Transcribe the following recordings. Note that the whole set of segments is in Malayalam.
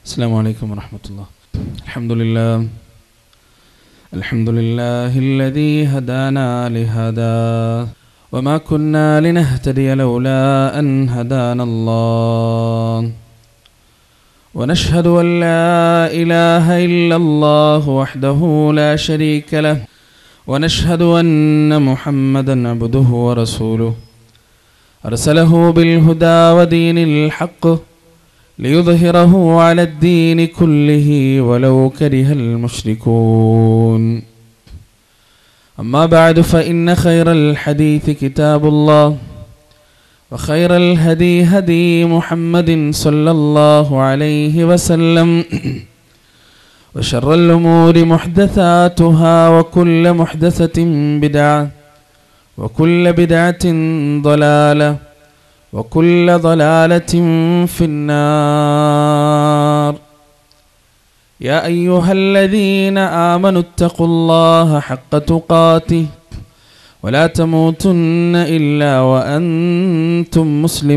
السلام عليكم ورحمة الله الحمد لله الحمد لله الذي هدانا لهذا وما كنا لنهتدي لولا أن هدانا الله ونشهد أن لا إله إلا الله وحده لا شريك له ونشهد أن محمدا عبده ورسوله أرسله بالهدى ودين الحق ليظهره على الدين كله ولو كره المشركون أما بعد فإن خير الحديث كتاب الله وخير الهدي هدي محمد صلى الله عليه وسلم وشر الأمور محدثاتها وكل محدثة بدعة وكل بدعة ضلالة وكل ضلالة في النار يا أيها الذين آمنوا اتقوا الله حق تقاته ولا تموتن إلا وأنتم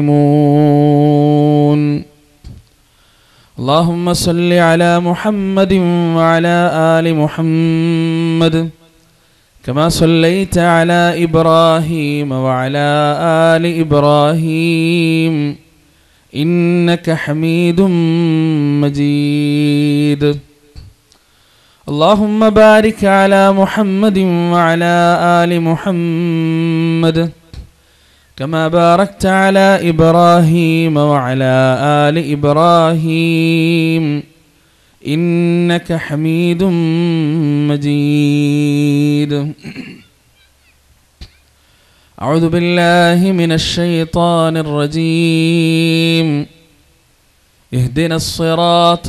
مسلمون اللهم صل على محمد وعلى آل محمد كما صليت على إبراهيم وعلى آل إبراهيم إنك حميد مجيد اللهم بارك على محمد وعلى آل محمد كما باركت على إبراهيم وعلى آل إبراهيم إنك حميد مجيد أعوذ بالله من الشيطان الرجيم اهدنا الصراط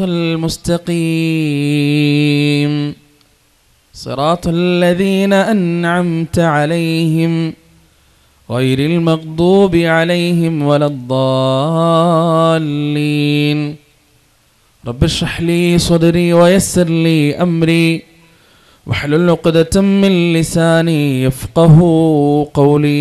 المستقيم صراط الذين أنعمت عليهم غير المغضوب عليهم ولا الضالين رب اشرح لي صدري ويسر لي أمري واحلل عقدة من لساني يفقه قولي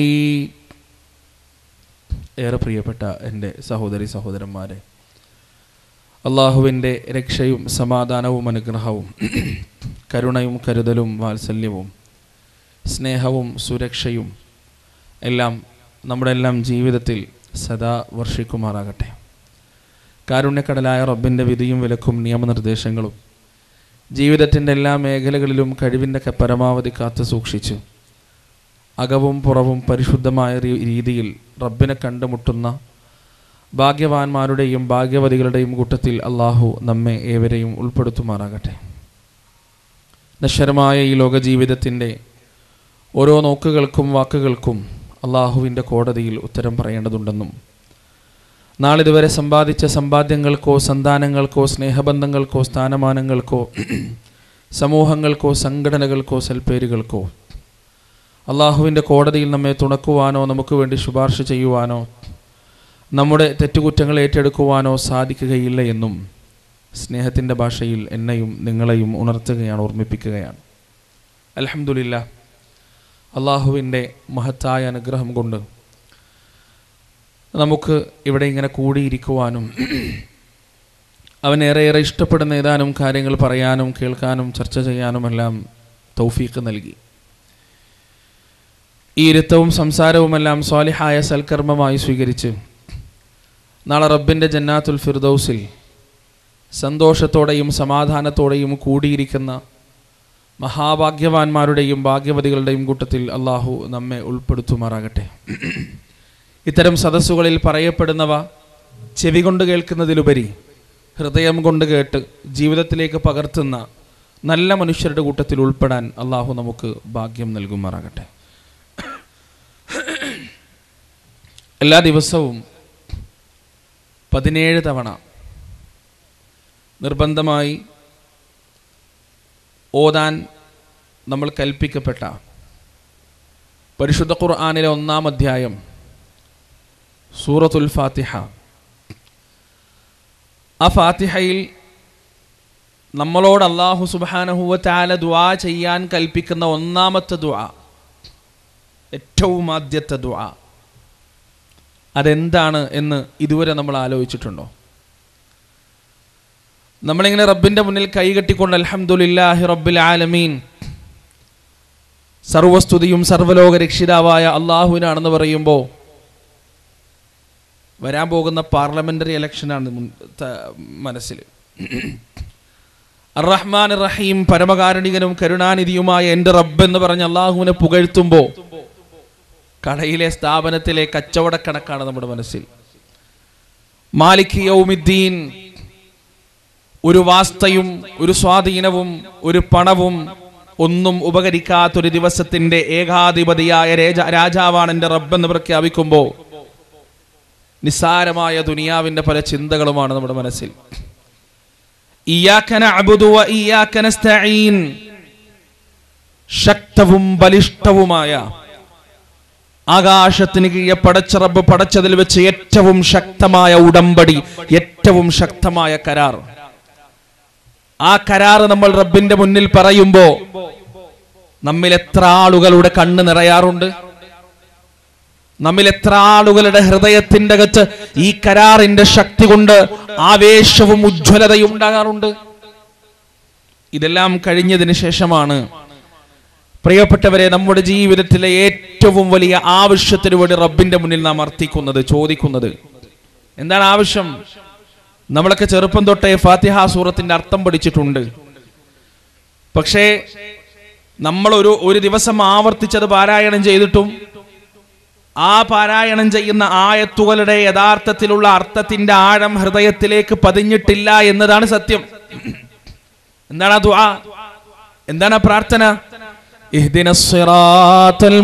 ഏറെ പ്രിയപ്പെട്ട എൻ്റെ സഹോദരി സഹോദരന്മാരെ അള്ളാഹുവിൻ്റെ രക്ഷയും സമാധാനവും അനുഗ്രഹവും കരുണയും കരുതലും വാത്സല്യവും സ്നേഹവും സുരക്ഷയും എല്ലാം നമ്മുടെ എല്ലാം ജീവിതത്തിൽ സദാ വർഷിക്കുമാറാകട്ടെ കാരുണ്യക്കടലായ റബ്ബിൻ്റെ വിധിയും വിലക്കും നിയമനിർദ്ദേശങ്ങളും ജീവിതത്തിൻ്റെ എല്ലാ മേഖലകളിലും കഴിവിൻ്റെ പരമാവധി കാത്തു സൂക്ഷിച്ചു അകവും പുറവും പരിശുദ്ധമായ രീതിയിൽ റബ്ബിനെ കണ്ടുമുട്ടുന്ന ഭാഗ്യവാന്മാരുടെയും ഭാഗ്യവതികളുടെയും കൂട്ടത്തിൽ അള്ളാഹു നമ്മെ ഏവരെയും ഉൾപ്പെടുത്തുമാറാകട്ടെ നശ്വരമായ ഈ ലോക ജീവിതത്തിൻ്റെ ഓരോ നോക്കുകൾക്കും വാക്കുകൾക്കും അള്ളാഹുവിൻ്റെ കോടതിയിൽ ഉത്തരം പറയേണ്ടതുണ്ടെന്നും നാളിതുവരെ സമ്പാദിച്ച സമ്പാദ്യങ്ങൾക്കോ സന്താനങ്ങൾക്കോ സ്നേഹബന്ധങ്ങൾക്കോ സ്ഥാനമാനങ്ങൾക്കോ സമൂഹങ്ങൾക്കോ സംഘടനകൾക്കോ സൽപ്പേരുകൾക്കോ അള്ളാഹുവിൻ്റെ കോടതിയിൽ നമ്മെ തുണക്കുവാനോ നമുക്ക് വേണ്ടി ശുപാർശ ചെയ്യുവാനോ നമ്മുടെ തെറ്റുകുറ്റങ്ങൾ ഏറ്റെടുക്കുവാനോ സാധിക്കുകയില്ല എന്നും സ്നേഹത്തിൻ്റെ ഭാഷയിൽ എന്നെയും നിങ്ങളെയും ഉണർത്തുകയാണ് ഓർമ്മിപ്പിക്കുകയാണ് അലഹമുല്ല അള്ളാഹുവിൻ്റെ മഹത്തായ അനുഗ്രഹം കൊണ്ട് നമുക്ക് ഇവിടെ ഇങ്ങനെ കൂടിയിരിക്കുവാനും അവൻ ഏറെ ഏറെ ഇഷ്ടപ്പെടുന്ന ഏതാനും കാര്യങ്ങൾ പറയാനും കേൾക്കാനും ചർച്ച ചെയ്യാനുമെല്ലാം തൗഫീഖ് നൽകി ഈ ഇരുത്തവും സംസാരവുമെല്ലാം സ്വാലിഹായ സൽക്കർമ്മമായി സ്വീകരിച്ച് നാളെ റബ്ബിൻ്റെ ജന്നാത്തുൽ ഫിർദൌസിൽ സന്തോഷത്തോടെയും സമാധാനത്തോടെയും കൂടിയിരിക്കുന്ന മഹാഭാഗ്യവാന്മാരുടെയും ഭാഗ്യവതികളുടെയും കൂട്ടത്തിൽ അള്ളാഹു നമ്മെ ഉൾപ്പെടുത്തുമാറാകട്ടെ ഇത്തരം സദസ്സുകളിൽ പറയപ്പെടുന്നവ ചെവി കൊണ്ട് കേൾക്കുന്നതിലുപരി ഹൃദയം കൊണ്ട് കേട്ട് ജീവിതത്തിലേക്ക് പകർത്തുന്ന നല്ല മനുഷ്യരുടെ കൂട്ടത്തിൽ ഉൾപ്പെടാൻ അള്ളാഹു നമുക്ക് ഭാഗ്യം നൽകുമാറാകട്ടെ എല്ലാ ദിവസവും പതിനേഴ് തവണ നിർബന്ധമായി ഓതാൻ നമ്മൾ കൽപ്പിക്കപ്പെട്ട പരിശുദ്ധ ഖുർആാനിലെ ഒന്നാം അധ്യായം സൂറത്തുൽ ഫാത്തിഹ ആ ഫാത്തിഹയിൽ നമ്മളോട് അള്ളാഹു സുബാനഹുവ താല ദുആ ചെയ്യാൻ കൽപ്പിക്കുന്ന ഒന്നാമത്തെ ദുആ ഏറ്റവും ആദ്യത്തെ ദുആ അതെന്താണ് എന്ന് ഇതുവരെ നമ്മൾ ആലോചിച്ചിട്ടുണ്ടോ നമ്മളിങ്ങനെ റബ്ബിന്റെ മുന്നിൽ കൈകെട്ടിക്കൊണ്ട് അൽഹംദുലില്ലാഹി റബ്ബിൽ ആലമീൻ സർവസ്തുതിയും സർവലോക രക്ഷിതാവായ അള്ളാഹുവിനാണെന്ന് പറയുമ്പോൾ വരാൻ പോകുന്ന പാർലമെന്ററി ഇലക്ഷനാണ് മുൻ- ത- മനസ്സിൽ റഹ്മാൻ റഹീം പരമകാരുണികനും കരുണാനിധിയുമായ എൻ്റെ റബ്ബ് എന്ന് പറഞ്ഞ് അള്ളാഹുവിനെ പുകഴ്ത്തുമ്പോൾ കടയിലെ സ്ഥാപനത്തിലെ കച്ചവടക്കണക്കാണ് നമ്മുടെ മനസ്സിൽ മാലിക് യൗമിദ്ദീൻ ഒരു വാസ്തയും ഒരു സ്വാധീനവും ഒരു പണവും ഒന്നും ഉപകരിക്കാത്തൊരു ദിവസത്തിന്റെ ഏകാധിപതിയായ രാജ രാജാവാണ് എൻ്റെ റബ്ബെന്ന് പ്രഖ്യാപിക്കുമ്പോൾ നിസ്സാരമായ ദുനിയാവിന്റെ പല ചിന്തകളുമാണ് നമ്മുടെ മനസ്സിൽ ഇയ്യാക്കന അബുദു വ ഇയ്യാക്ക നസ്തഈൻ. ശക്തവും ബലിഷ്ഠവുമായ ആകാശത്തിന് കീഴെ പടച്ച റബ്ബ് പടച്ചതിൽ വെച്ച് ഏറ്റവും ശക്തമായ ഉടമ്പടി ഏറ്റവും ശക്തമായ കരാർ ആ കരാർ നമ്മൾ റബ്ബിന്റെ മുന്നിൽ പറയുമ്പോ നമ്മിൽ എത്ര ആളുകളുടെ കണ്ണ് നിറയാറുണ്ട് നമ്മിൽ എത്ര ആളുകളുടെ ഹൃദയത്തിന്റെ അകത്ത് ഈ കരാറിന്റെ ശക്തി കൊണ്ട് ആവേശവും ഉജ്ജ്വലതയും ഉണ്ടാകാറുണ്ട് ഇതെല്ലാം കഴിഞ്ഞതിന് ശേഷമാണ് പ്രിയപ്പെട്ടവരെ നമ്മുടെ ജീവിതത്തിലെ ഏറ്റവും വലിയ ആവശ്യത്തിന് വേണ്ടി റബ്ബിന്റെ മുന്നിൽ നാം അർത്ഥിക്കുന്നത് ചോദിക്കുന്നത് എന്താണ് ആവശ്യം നമ്മളൊക്കെ ചെറുപ്പം തൊട്ടേ ഫാത്തിഹ സൂറത്തിന്റെ അർത്ഥം പഠിച്ചിട്ടുണ്ട് പക്ഷേ നമ്മൾ ഒരു ഒരു ദിവസം ആവർത്തിച്ചത് പാരായണം ചെയ്തിട്ടും ആ പാരായണം ചെയ്യുന്ന ആയത്തുകളുടെ യഥാർത്ഥത്തിലുള്ള അർത്ഥത്തിന്റെ ആഴം ഹൃദയത്തിലേക്ക് പതിഞ്ഞിട്ടില്ല എന്നതാണ് സത്യം എന്താണ് ആ ദുആ എന്താണ് ആ പ്രാർത്ഥന ഇഹ്ദിന സിറാത്തൽ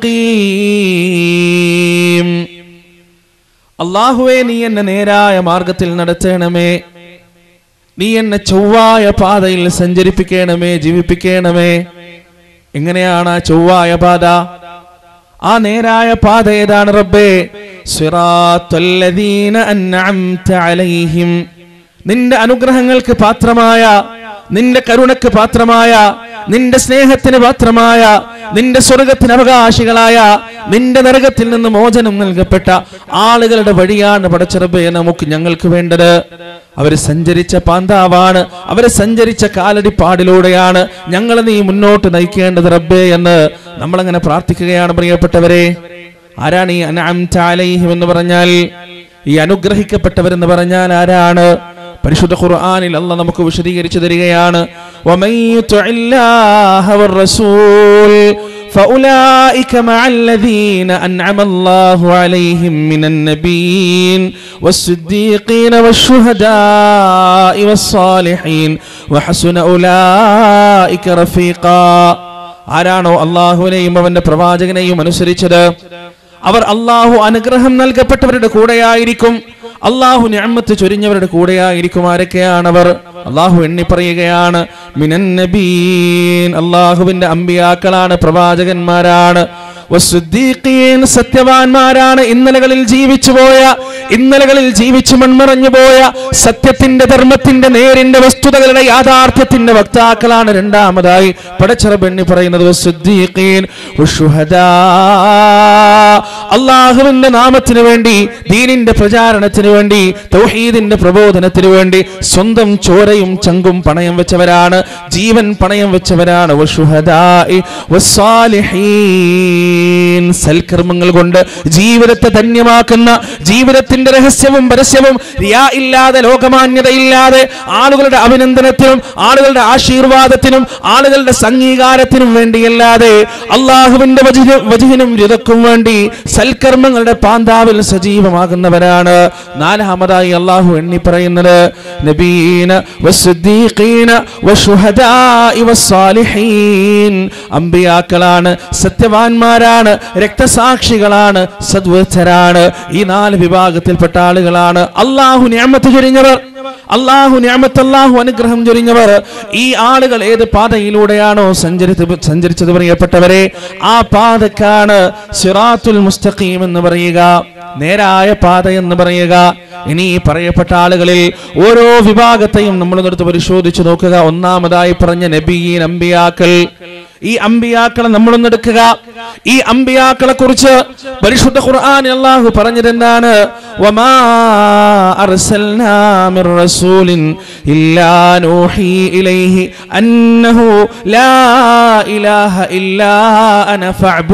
മുസ്തഖീം അള്ളാഹുവേ നീ എന്നെ നേരായ മാർഗത്തിൽ നടത്തണമേ നീ എന്നെ ചൊവ്വായ പാതയിൽ സഞ്ചരിപ്പിക്കണമേ ജീവിപ്പിക്കണമേ എങ്ങനെയാണ് ആ ചൊവ്വായ പാത ആ നേരായ പാത ഏതാണ് റബ്ബേ സിറാത്തല്ലദീന അൻഅംത അലൈഹിം നിന്റെ അനുഗ്രഹങ്ങൾക്ക് പാത്രമായ നിന്റെ കരുണക്ക് പാത്രമായ നിന്റെ സ്നേഹത്തിന് പാത്രമായ നിന്റെ സ്വർഗത്തിന് അവകാശികളായ നിന്റെ നരകത്തിൽ നിന്ന് മോചനം നൽകപ്പെട്ട ആളുകളുടെ വഴിയാണ് പടച്ചിറബേ നമുക്ക് ഞങ്ങൾക്ക് വേണ്ടത് അവര് സഞ്ചരിച്ച പാന്താവാണ് അവര് സഞ്ചരിച്ച കാലടിപ്പാടിലൂടെയാണ് ഞങ്ങളെ നീ മുന്നോട്ട് നയിക്കേണ്ടത് റബ്ബേ എന്ന് നമ്മളങ്ങനെ പ്രാർത്ഥിക്കുകയാണ് പ്രിയപ്പെട്ടവരെ ആരാണ് ഈ അനഅംത അലൈഹിം എന്ന് പറഞ്ഞാൽ ഈ അനുഗ്രഹിക്കപ്പെട്ടവരെന്ന് പറഞ്ഞാൽ ആരാണ് പരിശുദ്ധ ഖുർആനിൽ അല്ല നമുക്ക് വിശദീകരിച്ചു തരികയാണ് وَمَن يُطِعِ اللَّهَ وَالرَّسُولَ فَأُولَئِكَ مَعَ الَّذِينَ أَنْعَمَ اللَّهُ عَلَيْهِمْ مِنَ النَّبِيِّينَ وَالصِّدِّيقِينَ وَالشُّهَدَاءِ وَالصَّالِحِينَ وَحَسُنَ أُولَئِكَ رَفِيقًا ആരാണോ അള്ളാഹുവിനെയും അവന്റെ പ്രവാചകനെയും അനുസരിച്ചത് അവർ അള്ളാഹു അനുഗ്രഹം നൽകപ്പെട്ടവരുടെ കൂടെയായിരിക്കും അള്ളാഹു ഞാമത്ത് ചൊരിഞ്ഞവരുടെ കൂടെയായിരിക്കും ആരൊക്കെയാണവർ അള്ളാഹു എണ്ണി പറയുകയാണ് മിനൻ നബീൻ അള്ളാഹുവിന്റെ അമ്പിയാക്കളാണ് പ്രവാചകന്മാരാണ് വസ്സുദ്ദീഖീൻ സത്യവാന്മാരാണ് ഇന്നലകളിൽ ജീവിച്ചു പോയ ഇന്നലകളിൽ ജീവിച്ചു മൺമറഞ്ഞു പോയ സത്യത്തിന്റെ ധർമ്മത്തിന്റെ നേരിന്റെ വസ്തുതകളുടെ യാഥാർത്ഥ്യത്തിന്റെ വക്താക്കളാണ് രണ്ടാമതായി പടച്ചറബ് എണ്ണി പറയുന്നത് വസ്സുദ്ദീഖീൻ വശുഹദാ. അള്ളാഹുവിന്റെ നാമത്തിന് വേണ്ടി ദീനിന്റെ പ്രചാരണത്തിന് വേണ്ടി തൗഹീദിന്റെ പ്രബോധനത്തിന് വേണ്ടി സ്വന്തം ചോരയും ചങ്കും പണയം വെച്ചവരാണ് ജീവൻ പണയം വെച്ചവരാണ് വശുഹദാഇ വസ്സാലിഹീൻ. സൽക്കർമ്മങ്ങൾ കൊണ്ട് ജീവിതത്തെ ധന്യമാക്കുന്ന ജീവിതത്തിന്റെ രഹസ്യവും പരസ്യവും റിയാ ഇല്ലാതെ ലോകമാന്യതയില്ലാതെ ആളുകളുടെ അഭിനന്ദനത്തിനും ആളുകളുടെ ആശീർവാദത്തിനും ആളുകളുടെ സംഗീകാരത്തിനും വേണ്ടിയല്ലാതെ അള്ളാഹുവിന്റെ വചന- വചനം രുതക്കും വേണ്ടി സൽക്കർമ്മങ്ങളുടെ പാന്താവിൽ സജീവമാകുന്നവരാണ് നാലാമതായി അള്ളാഹു എണ്ണി പറയുന്നത് നബീന വസ്സുദ്ദീഖീന വശുഹദാഇ വസ്സാലിഹീൻ അമ്പിയാക്കളാണ് സത്യവാന്മാരാണ് രക്തസാക്ഷികളാണ് സദ്വൃദ്ധരാണ് ഈ നാല് വിഭാഗത്തിൽപ്പെട്ട ആളുകളാണ് അള്ളാഹു ഞാമത്ത് ചൊരിഞ്ഞവർ അള്ളാഹു ഞാമത്ത് അള്ളാഹു അനുഗ്രഹം ചൊരിഞ്ഞവർ ഈ ആളുകൾ ഏത് പാതയിലൂടെയാണോ സഞ്ചരിച്ചത് സഞ്ചരിച്ചത് പറയപ്പെട്ടവരെ ആ പാതക്കാണ് സിറാത്തുൽ മുസ്തഖീം എന്ന് പറയുക നേരായ പാത എന്ന് പറയുക ഇനി ഈ പറയപ്പെട്ട ആളുകളിൽ ഓരോ വിഭാഗത്തെയും നമ്മൾ എടുത്ത് പരിശോധിച്ചു നോക്കുക ഒന്നാമതായി പറഞ്ഞ നബിയീൻ അമ്പിയാക്കൾ ഈ അമ്പിയാക്കളെ നമ്മളൊന്നെടുക്കുക ഈ അമ്പിയാക്കളെ കുറിച്ച് പരിശുദ്ധ ഖുർആൻ അള്ളാഹു പറഞ്ഞതെന്താണ് وما أرسلنا من رسول إلا نوحي إليه أنه لا إله إلا أنا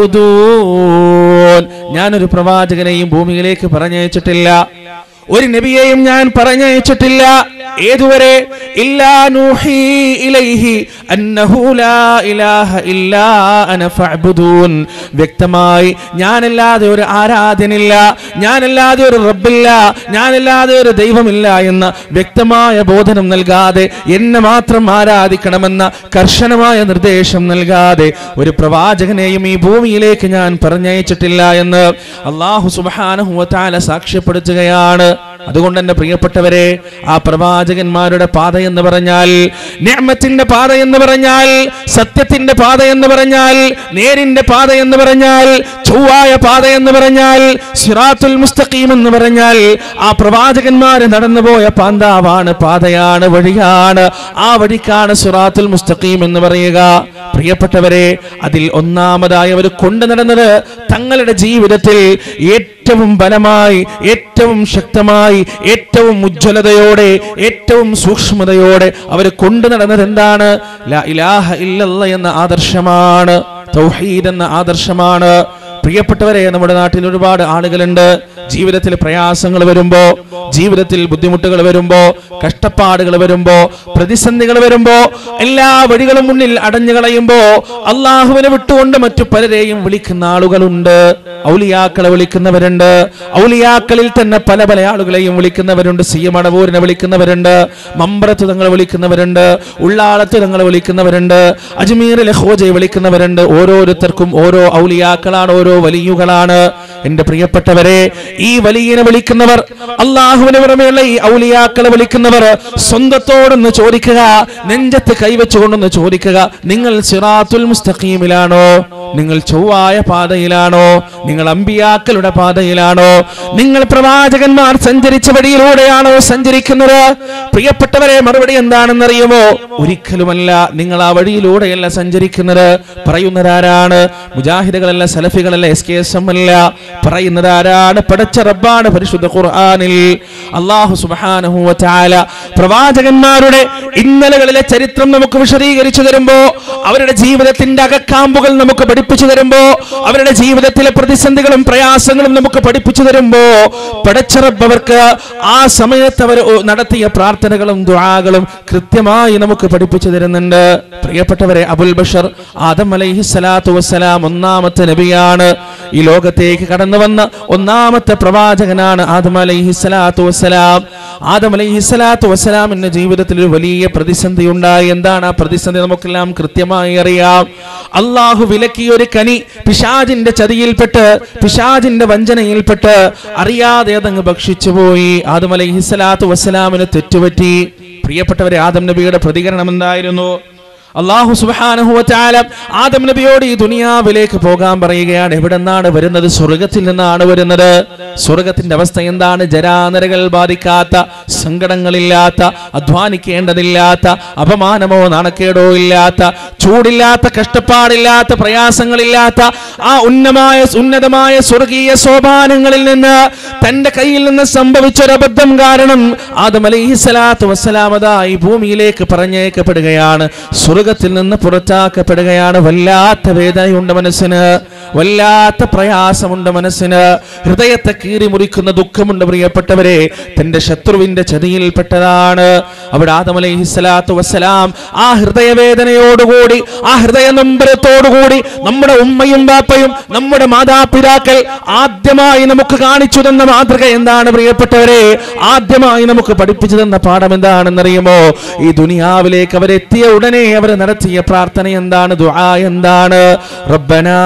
فاعبدون ഞാനൊരു പ്രവാചകനെയും ഭൂമിയിലേക്ക് പറഞ്ഞയച്ചിട്ടില്ല ഒരു നബിയെയും ഞാൻ പറഞ്ഞയച്ചിട്ടില്ല ഏതുവരെ ഇല്ലാ നൂഹി ഇലൈഹി അന്നഹു ലാ ഇലാഹ ഇല്ലാ അന ഫഅബ്ദൂൻ വ്യക്തമായി ഞാനല്ലാതെ ഒരു ആരാധനില്ല ഞാനല്ലാതെ ഒരു റബ്ബില്ല ഞാനല്ലാതെ ഒരു ദൈവമില്ല എന്ന വ്യക്തമായ ബോധനം നൽകാതെ എന്നെ മാത്രം ആരാധിക്കണമെന്ന കർശനമായ നിർദ്ദേശം നൽകാതെ ഒരു പ്രവാചകനെയും ഈ ഭൂമിയിലേക്ക് ഞാൻ പറഞ്ഞയച്ചിട്ടില്ല എന്ന് അള്ളാഹു സുബ്ഹാനഹു വ തആല സാക്ഷ്യപ്പെടുത്തുകയാണ് അതുകൊണ്ട് എന്റെ പ്രിയപ്പെട്ടവരെ ആ പ്രവാചകന്മാരുടെ പാത എന്ന് പറഞ്ഞാൽ നിഅമത്തിന്റെ പാത എന്ന് പറഞ്ഞാൽ സത്യത്തിന്റെ പാത എന്ന് പറഞ്ഞാൽ നേരിന്റെ പാത എന്ന് പറഞ്ഞാൽ ചൊവ്വായ പാത എന്ന് പറഞ്ഞാൽ സിറാത്തുൽ മുസ്തഖീം എന്ന് പറഞ്ഞാൽ ആ പ്രവാചകന്മാര് നടന്നുപോയ പാന്താവാണ് പാതയാണ് വഴിയാണ് ആ വഴിക്കാണ് സിറാത്തുൽ മുസ്തഖീം എന്ന് പറയുക പ്രിയപ്പെട്ടവരെ അതിൽ ഒന്നാമതായി അവർ കൊണ്ടു നടന്നത് തങ്ങളുടെ ജീവിതത്തിൽ ഏറ്റവും ബലമായി ഏറ്റവും ശക്തമായി ഏറ്റവും ഉജ്ജ്വലതയോടെ ഏറ്റവും സൂക്ഷ്മതയോടെ അവർ കൊണ്ടു നടന്നത് എന്താണ് ലാ ഇലാഹ ഇല്ലല്ല എന്ന ആദർശമാണ് തൗഹീദ് എന്ന ആദർശമാണ് പ്രിയപ്പെട്ടവരെ നമ്മുടെ നാട്ടിൽ ഒരുപാട് ആളുകളുണ്ട് ജീവിതത്തിൽ പ്രയാസങ്ങൾ വരുമ്പോ ജീവിതത്തിൽ ബുദ്ധിമുട്ടുകൾ വരുമ്പോ കഷ്ടപ്പാടുകൾ വരുമ്പോ പ്രതിസന്ധികൾ വരുമ്പോ എല്ലാ വഴികളും മുന്നിൽ അടഞ്ഞു കളയുമ്പോ അള്ളാഹുവിനെ വിട്ടുകൊണ്ട് മറ്റു പലരെയും വിളിക്കുന്ന ആളുകളുണ്ട് ഔലിയാക്കളെ വിളിക്കുന്നവരുണ്ട് ഔലിയാക്കളിൽ തന്നെ പല പല ആളുകളെയും വിളിക്കുന്നവരുണ്ട് സി എം അടവൂരിനെ വിളിക്കുന്നവരുണ്ട് മമ്പ്രത്ത് തങ്ങളെ വിളിക്കുന്നവരുണ്ട് ഉള്ളാളത്ത് തങ്ങളെ വിളിക്കുന്നവരുണ്ട് അജ്മീറിലെ ഹോജയെ വിളിക്കുന്നവരുണ്ട് ഓരോരുത്തർക്കും ഓരോ ഔലിയാക്കളാണ് ഓരോ വലിയുകളാണ് എന്റെ പ്രിയപ്പെട്ടവരെ ഈ വലിയനെ വിളിക്കുന്നവർ അള്ളാഹുവിന് പുറമെയുള്ള ഈ ഔലിയാക്കളെ വിളിക്കുന്നവർ സ്വന്തത്തോടൊന്ന് ചോദിക്കുക നെഞ്ചത്ത് കൈവച്ചുകൊണ്ടൊന്ന് ചോദിക്കുക നിങ്ങൾ സിറാത്തുൽ മുസ്തഖീമിലാണോ നിങ്ങൾ ചൊവ്വായ പാതയിലാണോ നിങ്ങൾ അമ്പിയാക്കളുടെ പാതയിലാണോ നിങ്ങൾ പ്രവാചകന്മാർ സഞ്ചരിച്ച വഴിയിലൂടെയാണോ സഞ്ചരിക്കുന്നത് പ്രിയപ്പെട്ടവരെ മറുപടി എന്താണെന്നറിയുമോ ഒരിക്കലുമല്ല നിങ്ങൾ ആ വഴിയിലൂടെയല്ല സഞ്ചരിക്കുന്നത് പറയുന്നതാരാണ് മുജാഹിദുകളല്ല സലഫികളല്ല എസ് കെ എസ് എം അല്ല പറയുന്നതാരാണ് പടച്ച റബ്ബാണ് പരിശുദ്ധ ഖുർആനിൽ അള്ളാഹു സുബ്ഹാനഹു വ തആല പ്രവാചകന്മാരുടെ ഇന്നലകളിലെ ചരിത്രം നമുക്ക് വിശദീകരിച്ചു തരുമ്പോ അവരുടെ ജീവിതത്തിന്റെ അകക്കാമ്പുകൾ നമുക്ക് പഠിപ്പിച്ചു തരുമ്പോ അവരുടെ ജീവിതത്തിലെ പ്രതിസന്ധികളും പ്രയാസങ്ങളും നമുക്ക് പഠിപ്പിച്ചു തരുമ്പോ പടച്ചറബ് അവർക്ക് ആ സമയത്ത് അവർ നടത്തിയ പ്രാർത്ഥനകളും ദുആകളും കൃത്യമായി നമുക്ക് പഠിപ്പിച്ചു തരുന്നുണ്ട് പ്രിയപ്പെട്ടവരെ അബുൽ ബഷർ ആദം അലൈഹി സ്വലാത്തു വസ്സലാം ഒന്നാമത്തെ നബിയാണ് ഈ ലോകത്തേക്ക് കടന്നു വന്ന ഒന്നാമത്തെ പ്രവാചകനാണ് ആദം അലൈഹി സ്വലാത്തു വസ്സലാം ആദം അലൈഹി സ്വലാത്തു വസ്സലാമിന്റെ ജീവിതത്തിൽ ഒരു വലിയ പ്രതിസന്ധി ഉണ്ടായി എന്താണ് ആ പ്രതിസന്ധി നമുക്കെല്ലാം കൃത്യമായി അറിയാം അള്ളാഹു വിലക്കിയ ഒരു കനി പിശാജിന്റെ ചതിയിൽപ്പെട്ട് പിശാജിന്റെ വഞ്ചനയിൽപ്പെട്ട് അറിയാതെ അതങ്ങ് ഭക്ഷിച്ചു പോയി ആദം അലൈഹി സ്വലാത്തു വസ്സലാമിന് തെറ്റുപറ്റി പ്രിയപ്പെട്ടവരെ ആദം നബിയുടെ പ്രതികരണം എന്തായിരുന്നു അള്ളാഹു സുബ്ഹാനഹു വ തആല ആദം നബിയോട് ഈ ദുനിയാവിലേക്ക് പോകാൻ പറയുകയാണ് എവിടെ നിന്നാണ് വരുന്നത് സ്വർഗത്തിൽ നിന്നാണ് വരുന്നത് സ്വർഗത്തിന്റെ അവസ്ഥ എന്താണ് ജരാനരകൾ ബാധിക്കാത്ത സങ്കടങ്ങളില്ലാത്ത അധ്വാനിക്കേണ്ടതില്ലാത്ത അപമാനമോ നാണക്കേടോ ഇല്ലാത്ത ചൂടില്ലാത്ത കഷ്ടപ്പാടില്ലാത്ത പ്രയാസങ്ങളില്ലാത്ത ആ ഉന്നമായ ഉന്നതമായ സ്വർഗീയ സോപാനങ്ങളിൽ നിന്ന് തന്റെ കയ്യിൽ നിന്ന് സംഭവിച്ച ഒരു അബദ്ധം കാരണം ആദം അലൈഹി സ്വലാത്തു വസ്സലാമത ഈ ഭൂമിയിലേക്ക് പറഞ്ഞേക്കപ്പെടുകയാണ് സ്വർഗത്തിൽ നിന്ന് പുറത്താക്കപ്പെടുകയാണ് വല്ലാത്ത വേദനയുണ്ട് മനസ്സിന് വല്ലാത്ത പ്രയാസമുണ്ട് മനസ്സിന് ഹൃദയത്തെ കീറി മുറിക്കുന്ന ദുഃഖമുണ്ട് പ്രിയപ്പെട്ടവരെ തന്റെ ശത്രുവിന്റെ ചതിയിൽപ്പെട്ടതാണ് അവിടെ ആദം അലൈഹി സ്വലാത്തു വസ്സലാം ആ ഹൃദയവേദനയോടുകൂടി ആ ഹൃദയ നമ്പരത്തോടുകൂടി നമ്മുടെ ഉമ്മയും ബാപ്പയും നമ്മുടെ മാതാപിതാക്കൾ ആദ്യമായി നമുക്ക് കാണിച്ചു തന്ന മാതൃക എന്താണ് പ്രിയപ്പെട്ടവരെ ആദ്യമായി നമുക്ക് പഠിപ്പിച്ചു തന്ന പാഠം എന്താണെന്നറിയുമോ ഈ ദുനിയാവിലേക്ക് അവരെത്തിയ ഉടനെ അവർ നടത്തിയ പ്രാർത്ഥന എന്താണ് ദുആ എന്താണ് റബ്ബനാ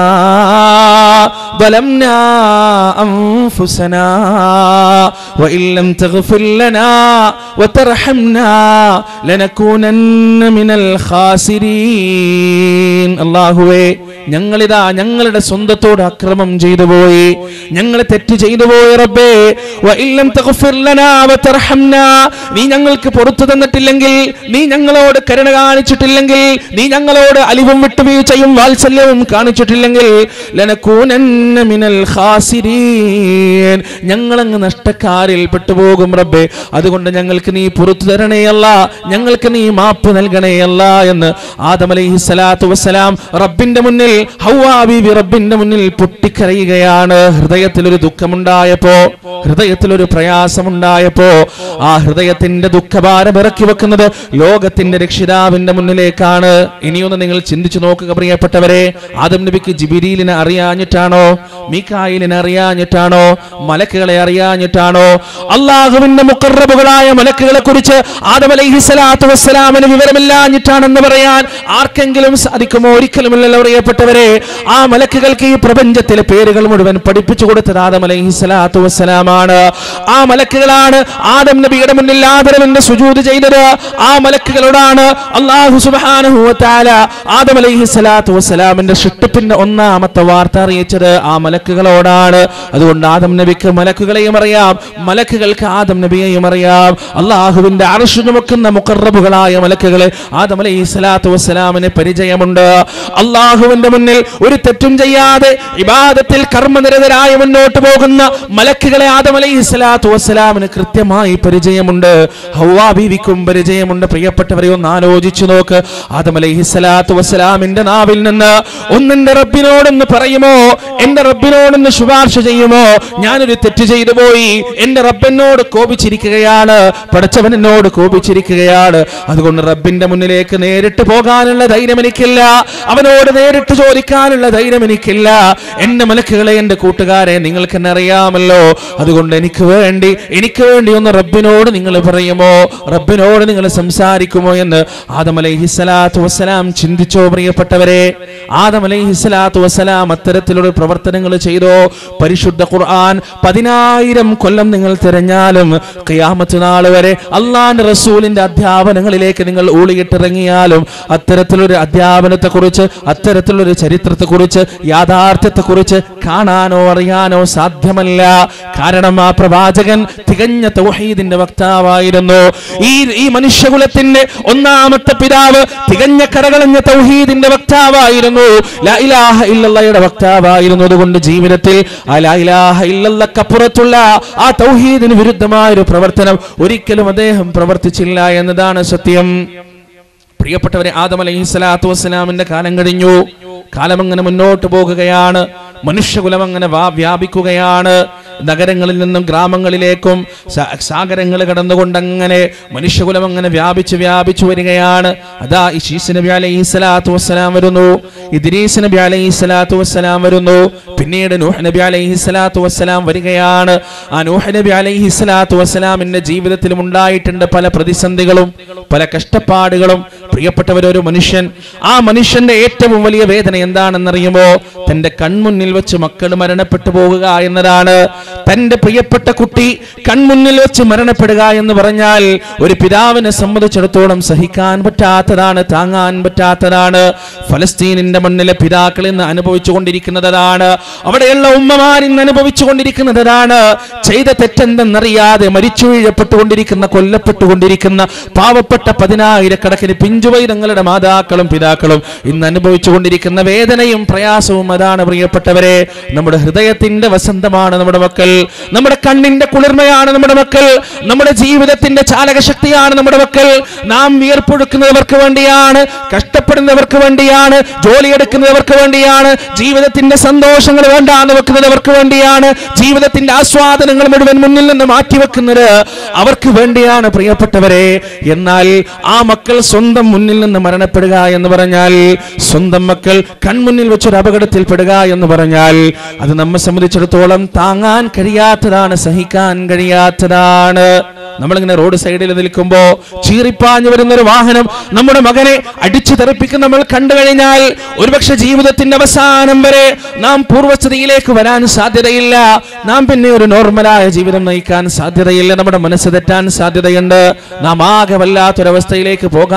ظلمنا أنفسنا وإن لم تغفر لنا وترحمنا لنكونن من الخاسرين الله ഞങ്ങളിതാ ഞങ്ങളുടെ സ്വന്തത്തോട് അക്രമം ചെയ്തു പോയി ഞങ്ങൾ തെറ്റ് ചെയ്തു പോയി റബ്ബേ വഇല്ലം തഗ്ഫിർ ലനാ വതർഹംനാ നീ ഞങ്ങൾക്ക് പുറത്തു തന്നിട്ടില്ലെങ്കിൽ നീ ഞങ്ങളോട് കരുണ കാണിച്ചിട്ടില്ലെങ്കിൽ നീ ഞങ്ങളോട് അലിവും വിട്ടുവീഴ്ചയും വാത്സല്യവും കാണിച്ചിട്ടില്ലെങ്കിൽ ലനകൂനന്ന മിനൽ ഖാസിരീൻ ഞങ്ങളങ്ങ് നഷ്ടക്കാരിൽ പെട്ടുപോകും റബ്ബേ അതുകൊണ്ട് ഞങ്ങൾക്ക് നീ പുറത്തു തരണേയല്ല ഞങ്ങൾക്ക് നീ മാപ്പ് നൽകണേയല്ല എന്ന് ആദം അലൈഹി സ്വലാത്തു വസ്സലാം റബ്ബിന്റെ മുന്നിൽ ഹൗവാ ബീവി റബ്ബിന്റെ മുന്നിൽ പൊട്ടിക്കരയുകയാണ് ഹൃദയത്തിൽ ഒരു ദുഃഖമുണ്ടായപ്പോ ഹൃദയത്തിൽ ഒരു പ്രയാസമുണ്ടായപ്പോ ആ ഹൃദയത്തിന്റെ ദുഃഖഭാരം ഇറക്കി വെക്കുന്നത് ലോകത്തിന്റെ രക്ഷിതാവിന്റെ മുന്നിലേക്കാണ് ഇനിയൊന്ന് നിങ്ങൾ ചിന്തിച്ചു നോക്കുക പ്രിയപ്പെട്ടവരെ ആദം നബിക്ക് ജിബിരിലിനെ അറിയാഞ്ഞിട്ടാണോ മീക്കായിലിനെ അറിയാഞ്ഞിട്ടാണോ മലക്കുകളെ അറിയാഞ്ഞിട്ടാണോ അള്ളാഹുവിന്റെ മുക്കറബുകളായ മലക്കുകളെ കുറിച്ച് ആദം അലൈഹി സ്വലാത്തു വസ്സലാമിന് വിവരമില്ലാഞ്ഞിട്ടാണെന്ന് പറയാൻ ആർക്കെങ്കിലും സാധിക്കുമോ ഒരിക്കലുമില്ലല്ലോ പ്രിയപ്പെട്ടവരെ ആ മലക്കുകൾക്ക് ഈ പ്രപഞ്ചത്തിലെ പേരുകൾ മുഴുവൻ പഠിപ്പിച്ചു കൊടുത്തത് ആദം അലൈഹി സ്വലാത്തു വസ്സലാമാണ് ആ മലക്കുകളാണ് ആദം നബിയുടെ മുന്നിൽ ആദരവിന്റെ സുജൂത് ചെയ്തത് ആ മലക്കുകളോടാണ് അള്ളാഹു സുബ്ഹാനഹു വ തആല ആദം അലൈഹി സ്വലാത്തു വസ്സലാമിന്റെ സൃഷ്ടിപ്പിന്റെ ഒന്നാമത്തെ വാർത്ത അറിയിച്ചത് ആ മലക്കുകളോടാണ് അതുകൊണ്ട് ആദം നബിക്ക് മലക്കുകളെയും അറിയാം മലക്കുകൾക്ക് ആദം നബിയെയും അറിയാം അള്ളാഹുവിന്റെ അർഷു ചുമക്കുന്ന മുഖറബുകളായ മലക്കുകളെ ആദം അലൈഹി സ്വലാത്തു വസ്സലാമിന് പരിചയമുണ്ട് അള്ളാഹുവിന്റെ മുന്നിൽ ഒരു തെറ്റും ചെയ്യാതെ ഇബാദത്തിൽ കർമ്മനിരതരായി മുന്നോട്ട് പോകുന്ന മലക്കുകളെ ആദം അലൈഹി സ്വലാത്തു വസ്സലാമിന് കൃത്യമായി പരിചയമുണ്ട് ഹൗവാ ബീവിക്കും പരിചയമുണ്ട് പ്രിയപ്പെട്ടവരെ ഒന്ന് ആലോചിച്ചു നോക്ക് ആദം അലൈഹി സ്വലാത്തു വസ്സലാമിന്റെ നാവിൽ നിന്ന് ഒന്നെന്റെ റബ്ബിനോടൊന്ന് പറയുമോ എന്റെ റബ്ബിനോടൊന്ന് ശുപാർശ ചെയ്യുമോ ഞാനൊരു തെറ്റ് ചെയ്തു പോയി എന്റെ റബ്ബെന്നോട് കോപിച്ചിരിക്കുകയാണ് പഠിച്ചവൻ എന്നോട് കോപിച്ചിരിക്കുകയാണ് അതുകൊണ്ട് റബ്ബിന്റെ മുന്നിലേക്ക് നേരിട്ട് പോകാനുള്ള ധൈര്യം എനിക്കില്ല അവനോട് നേരിട്ട് ചോദിക്കാനുള്ള ധൈര്യം എനിക്കില്ല എന്റെ മലക്കുകളെ എന്റെ കൂട്ടുകാരെ നിങ്ങൾക്ക് എന്നെ അറിയാമല്ലോ അതുകൊണ്ട് എനിക്ക് വേണ്ടി എനിക്ക് വേണ്ടി ഒന്ന് റബ്ബിനോട് നിങ്ങൾ പറയുമോ റബ്ബിനോട് നിങ്ങൾ സംസാരിക്കുമോ എന്ന് ആദം അലൈഹി സ്വലാത്തു വസ്സലാം ചിന്തിച്ചോ പ്രിയപ്പെട്ടവരെ ആദം അലൈഹി സ്വലാത്തു വസ്സലാം അത്തരത്തിലുള്ള പ്രവർത്തനങ്ങൾ ചെയ്തോ പരിശുദ്ധ ഖുർആൻ പതിനായിരം കൊല്ലം നിങ്ങൾ തിരഞ്ഞാലും ഖിയാമത്ത് നാൾ വരെ അള്ളാന്റെ റസൂലിന്റെ അധ്യാപനങ്ങളിലേക്ക് നിങ്ങൾ ഊളിയിട്ടിറങ്ങിയാലും അത്തരത്തിലൊരു അധ്യാപനത്തെ കുറിച്ച് അത്തരത്തിലൊരു ചരിത്രത്തെ കുറിച്ച് യാഥാർത്ഥ്യത്തെ കുറിച്ച് കാണാനോ അറിയാനോ സാധ്യമല്ല കാരണം ആ പ്രവാചകൻ തികഞ്ഞ തൗഹീദിന്റെ വക്താവായിരുന്നു ഈ ഈ മനുഷ്യകുലത്തിന്റെ ഒന്നാമത്തെ പിതാവ് തികഞ്ഞ കരകളഞ്ഞ തൗഹീദിന്റെ വക്താവായിരുന്നു ലാ ഇലാഹ ഇല്ലല്ലയുടെ വക്താവായിരുന്നു അതുകൊണ്ട് ജീവിതത്തിൽ ആ ലാ ഇലാഹ ഇല്ലല്ലക്കപ്പുറത്തുള്ള ആ തൗഹീദിന് വിരുദ്ധമായ ഒരു പ്രവർത്തനം ഒരിക്കലും അദ്ദേഹം പ്രവർത്തിച്ചില്ല എന്നതാണ് സത്യം പ്രിയപ്പെട്ടവരെ ആദം അലൈഹി സ്വലാത്തു വസ്സലാമിന്റെ കാലം കഴിഞ്ഞു കാലം അങ്ങനെ മുന്നോട്ട് പോകുകയാണ് മനുഷ്യകുലം അങ്ങനെ വാ വ്യാപിക്കുകയാണ് നഗരങ്ങളിൽ നിന്നും ഗ്രാമങ്ങളിലേക്കും സ- സാഗരങ്ങൾ കടന്നുകൊണ്ട് അങ്ങനെ മനുഷ്യകുലം അങ്ങനെ വ്യാപിച്ച് വ്യാപിച്ചു വരികയാണ് അതാ ഇഷീസ് നബി അലൈഹി സ്വലാത്തു വസ്സലാം വരുന്നു ഇദ്രീസ് നബി അലൈഹി സ്വലാത്തു വസ്സലാം വരുന്നു പിന്നീട് നൂഹ് നബി അലൈഹി സ്വലാത്തു വസ്സലാം വരികയാണ് ആ നൂഹ് നബി അലൈഹി സ്വലാത്തു വസ്സലാമിന്റെ ജീവിതത്തിലും ഉണ്ടായിട്ടുണ്ട് പല പ്രതിസന്ധികളും പല കഷ്ടപ്പാടുകളും പ്രിയപ്പെട്ടവർ ഒരു മനുഷ്യൻ ആ മനുഷ്യന്റെ ഏറ്റവും വലിയ വേദന എന്താണെന്നറിയുമോ തന്റെ കൺമുന്നിൽ വെച്ച് മക്കൾ മരണപ്പെട്ടു പോകുക എന്നതാണ് തന്റെ പ്രിയപ്പെട്ട കുട്ടി കൺമുന്നിൽ വെച്ച് മരണപ്പെടുക എന്ന് പറഞ്ഞാൽ ഒരു പിതാവിനെ സംബന്ധിച്ചിടത്തോളം സഹിക്കാൻ പറ്റാത്തതാണ് താങ്ങാൻ പറ്റാത്തതാണ് ഫലസ്തീനിന്റെ മണ്ണിലെ പിതാക്കൾ ഇന്ന് അനുഭവിച്ചു കൊണ്ടിരിക്കുന്നതാണ് അവിടെയുള്ള ഉമ്മമാർ ഇന്ന് അനുഭവിച്ചു കൊണ്ടിരിക്കുന്നതാണ് ചെയ്ത തെറ്റെന്തെന്നറിയാതെ മരിച്ചു വീഴപ്പെട്ടുകൊണ്ടിരിക്കുന്ന കൊല്ലപ്പെട്ടുകൊണ്ടിരിക്കുന്ന പാവപ്പെട്ട പതിനായിരക്കണക്കിന് പിഞ്ചുവൈരങ്ങളുടെ മാതാക്കളും പിതാക്കളും ഇന്ന് അനുഭവിച്ചു കൊണ്ടിരിക്കുന്ന വേദനയും പ്രയാസവും അതാണ് പ്രിയപ്പെട്ടവരെ നമ്മുടെ ഹൃദയത്തിന്റെ വസന്തമാണ് നമ്മുടെ മക്കൾ നമ്മുടെ കണ്ണിന്റെ കുളിർമയാണ് നമ്മുടെ മക്കൾ നമ്മുടെ ജീവിതത്തിന്റെ ചാലകശക്തിയാണ് നമ്മുടെ മക്കൾ നാം വിയർപ്പൊഴുക്കുന്നവർക്ക് വേണ്ടിയാണ് കഷ്ടപ്പെടുന്നവർക്ക് വേണ്ടിയാണ് ജോലിയെടുക്കുന്നവർക്ക് വേണ്ടിയാണ് ജീവിതത്തിന്റെ സന്തോഷങ്ങൾ വേണ്ടാന്ന് വെക്കുന്നവർക്ക് വേണ്ടിയാണ് ജീവിതത്തിന്റെ ആസ്വാദനങ്ങൾ മുഴുവൻ മുന്നിൽ നിന്ന് മാറ്റിവെക്കുന്നത് അവർക്ക് വേണ്ടിയാണ് പ്രിയപ്പെട്ടവരെ എന്നാൽ ആ മക്കൾ സ്വന്തം മുന്നിൽ നിന്ന് മരണപ്പെടുക എന്ന് പറഞ്ഞാൽ സ്വന്തം മക്കൾ കൺമുന്നിൽ വെച്ചൊരു അപകടത്തിൽ പെടുക എന്ന് പറഞ്ഞാൽ അത് നമ്മെ സംബന്ധിച്ചിടത്തോളം താങ്ങാൻ കഴിയാത്തതാണ് സഹിക്കാൻ കഴിയാത്തതാണ് നമ്മളിങ്ങനെ റോഡ് സൈഡിൽ നിൽക്കുമ്പോ ചീറിപ്പാഞ്ഞു വരുന്ന ഒരു വാഹനം നമ്മുടെ മകനെ അടിച്ചു തെറിപ്പിക്കുന്ന നമ്മൾ കണ്ടു കഴിഞ്ഞാൽ ഒരുപക്ഷെ ജീവിതത്തിന്റെ അവസാനം വരെ നാം പൂർവ്വസ്ഥിതിയിലേക്ക് വരാൻ സാധ്യതയില്ല നാം പിന്നെ ഒരു നോർമലായ ജീവിതം നയിക്കാൻ സാധ്യതയില്ല നമ്മുടെ മനസ്സ് തെറ്റാൻ സാധ്യതയുണ്ട് നാം ആകെ വല്ലാത്തൊരവസ്ഥയിലേക്ക് പോകാൻ സാധ്യത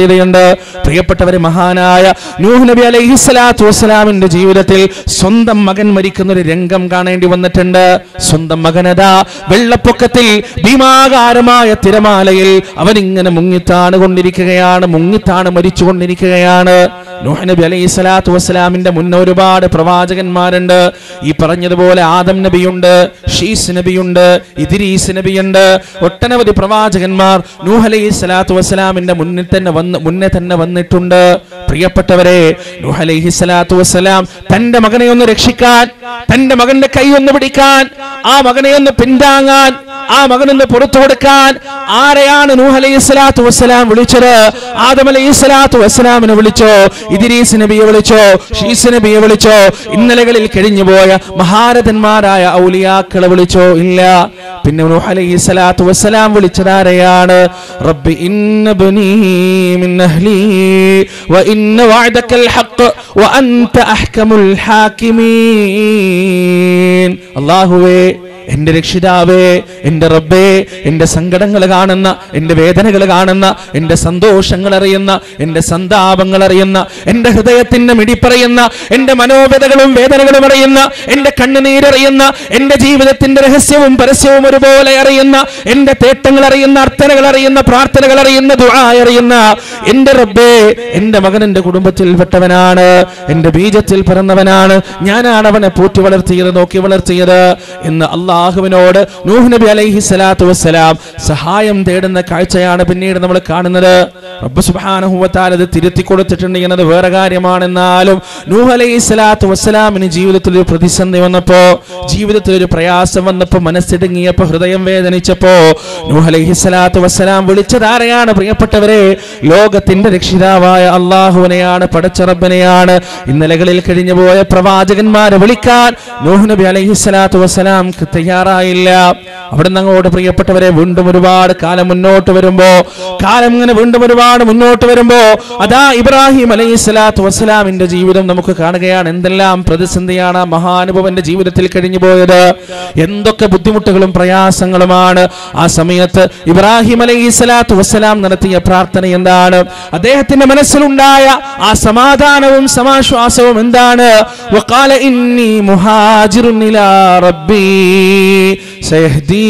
സാധ്യതയുണ്ട് പ്രിയപ്പെട്ടവരെ മഹാനായ നൂഹ് നബി അലൈഹി സ്വലാത്തു വസ്സലാമിന്റെ ജീവിതത്തിൽ സ്വന്തം മകൻ മരിക്കുന്ന ഒരു രംഗം കാണേണ്ടി വന്നിട്ടുണ്ട് സ്വന്തം മകനതാ വെള്ളപ്പൊക്കത്തിൽ ഭീമാകാരമായ തിരമാലയിൽ അവൻ ഇങ്ങനെ മുങ്ങിത്താണ് കൊണ്ടിരിക്കുകയാണ് മുങ്ങിത്താണ് മരിച്ചുകൊണ്ടിരിക്കുകയാണ് നൂഹ് നബി അലൈഹി സ്വലാത്തു വസ്സലാമിന്റെ മുന്നേ ഒരുപാട് പ്രവാചകന്മാരുണ്ട് ഈ പറഞ്ഞതുപോലെ ആദം നബിയുണ്ട് ഷീസ് നബിയുണ്ട് ഇദ്രീസ് നബിയുണ്ട് ഒട്ടനവധി പ്രവാചകന്മാർ നൂഹ് അലൈഹി സ്വലാത്തു വസ്സലാമിന്റെ മുന്നിൽ തന്നെ വന്ന് മുന്നേ തന്നെ വന്നിട്ടുണ്ട് പ്രിയപ്പെട്ടവരെ നൂഹ് അലൈഹി സ്വലാത്തു വസ്സലാം തന്റെ മകനെ ഒന്ന് രക്ഷിക്കാൻ തന്റെ മകന്റെ കൈ ഒന്ന് പിടിക്കാൻ ആ മകനെ ഒന്ന് പിന്താങ്ങാൻ ആ മകനൊന്ന് പുറത്തു കൊടുക്കാൻ ആരെയാണ് നൂഹ് അലൈഹി സ്വലാത്തു വസ്സലാം വിളിച്ചത് ആദം അലൈഹി സ്വലാത്തു വസ്സലാമിനെ വിളിച്ചോ ഇദ്രീസ് നബിയെ വിളിച്ചോ ഷീസ് നബിയെ വിളിച്ചോ ഇന്നലകളിൽ കഴിഞ്ഞുപോയ മഹാരഥന്മാരായ ഔലിയാക്കളെ വിളിച്ചോ ഇല്ല പിന്നെ നൂഹ് അലൈഹി സ്വലാത്തു വസ്സലാം വിളിച്ചതാരെയാണ് റബ്ബി ഇന്ന ബനീ മിൻ അഹ്ലി വ ഇന്ന വഅദക്കൽ ഹഖ് വ അൻത അഹ്കമുൽ ഹാക്കിമീൻ അല്ലാഹുവേ എന്റെ രക്ഷിതാവേ എന്റെ റബ്ബേ എന്റെ സങ്കടങ്ങൾ കാണുന്ന എന്റെ വേദനകൾ കാണുന്ന എന്റെ സന്തോഷങ്ങൾ അറിയുന്ന എന്റെ സന്താപങ്ങൾ അറിയുന്ന എന്റെ ഹൃദയത്തിന്റെ മിടിപ്പറയുന്ന എന്റെ മനോവേദകളും വേദനകളും അറിയുന്ന എന്റെ കണ്ണുനീരറിയുന്ന എന്റെ ജീവിതത്തിന്റെ രഹസ്യവും പരസ്യവും ഒരുപോലെ അറിയുന്ന എന്റെ തേട്ടങ്ങൾ അറിയുന്ന അർത്ഥനകൾ അറിയുന്ന പ്രാർത്ഥനകൾ അറിയുന്ന ദുആ അറിയുന്ന എന്റെ റബ്ബേ എന്റെ മകൻ എന്റെ കുടുംബത്തിൽപ്പെട്ടവനാണ് എന്റെ ബീജത്തിൽ പിറന്നവനാണ് ഞാനാണ് അവനെ പോറ്റി വളർത്തിയത് നോക്കി വളർത്തിയത് എന്ന് അള്ളാഹുവിനോട് നൂഹ് നബി അലൈഹി സ്വലാത്തു വസ്സലാം സഹായം തേടുന്ന കാഴ്ചയാണ് പിന്നീട് നമ്മൾ കാണുന്നത് റബ്ബ് സുബ്ഹാനഹു വ തആല ഇത് തിരുത്തി കൊടുത്തിട്ടുണ്ട് എന്നത് വേറെ കാര്യമാണെന്നാലും നൂഹ് അലൈഹി സ്വലാത്തു വസ്സലാമിന് ജീവിതത്തിൽ ഒരു പ്രതിസന്ധി വന്നപ്പോ ജീവിതത്തിൽ ഒരു പ്രയാസം വന്നപ്പോ മനസ്സിടുങ്ങിയപ്പോ ഹൃദയം വേദനിച്ചപ്പോ നൂഹ് അലൈഹി സ്വലാത്തു വസ്സലാം വിളിച്ചതാരെയാണ് പ്രിയപ്പെട്ടവരെ ലോകത്തിന്റെ രക്ഷിതാവായ അള്ളാഹുവിനെയാണ് പടച്ചറബനെയാണ് ഇന്നലകളിൽ കഴിഞ്ഞുപോയ പ്രവാചകന്മാരെ വിളിക്കാൻ നൂഹ് നബി അലൈഹി സ്വലാത്തു വസ്സലാം തയ്യാറായില്ല അവിടെ നിന്ന് അങ്ങോട്ട് പ്രിയപ്പെട്ടവരെ വീണ്ടും ഒരുപാട് കാലം മുന്നോട്ട് വരുമ്പോ കാലം ഇങ്ങനെ വീണ്ടും ഒരുപാട് മുന്നോട്ട് വരുമ്പോ അതാ ഇബ്രാഹിം അലൈഹി സ്വലാത്തു വസ്സലാമിന്റെ ജീവിതം നമുക്ക് കാണുകയാണ് എന്തെല്ലാം പ്രതിസന്ധിയാണ് ആ മഹാനുഭവന്റെ ജീവിതത്തിൽ കഴിഞ്ഞു പോയത് എന്തൊക്കെ ബുദ്ധിമുട്ടുകളും പ്രയാസങ്ങളുമാണ് ആ സമയത്ത് ഇബ്രാഹിം അലൈഹി സ്വലാത്തു വസ്സലാം നടത്തിയ പ്രാർത്ഥന എന്താണ് അദ്ദേഹത്തിന്റെ മനസ്സിലുണ്ടായ ആ സമാധാനവും സമാശ്വാസവും എന്താണ് വഖാല ഇന്നി മുഹാജിറുൻ ഇലാ റബ്ബി സയഹ്ദീ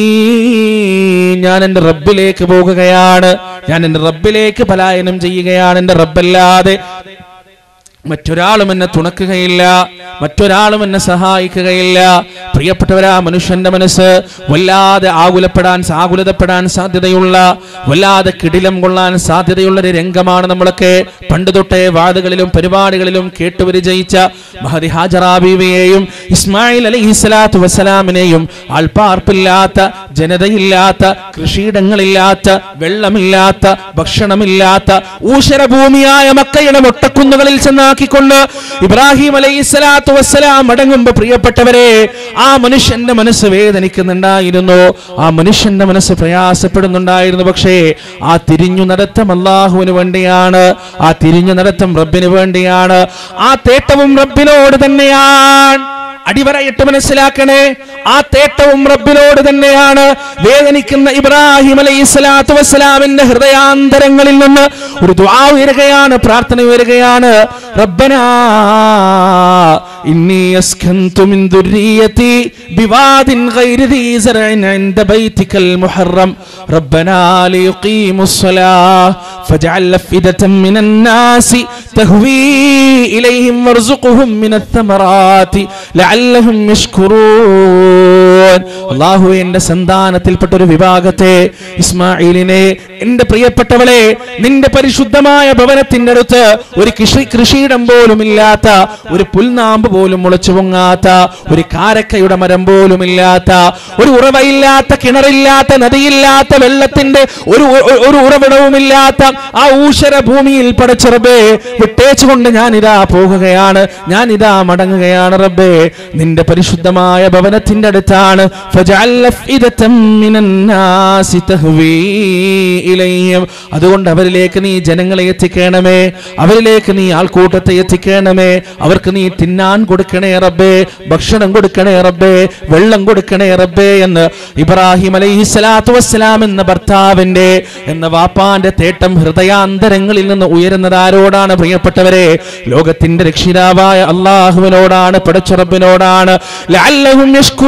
ഞാൻ എൻ്റെ റബ്ബിലേക്ക് പോകുകയാണ് ഞാൻ എൻ്റെ റബ്ബിലേക്ക് പലായനം ചെയ്യുകയാണ് എൻ്റെ റബ്ബല്ലാതെ മറ്റൊരാളും എന്നെ തുണക്കുകയില്ല മറ്റൊരാളും എന്നെ സഹായിക്കുകയില്ല പ്രിയപ്പെട്ടവരാ മനുഷ്യന്റെ മനസ്സ് വല്ലാതെ ആകുലപ്പെടാൻ ആകുലതപ്പെടാൻ സാധ്യതയുള്ള വല്ലാതെ കിടിലം കൊള്ളാൻ സാധ്യതയുള്ള ഒരു രംഗമാണ് നമ്മളൊക്കെ പണ്ട് തൊട്ടേ വാദകളിലും പരിപാടികളിലും കേട്ടുപരിചയിച്ച മഹദി ഹാജറാബീവിയെയും ഇസ്മായിൽ അലൈഹി സ്വലാത്തു വസ്സലാമിനെയും ആൾപ്പാർപ്പില്ലാത്ത ജനതയില്ലാത്ത കൃഷിയിടങ്ങളില്ലാത്ത വെള്ളമില്ലാത്ത ഭക്ഷണമില്ലാത്ത ഊഷരഭൂമിയായ മക്കയുടെ മൊട്ടക്കുന്നുകളിൽ ചെന്നാക്കിക്കൊണ്ട് ഇബ്രാഹിം അലൈഹി സ്വലാത്തു വസ്സലാം അടങ്ങുമ്പോ പ്രിയപ്പെട്ടവരെ ആ മനുഷ്യന്റെ മനസ്സ് വേദനിക്കുന്നുണ്ടായിരുന്നു ആ മനുഷ്യന്റെ മനസ്സ് പ്രയാസപ്പെടുന്നുണ്ടായിരുന്നു പക്ഷേ ആ തിരിഞ്ഞു നടത്തം അള്ളാഹുവിന് വേണ്ടിയാണ് ആ തിരിഞ്ഞു നടത്തം റബ്ബിന് വേണ്ടിയാണ് ആ തേട്ടവും റബ്ബിനോട് തന്നെയാണ് അടിവരയിട്ട് മനസ്സിലാക്കണേ ആ തേട്ടവും റബ്ബിനോട് തന്നെയാണ് വേദനിക്കുന്ന ഇബ്രാഹിം അലൈഹി സ്വലാത്തു വസ്സലാമിന്റെ ഹൃദയാന്തരങ്ങളിൽ നിന്ന് ഒരു ദുആ ഉയരുകയാണ് പ്രാർത്ഥന ഉയരുകയാണ് റബ്ബനാ ഇന്നി അസ്കന്തു മിൻ ദുർരിയതി ബിവാദിൻ ഗൈരി ദീ സറഇൻ ഇൻദ ബൈതിക്കൽ മുഹറം റബ്ബനാ ലിയുഖീമുസ് സ്വലാഹ് ഫജഅൽ അഫ്ഇദതൻ മിനൻ നാസി തഹ്വി ഇലൈഹിം വർസുഖുഹും മിനത്ത് തമറാത്തി ലഅല്ലഹും യഷ്കുറൂൻ അല്ലാഹു എന്റെ സന്താനത്തിൽപ്പെട്ട ഒരു വിഭാഗത്തെ ഇസ്മായിലിനെ എന്റെ പ്രിയപ്പെട്ടവളെ നിന്റെ പരിശുദ്ധമായ ഭവനത്തിന്റെ അടുത്ത് ഒരു കൃഷി കൃഷിയിടം പോലും ഇല്ലാത്ത ഒരു പുൽനാമ്പ് പോലും മുളച്ചു പൊങ്ങാത്ത ഒരു കാരക്കയുടെ മരം പോലും ഇല്ലാത്ത ഒരു ഉറവയില്ലാത്ത കിണറില്ലാത്ത നദിയില്ലാത്ത വെള്ളത്തിന്റെ ഒരു ഒരു- ഒരു ഉറവിടവുമില്ലാത്ത ആ ഊഷര ഭൂമിയിൽ പടച്ച റബ്ബേ വിട്ടേച്ചുകൊണ്ട് ഞാൻ ഇതാ പോകുകയാണ് ഞാൻ ഇതാ മടങ്ങുകയാണ് റബ്ബേ നിന്റെ പരിശുദ്ധമായ ഭവനത്തിന്റെ അടുത്താണ് ഫജഅൽ അഫ്ഇദതം മിനൻ നാസി തഹ്വീ ഇലൈഹിം. അതുകൊണ്ട് അവരിലേക്ക് നീ ജനങ്ങളെ എത്തിക്കണമേ അവരിലേക്ക് നീ ആൾക്കൂട്ടത്തെ എത്തിക്കണമേ അവർക്ക് നീ തിന്നാൻ കൊടുക്കണേ റബ്ബേ ഭക്ഷണം കൊടുക്കണേ റബ്ബേ വെള്ളം കൊടുക്കണേ റബ്ബേ എന്ന് ഇബ്രാഹിം അലൈഹി സ്വലാത്തു വസ്സലാം എന്ന ഭർത്താവിന്റെ എന്ന വാപ്പാന്റെ തേട്ടം ഹൃദയാന്തരങ്ങളിൽ നിന്ന് ഉയരുന്നത് ആരോടാണ് പ്രിയപ്പെട്ടവരെ ലോകത്തിന്റെ രക്ഷിതാവായ അള്ളാഹുവിനോടാണ് പടച്ചുറപ്പിനോടാണ് ലഅല്ലഹും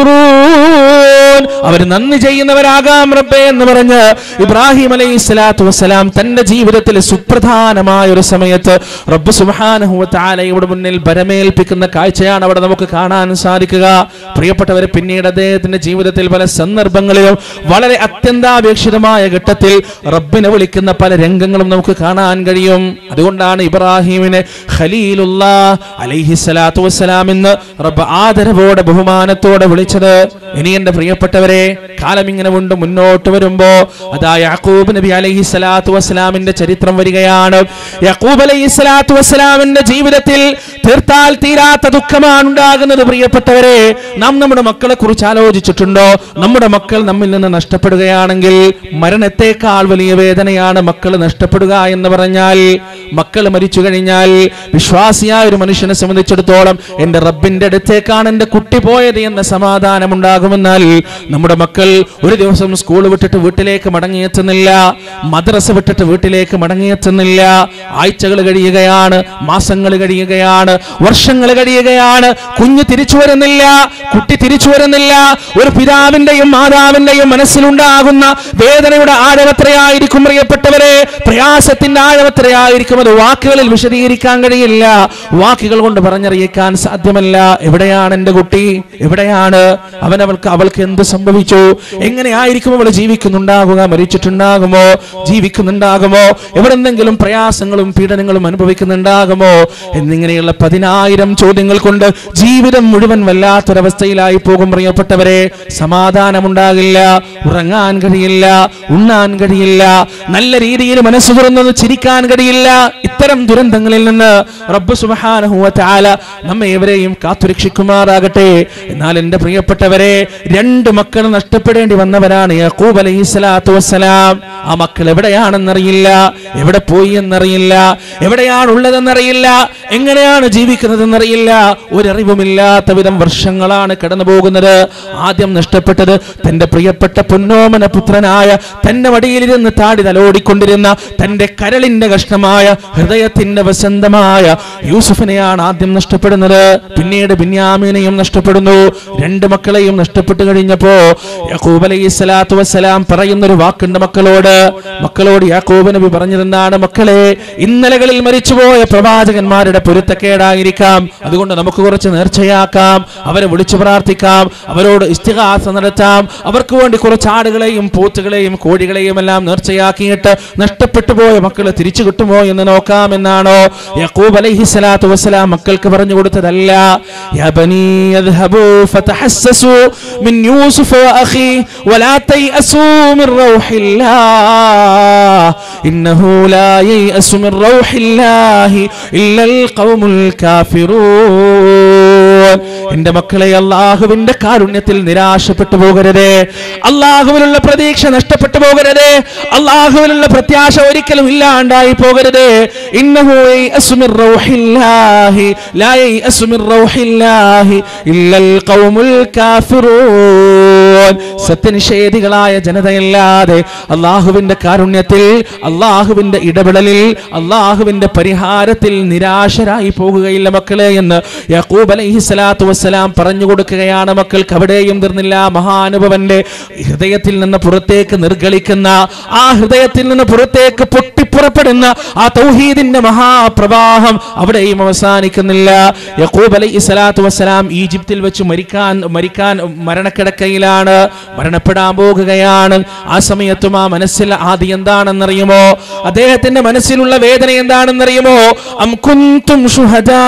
യഷ്കുറൂൻ അവർ നന്ദി ചെയ്യുന്നവരാകാം റബ്ബേ എന്ന് പറഞ്ഞ് ഇബ്രാഹിം അലൈഹി സ്വലാത്തു വസ്സലാം തന്റെ ജീവിതത്തിൽ സുപ്രധാനമായ ഒരു സമയത്ത് റബ്ബ് സുബ്ഹാനഹു വതആലയുടെ മുന്നിൽ ബരമേൽപ്പിക്കുന്ന കാഴ്ചയാണ് അവിടെ നമുക്ക് കാണാൻ സാധിക്കുക പ്രിയപ്പെട്ടവരെ പിന്നീട് അദ്ദേഹത്തിന്റെ ജീവിതത്തിൽ പല സന്ദർഭങ്ങളിലും വളരെ അത്യന്താപേക്ഷിതമായ ഘട്ടത്തിൽ റബ്ബിനെ വിളിക്കുന്ന പല രംഗങ്ങളും നമുക്ക് കാണാൻ കഴിയും അതുകൊണ്ടാണ് ഇബ്രാഹിമിനെ ഖലീലുള്ള അലൈഹി സ്വലാത്തു വസ്സലാം എന്ന് റബ്ബ് ആദരവോടെ ബഹുമാനത്തോടെ വിളിച്ചത് ഇനി എന്റെ പ്രിയപ്പെട്ടവരെ കാലം ഇങ്ങനെ കൊണ്ട് മുന്നോട്ട് വരുമ്പോ അതാ യാക്കൂബ് നബി അലൈഹി സ്വലാത്തു വസ്സലാമിന്റെ ചരിത്രം വരികയാണ് യാക്കൂബ് അലൈഹി സ്വലാത്തു വസ്സലാമിന്റെ ജീവിതത്തിൽ തീർത്താൽ തീരാത്ത ദുഃഖമാണ് ഉണ്ടാകുന്നത് പ്രിയപ്പെട്ടവരെ നാം നമ്മുടെ മക്കളെ കുറിച്ച് ആലോചിച്ചിട്ടുണ്ടോ നമ്മുടെ മക്കൾ നമ്മിൽ നിന്ന് നഷ്ടപ്പെടുകയാണെങ്കിൽ മരണത്തെക്കാൾ വലിയ വേദനയാണ് മക്കൾ നഷ്ടപ്പെടുക എന്ന് പറഞ്ഞാൽ മക്കൾ മരിച്ചു കഴിഞ്ഞാൽ വിശ്വാസിയായ ഒരു മനുഷ്യനെ സംബന്ധിച്ചിടത്തോളം എന്റെ റബ്ബിന്റെ അടുത്തേക്കാണ് എന്റെ കുട്ടി പോയത് എന്ന സമാധാനം ഉണ്ടാകുമെന്നാൽ നമ്മുടെ മക്കൾ ഒരു ദിവസം സ്കൂൾ വിട്ടിട്ട് വീട്ടിലേക്ക് മടങ്ങിയെത്തുന്നില്ല മദ്രസ വിട്ടിട്ട് വീട്ടിലേക്ക് മടങ്ങിയെത്തുന്നില്ല ആഴ്ചകൾ കഴിയുകയാണ് മാസങ്ങൾ കഴിയുകയാണ് വർഷങ്ങൾ കഴിയുകയാണ് കുഞ്ഞ് തിരിച്ചു വരുന്നില്ല കുട്ടി തിരിച്ചു വരുന്നില്ല ഒരു പിതാവിന്റെയും മാതാവിന്റെയും മനസ്സിലുണ്ടാകുന്ന വേദനയുടെ ആഴമത്രയായിരിക്കും പ്രിയപ്പെട്ടവരെ പ്രയാസത്തിന്റെ ആഴമത്രയായിരിക്കും അത് വാക്കുകളിൽ വിശദീകരിക്കാൻ കഴിയില്ല വാക്കുകൾ കൊണ്ട് പറഞ്ഞറിയിക്കാൻ സാധ്യമല്ല എവിടെയാണ് എന്റെ കുട്ടി എവിടെയാണ് അവൻ അവൾക്ക് അവൾക്ക് എന്ത് സംഭവിച്ചു എങ്ങനെയായിരിക്കും അവൾ ജീവിക്കുന്നുണ്ടാകുക മരിച്ചിട്ടുണ്ടാകുമോ ജീവിക്കുന്നുണ്ടാകുമോ എവിടെന്തെങ്കിലും പ്രയാസങ്ങളും പീഡനങ്ങളും അനുഭവിക്കുന്നുണ്ടാകുമോ എന്നിങ്ങനെയുള്ള പതിനായിരം ചോദ്യങ്ങൾ കൊണ്ട് ജീവിതം മുഴുവൻ വല്ലാത്തൊരവസ്ഥയിലായി പോകും പ്രിയപ്പെട്ടവരെ സമാധാനമുണ്ടാകില്ല ഉറങ്ങാൻ കഴിയില്ല ഉണ്ണാൻ കഴിയില്ല നല്ല രീതിയിൽ മനസ്സ് തുറന്നൊന്ന് ചിരിക്കാൻ കഴിയില്ല ഇത്തരം ദുരന്തങ്ങളിൽ നിന്ന് റബ്ബ് സുബ്ഹാനഹു വ തആല നമ്മെ ഏവരെയും കാത്തുരക്ഷിക്കുമാറാകട്ടെ എന്നാൽ എൻ്റെ പ്രിയപ്പെട്ടവരെ രണ്ട് മക്കൾ നഷ്ടപ്പെടേണ്ടി വന്നവരാണ് യാക്കൂബ് അലൈഹി സ്വലാത്തു വസ്സലാം ആ മക്കൾ എവിടെയാണെന്നറിയില്ല എവിടെ പോയി എന്നറിയില്ല എവിടെയാണ് ഉള്ളതെന്നറിയില്ല എങ്ങനെയാണ് ജീവിക്കുന്നതെന്നറിയില്ല ഒരറിവുമില്ലാത്ത വിധം വർഷങ്ങളാണ് കടന്നു പോകുന്നത് ആദ്യം നഷ്ടപ്പെട്ടത് തന്റെ പ്രിയപ്പെട്ട പൊന്നോമന പുത്രനായ തന്റെ വടിയിലിരുന്ന് താടി തലോടിക്കൊണ്ടിരുന്ന തന്റെ കരളിന്റെ കഷ്ണമായ ഹൃദയത്തിന്റെ വസന്തമായ യൂസുഫിനെയാണ് ആദ്യം നഷ്ടപ്പെടുന്നത് പിന്നീട് ബിന്യാമീനെയും നഷ്ടപ്പെടുന്നു രണ്ട് മക്കളെയും നഷ്ടപ്പെട്ടു കഴിഞ്ഞപ്പോ യാക്കൂബ് അലൈഹി സ്വലാത്തു വസ്സലാം പറയുന്ന ഒരു വാക്കുണ്ട് മക്കളോട് മക്കളോട് യാക്കൂബ് നബി പറഞ്ഞിരുന്നാണ് മക്കളെ ഇന്നലകളിൽ മരിച്ചുപോയ പ്രവാചകന്മാരുടെ പൊരുത്തക്കേടായിരിക്കാം അതുകൊണ്ട് നമുക്ക് കുറച്ച് നേർച്ചയാക്കാം അവരെ വിളിച്ചു പ്രാർത്ഥിക്കാം അവരോട് ഇസ്തിഹാസ നടത്താം അവർക്ക് വേണ്ടി കുറച്ച് ആടുകളെയും പോത്തുകളെയും കോഴികളെയും എല്ലാം നേർച്ചയാക്കിയിട്ട് നഷ്ടപ്പെട്ടു പോയ മക്കളെ തിരിച്ചു കിട്ടുമോ എന്ന് നോക്കാം എന്നാണോ യക്കൂബ് അലൈഹി സ്വലാത്തു വസ്സലാം മക്കൾക്ക് പറഞ്ഞു കൊടുത്തതല്ല യാ ബനീ യദ്ഹബൂ ഫതഹസ്സസൂ മിൻ യൂസുഫ വഅഖി വലാ തൈഅസൂ മിൻ റൗഹില്ലാഹ് ഇന്നഹു ലാ യൈഅസു മിൻ റൗഹില്ലാഹി ഇല്ലൽ ഖൗമുൽ കാഫിറൂൻ എന്റെ മക്കളെ അള്ളാഹുവിന്റെ കാരുണ്യത്തിൽ നിരാശപ്പെട്ടു പോകരുതേ അള്ളാഹുവിനുള്ള പ്രതീക്ഷ നഷ്ടപ്പെട്ടു പോകരുതേ അള്ളാഹുവിനുള്ള പ്രത്യാശ ഒരിക്കലും ഇല്ലാണ്ടായി പോകരുതേ ഇന്നഹു യൈഅസു മിൻ റൗഹില്ലാഹി ലാ യൈഅസു മിൻ റൗഹില്ലാഹി ഇല്ലൽ ഖൗമുൽ കാഫിറൂൻ സത്യനിഷേധികളായ ജനതയല്ലാതെ അള്ളാഹുവിന്റെ കാരുണ്യത്തിൽ അള്ളാഹുവിന്റെ ഇടപെടലിൽ അള്ളാഹുവിന്റെ പരിഹാരത്തിൽ നിരാശരായി പോകുകയില്ല മക്കളെ എന്ന് യക്കൂബ് അലൈഹി സ്വലാത്തു വസ്സലാം പറഞ്ഞു കൊടുക്കുകയാണ് മക്കൾക്ക് അവിടെയും തീർന്നില്ല മഹാനുഭവന്റെ ഹൃദയത്തിൽ നിന്ന് പുറത്തേക്ക് നിർഗളിക്കുന്ന ആ ഹൃദയത്തിൽ നിന്ന് പുറത്തേക്ക് പൊട്ടിപ്പുറപ്പെടുന്ന ആ തൗഹീദിന്റെ മഹാപ്രവാഹം അവിടെയും അവസാനിക്കുന്നില്ല യക്കൂബ് അലൈഹി സ്വലാത്തു വസ്സലാം ഈജിപ്തിൽ വെച്ച് മരിക്കാൻ മരിക്കാൻ മരണക്കിടക്കയിലാണ് മരണപ്പെടാൻ പോകുകയാണ് ആ സമയത്തും ആ മനസ്സിൽ ആദ്യം എന്താണെന്നറിയുമോ അദ്ദേഹത്തിന്റെ മനസ്സിലുള്ള വേദന എന്താണെന്നറിയുമോ അം കുന്തും ശുഹദാ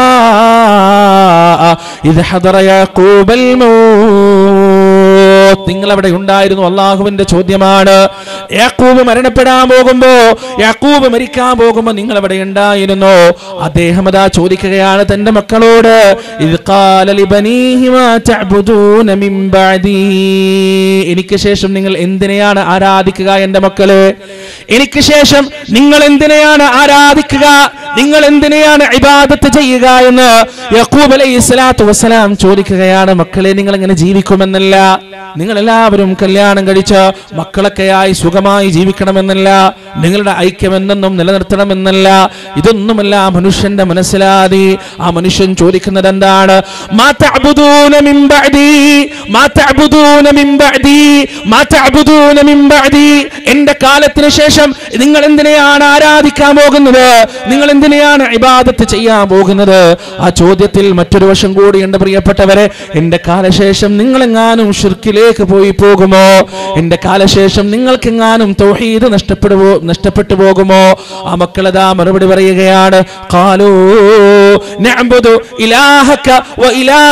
ഇത് ഹദറ യാഖൂബൽ മൗത്ത് നിങ്ങൾ അവിടെ ഉണ്ടായിരുന്നു അള്ളാഹുവിന്റെ ചോദ്യമാണ് യാക്കൂബ് മരണപ്പെടാൻ പോകുമ്പോ യാക്കൂബ് മരിക്കാൻ പോകുമ്പോ നിങ്ങൾ അവിടെ ഉണ്ടായിരുന്നു അദ്ദേഹം അതാ ചോദിക്കുകയാണ് തന്റെ മക്കളോട് ഇത് ഖാല ലിബനീഹി മാ തഅബുദൂന മിൻ ബഅദീ എനിക്ക് ശേഷം നിങ്ങൾ എന്തിനെയാണ് ആരാധിക്കുക എന്റെ മക്കളെ എനിക്ക് ശേഷം നിങ്ങൾ എന്തിനെയാണ് ആരാധിക്കുക നിങ്ങൾ എന്തിനെയാണ് ഇബാദത്ത് ചെയ്യുക എന്ന് യക്കൂബ് അലൈഹി സ്വലാത്തു വസ്സലാം ചോദിക്കുകയാണ് മക്കളെ നിങ്ങൾ എങ്ങനെ ജീവിക്കുമെന്നല്ല നിങ്ങൾ എല്ലാവരും കല്യാണം കഴിച്ച് മക്കളൊക്കെയായി സുഖമായി ജീവിക്കണമെന്നല്ല നിങ്ങളുടെ ഐക്യം എന്നെന്നും നിലനിർത്തണമെന്നല്ല ഇതൊന്നുമല്ല ആ മനുഷ്യന്റെ മനസ്സിലാതി ആ മനുഷ്യൻ ചോദിക്കുന്നത് എന്താണ് മാ തഅബുദൂന മിൻ ബഅദി മാ തഅബുദൂന മിൻ ബഅദി മാ തഅബുദൂന മിൻ ബഅദി എന്റെ കാലത്തിന് ശേഷം നിങ്ങൾ എന്തിനെയാണ് ആരാധിക്കാൻ പോകുന്നത് നിങ്ങൾ എന്തിനെയാണ് ഇബാദത്ത് ചെയ്യാൻ പോകുന്നത് ആ ചോദ്യത്തിൽ മറ്റൊരു വശം കൂടി എന്റെ പ്രിയപ്പെട്ടവരെ എന്റെ കാലശേഷം നിങ്ങളെങ്ങാനും ഷിർക്കിലേക്ക് പോയി പോകുമോ എന്റെ കാലശേഷം നിങ്ങൾക്കെങ്ങാനും തൗഹീദ് നഷ്ടപ്പെടുവോ നഷ്ടപ്പെട്ടു പോകുമോ ആ മക്കളതാ മറുപടി പറയുകയാണ് കാലോ നഅബുദു ഇലാഹക വ ഇലാഹ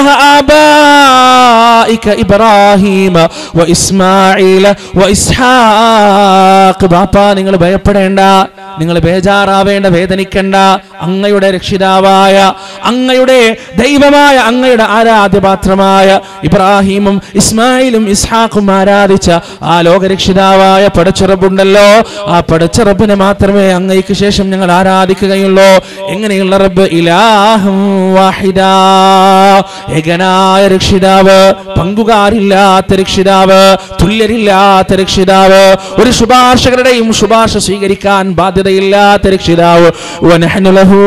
ആബായിക ഇബ്രാഹീമ വ ഇസ്മാഈല വ ഇസ്ഹാഖ് ബാപ്പാ നിങ്ങൾ ഭയപ്പെടേണ്ട നിങ്ങൾ ബേജാറാവേണ്ട വേദനിക്കണ്ട അങ്ങയുടെ രക്ഷിതാവായ അങ്ങയുടെ ദൈവമായ അങ്ങയുടെ ആരാധ്യപാത്രമായ ഇബ്രാഹിമും ഇസ്മായിലും ഇസ്ഹാഖും ആരാധിച്ച ആ ലോകരക്ഷിതാവായ പടച്ചുറബുണ്ടല്ലോ ആ പടച്ചുറബിനെ മാത്രമേ അങ്ങയ്ക്ക് ശേഷം ഞങ്ങൾ ആരാധിക്കുകയുള്ളൂ എങ്ങനെയുള്ള റബ്ബ് ഇലാഹും വാഹിദാ ഏകനായ രക്ഷിതാവ് പങ്കുകാരില്ലാത്ത രക്ഷിതാവ് തുല്യരില്ലാത്ത രക്ഷിതാവ് ഒരു ശുപാർശകരുടെയും ശുപാർശ സ്വീകരിക്കാൻ ബാധ്യതയില്ലാത്ത രക്ഷിതാവ് വനഹ്നു ലഹു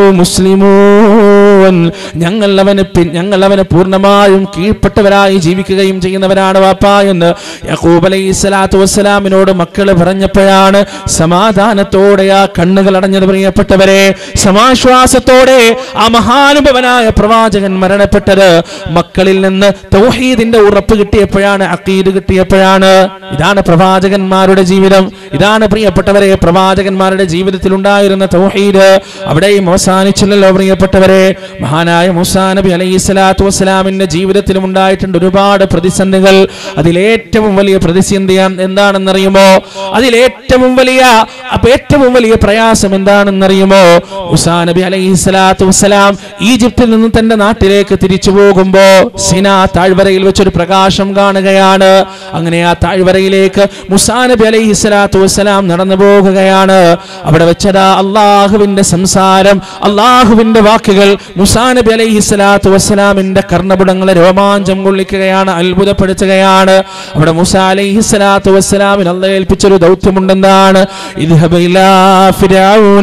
മുസ്ലിമൂൻ ഞങ്ങൾ അവന് പിൻ- ഞങ്ങൾ അവന് പൂർണ്ണമായും കീഴ്പ്പെട്ടവരായി ജീവിക്കുകയും ചെയ്യുന്നവരാണ് വാപ്പ എന്ന് യഹൂബ് അലൈഹി സ്വലാത്തു വസ്സലാമിനോട് മക്കള് പറഞ്ഞപ്പോഴാണ് സമാധാനത്തോടെ ആ കണ്ണുകൾ അടഞ്ഞത് പ്രിയപ്പെട്ടവരെ സമാശ്വാസത്തോടെ ആ മഹാനുഭവനായ പ്രവാചകൻ മരണപ്പെട്ടത് മക്കളിൽ നിന്ന് തൗഹീദിന്റെ ഉറപ്പ് കിട്ടിയപ്പോഴാണ് അക്കീദ് കിട്ടിയപ്പോഴാണ് ഇതാണ് പ്രവാചകന്മാരുടെ ജീവിതം ഇതാണ് പ്രിയപ്പെട്ടവരെ പ്രവാചകന്മാരുടെ ജീവിതത്തിൽ ഉണ്ടായിരുന്ന തൗഹീദ് അവിടെയും അവസാനിച്ചില്ലല്ലോ പ്രിയപ്പെട്ടവരെ മഹാനായ മുസാ നബി അലൈഹി സ്വലാത്തു വസ്സലാമിന്റെ ജീവിതത്തിലും ഉണ്ടായിട്ടുണ്ട് ഒരുപാട് പ്രതിസന്ധികൾ അതിലേറ്റവും വലിയ പ്രതിസന്ധി എന്താണെന്നറിയുമോ അതിലേറ്റവും വലിയ അപ്പൊ ഏറ്റവും വലിയ പ്രയാസം എന്താണെന്നറിയുമോ മുസാ നബി അലൈഹി സ്വലാത്തു വസ്സലാം ഈജിപ്തിൽ നിന്ന് തന്റെ നാട്ടിലേക്ക് തിരിച്ചു പോകുമ്പോ സിനാ താഴ്വരയിൽ വെച്ചൊരു പ്രകാശം കാണുകയാണ് അങ്ങനെ ആ താഴ്വരയിലേക്ക് മുസാ നബി അലൈഹി സ്വലാത്തു വസ്സലാം നടന്നു പോകുകയാണ് അവിടെ വെച്ചതാ അള്ളാഹുവിന്റെ സംസാരം അള്ളാഹുവിന്റെ വാക്കുകൾ മുസാ നബി അലൈഹി സ്വലാത്തു വസ്സലാമിന്റെ കർണപുടങ്ങളെ രോമാഞ്ചം കൊള്ളിക്കുകയാണ് അത്ഭുതപ്പെടുത്തുകയാണ് അവിടെ മുസ അലൈഹി സ്വലാത്തു വസ്സലാമിന് അള്ള ഏൽപ്പിച്ചൊരു ദൗത്യമുണ്ടെന്നാണ് ഇദ്ഹബ് ഇലാ ഫിർഔന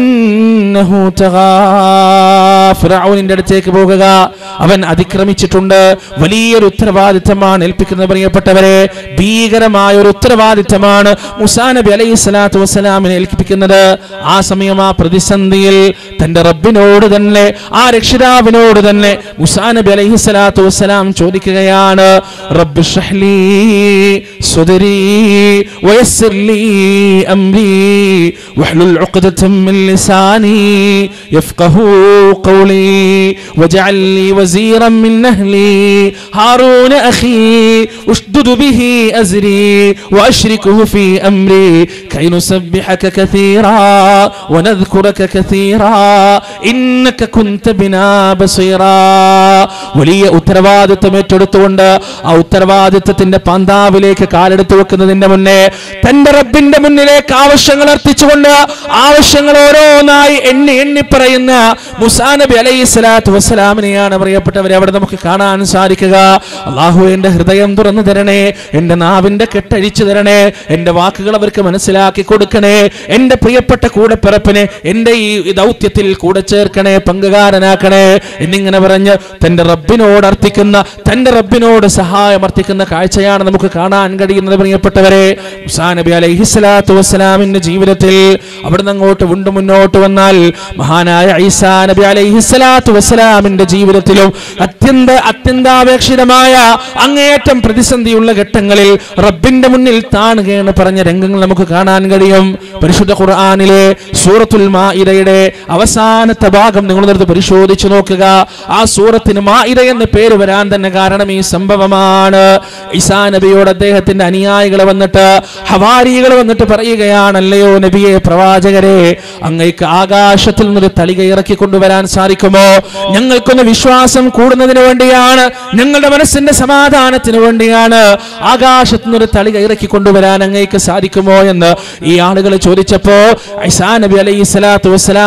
ഇന്നഹു തഗാ ഫിർഔനിന്റെ അടുത്തേക്ക് പോകുക അവൻ അതിക്രമിച്ചിട്ടുണ്ട് വലിയൊരു ഉത്തരവാദിത്തമാണ് ഏൽപ്പിക്കുന്നത് പ്രിയപ്പെട്ടവരെ ഭീകരമായ ഒരു ഉത്തരവാദിത്തമാണ് മുസാ നബി അലൈഹി സ്വലാത്തു വസ്സലാമിനെ ഏൽപ്പിക്കുന്നത് ആ സമയം ആ പ്രതിസന്ധിയിൽ തന്റെ റബ്ബിനോട് തന്നെ ആ രക്ഷിതാവിനോട് തന്നെ മുസാ നബി അലൈഹി സ്വലാത്തു വസ്സലാം ചോദിക്കുകയാണ് റബ്ബ് ഷ്റഹ്ലി സുദരി വയസ്സിർ ലി അംരി വഹ്ലുൽ ഉഖ്ദതം മിൻ ലിസാനി യഫ്ഖഹു ഖൗലി വജഅൽ ലി വസീറൻ മിൻ അഹ്ലി ഹാറൂന അഖി ഉഷ്ദുദ് ബിഹി അസ്രി وأشركه في أمري كي نسبحك كثيرا ونذكرك كثيرا إنك كنت بنا بصيرا വലിയ ഉത്തരവാദിത്വം ഏറ്റെടുത്തുകൊണ്ട് ആ ഉത്തരവാദിത്വത്തിന്റെ പന്താവിലേക്ക് കാലെടുത്ത് വെക്കുന്നതിന്റെ മുന്നേ തന്റെ റബ്ബിന്റെ മുന്നിലേക്ക് ആവശ്യങ്ങൾ അർപ്പിച്ചുകൊണ്ട് ആവശ്യങ്ങൾ ഓരോന്നായി എണ്ണി എണ്ണി പറയുന്ന മുസാ നബി അലൈഹി സ്വലാത്തു വസ്സലാമിനെയാണ് പ്രിയപ്പെട്ടവരെ അവിടെ നമുക്ക് കാണാൻ സാധിക്കുക അള്ളാഹു എന്റെ ഹൃദയം തുറന്നു തരണേ എന്റെ നാവിന്റെ കെട്ടഴിച്ചു തരണേ എന്റെ വാക്കുകൾ അവർക്ക് മനസ്സിലാക്കി കൊടുക്കണേ എന്റെ പ്രിയപ്പെട്ട കൂടെപ്പിറപ്പിനെ എന്റെ ഈ ദൗത്യത്തിൽ കൂടെ ചേർക്കണേ പങ്കുകാരനാക്കണേ എന്നിങ്ങനെ പറഞ്ഞ് തന്റെ റബ്ബിനോട് അർത്ഥിക്കുന്ന തന്റെ റബ്ബിനോട് സഹായം അർത്ഥിക്കുന്ന കാഴ്ചയാണ് നമുക്ക് കാണാൻ കഴിയുന്നത് പ്രിയപ്പെട്ടവരെ മുസാ നബി അലൈഹി സ്വലാത്തു വസ്സലാമിന്റെ ജീവിതത്തിൽ അവിടുന്ന് അങ്ങോട്ട് വീണ്ടും മുന്നോട്ട് വന്നാൽ മഹാനായ ഈസാ നബി അലൈഹി സ്വലാത്തു വസ്സലാമിന്റെ ജീവിതത്തിലും അത്യന്ത അത്യന്താപേക്ഷിതമായ അങ്ങേയറ്റം പ്രതിസന്ധിയുള്ള ഘട്ടങ്ങളിൽ റബ്ബിന്റെ മുന്നിൽ താണുകയാണ് പറഞ്ഞ രംഗങ്ങൾ നമുക്ക് കാണാൻ കഴിയും പരിശുദ്ധ ഖുർആാനിലെ സൂറത്തുൽ മാഇദയുടെ അവസാനത്തെ ഭാഗം നിങ്ങൾ നിർത്തി പരിശോധിച്ചു നോക്കുക ആ സൂറത്തിന് മാഇദ എന്ന പേര് വരാൻ തന്നെ കാരണം ഈ സംഭവമാണ് ഈസാ നബിയോട് അദ്ദേഹത്തിന്റെ അനുയായികൾ വന്നിട്ട് ഹവാരികൾ വന്നിട്ട് പറയുകയാണല്ലയോ നബിയെ പ്രവാചകരെ അങ്ങയ്ക്ക് ആകാശത്തിൽ നിന്നൊരു തളിക ഇറക്കി കൊണ്ടുവരാൻ സാധിക്കുമോ ഞങ്ങൾക്കൊന്ന് വിശ്വാസം കൂടുന്നതിന് വേണ്ടിയാണ് ഞങ്ങളുടെ മനസ്സിന്റെ സമാധാനത്തിന് വേണ്ടിയാണ് ആകാശത്തു നിന്നൊരു തളിക ഇറക്കി കൊണ്ടുവരാൻ അങ്ങേക്ക് സാധിക്കുമോ എന്ന് ഈ ആളുകൾ ചോദിച്ചപ്പോ ഐസാ നബി അലൈഹി സ്വലാത്തു വസ്സലാമിന്റെ പ്രവർത്തനം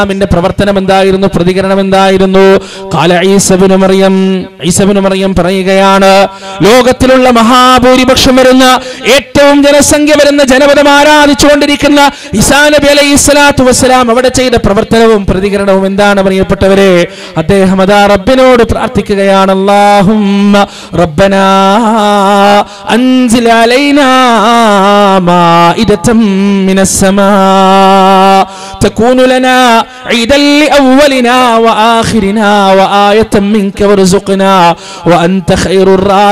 പ്രവർത്തനം എന്തായിരുന്നു പ്രതികരണം എന്തായിരുന്നു കാല ഈസബിന് മറിയം ഈസബിന് മറിയം പറയുകയാണ് ലോകത്തിലുള്ള മഹാഭൂരിപക്ഷം വരുന്ന ഏറ്റവും ജനസംഖ്യ വരുന്ന ജനപദം ആരാധിച്ചുകൊണ്ടിരിക്കുന്ന ഇസാ നബി അലൈഹി സ്വലാത്തു വസ്സലാം അവിടെ ചെയ്ത പ്രവർത്തനവും പ്രതികരണവും എന്താണ് പ്രിയപ്പെട്ടവരെ അദ്ദേഹം അതാ റബ്ബിനോട് പ്രാർത്ഥിക്കുകയാണ് അല്ലാഹുമ്മ റബ്ബനാ അൻസിൽ അലൈനാ മാഇദതം മിനസ് സമാ تكون لنا عيدا لأولنا وآخرنا وآية منك وارزقنا وأنت خير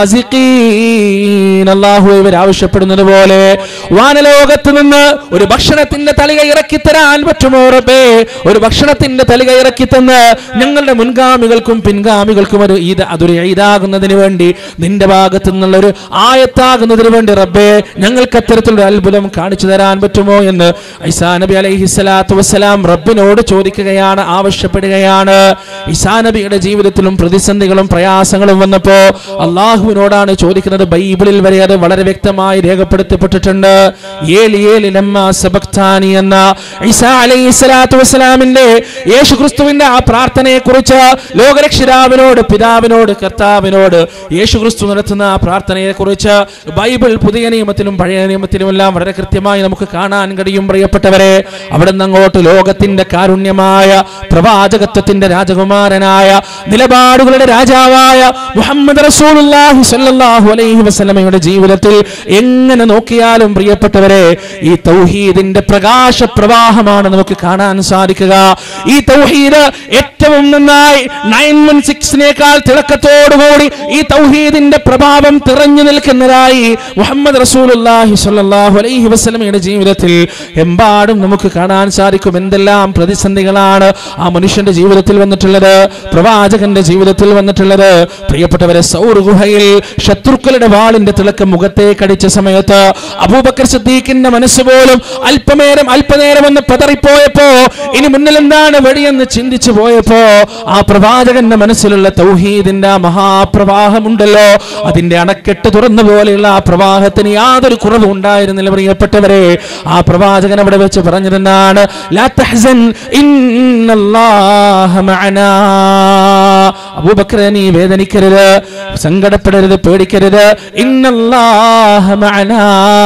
الرازقين الله ഇവർ ആവശ്യപ്പെടുന്നത് പോലെ വാനലോകത്ത് നിന്ന് ഒരു ഭക്ഷണത്തിന്റെ തലിക ഇറക്കി തരാൻ പറ്റുമോ റബ്ബേ ഒരു ഭക്ഷണത്തിന്റെ തലിക ഇറക്കി തന്ന് ഞങ്ങളുടെ മുൻഗാമികൾക്കും പിൻഗാമികൾക്കും ഒരു ഈദ് അതൊരു ഈദാകുന്നതിന് വേണ്ടി നിന്റെ ഭാഗത്തു നിന്നുള്ള ഒരു ആയത്താകുന്നതിന് വേണ്ടി റബ്ബേ ഞങ്ങൾക്ക് അത്തരത്തിലൊരു അത്ഭുതം കാണിച്ചു തരാൻ പറ്റുമോ എന്ന് ഐസാ നബി അലൈഹി സ്വലാത്തു വസ്സലാം റബ്ബിനോട് ചോദിക്കുകയാണ് ആവശ്യപ്പെടുകയാണ് ഈസാ നബിയുടെ ജീവിതത്തിലും പ്രതിസന്ധികളും പ്രയാസങ്ങളും വന്നപ്പോ അള്ളാഹുവിനോടാണ് ചോദിക്കുന്നത് ബൈബിളിൽ വരെ അത് വളരെ വ്യക്തമായി രേഖപ്പെടുത്തപ്പെട്ടിട്ടുണ്ട് ഏലി ഏലി ലമ്മ സബക്താനി എന്ന ഈസാ അലൈഹി സ്വലാത്തു വസ്സലാമിന്റെ യേശു ക്രിസ്തുവിന്റെ ആ പ്രാർത്ഥനയെ കുറിച്ച് ലോകരക്ഷിതാവിനോട് പിതാവിനോട് കർത്താവിനോട് യേശു ക്രിസ്തു നടത്തുന്ന ആ പ്രാർത്ഥനയെ കുറിച്ച് ബൈബിൾ പുതിയ നിയമത്തിലും പഴയ നിയമത്തിലും എല്ലാം വളരെ കൃത്യമായി നമുക്ക് കാണാൻ കഴിയും പ്രിയപ്പെട്ടവരെ അവിടെ നിന്ന് അങ്ങോട്ട് ലോകത്തിന്റെ കാരുണ്യമായ പ്രവാചകത്വത്തിന്റെ രാജകുമാരനായ നിലപാടുകളുടെ രാജാവായ മുഹമ്മദ് റസൂലുള്ളാഹി സ്വല്ലല്ലാഹു അലൈഹി വസല്ലമയുടെ ജീവിതത്തിൽ എങ്ങനെ നോക്കിയാലും പ്രിയപ്പെട്ടവരെ ഈ തൗഹീദിന്റെ പ്രകാശ പ്രവാഹമാണ് നമുക്ക് കാണാൻ സാധിക്കുക ഈ തൗഹീദ് ഏറ്റവും നന്നായി നയൻ വൺ സിക്സിനേക്കാൾ തിളക്കത്തോടുകൂടി ഈ തൗഹീദിന്റെ പ്രഭാവം തിറഞ്ഞു നിൽക്കുന്നതായി മുഹമ്മദ് റസൂലുള്ളാഹി സ്വല്ലല്ലാഹു അലൈഹി വസല്ലമയുടെ ജീവിതത്തിൽ എമ്പാടും നമുക്ക് കാണാൻ സാധിക്കും എന്തെല്ലാം പ്രതിസന്ധികളാണ് ആ മനുഷ്യന്റെ ജീവിതത്തിൽ വന്നിട്ടുള്ളത് പ്രവാചകന്റെ ജീവിതത്തിൽ വന്നിട്ടുള്ളത് പ്രിയപ്പെട്ടവരെ സൗർ ഗുഹയിൽ ശത്രുക്കളുടെ വാളിന്റെ തിളക്കം മുഖത്തേക്ക് അടിച്ച സമയത്ത് അബൂബക്കർ സിദ്ദീഖിന്റെ മനസ്സ് പോലും അല്പനേരം അല്പനേരം ഒന്ന് പതറിപ്പോയപ്പോ ഇനി മുന്നിൽ എന്താണ് വെടിയെന്ന് ചിന്തിച്ചു പോയപ്പോ ആ പ്രവാചകന്റെ മനസ്സിലുള്ള തൗഹീദിന്റെ ആ മഹാപ്രവാഹമുണ്ടല്ലോ അതിന്റെ അണക്കെട്ട് തുറന്ന പോലെയുള്ള ആ പ്രവാഹത്തിന് യാതൊരു കുറവും ഉണ്ടായിരുന്നില്ല പ്രിയപ്പെട്ടവരെ ആ പ്രവാചകൻ അവിടെ വെച്ച് പറഞ്ഞിരുന്നാണ് ലാ തഹ്സൻ ഇന്നല്ലാഹ മഅനാ അബൂബക്കറെ നീ വേദനിക്കരുത് സങ്കടപ്പെടരുത് പേടിക്കരുത് ഇന്നല്ലാഹ മഅനാ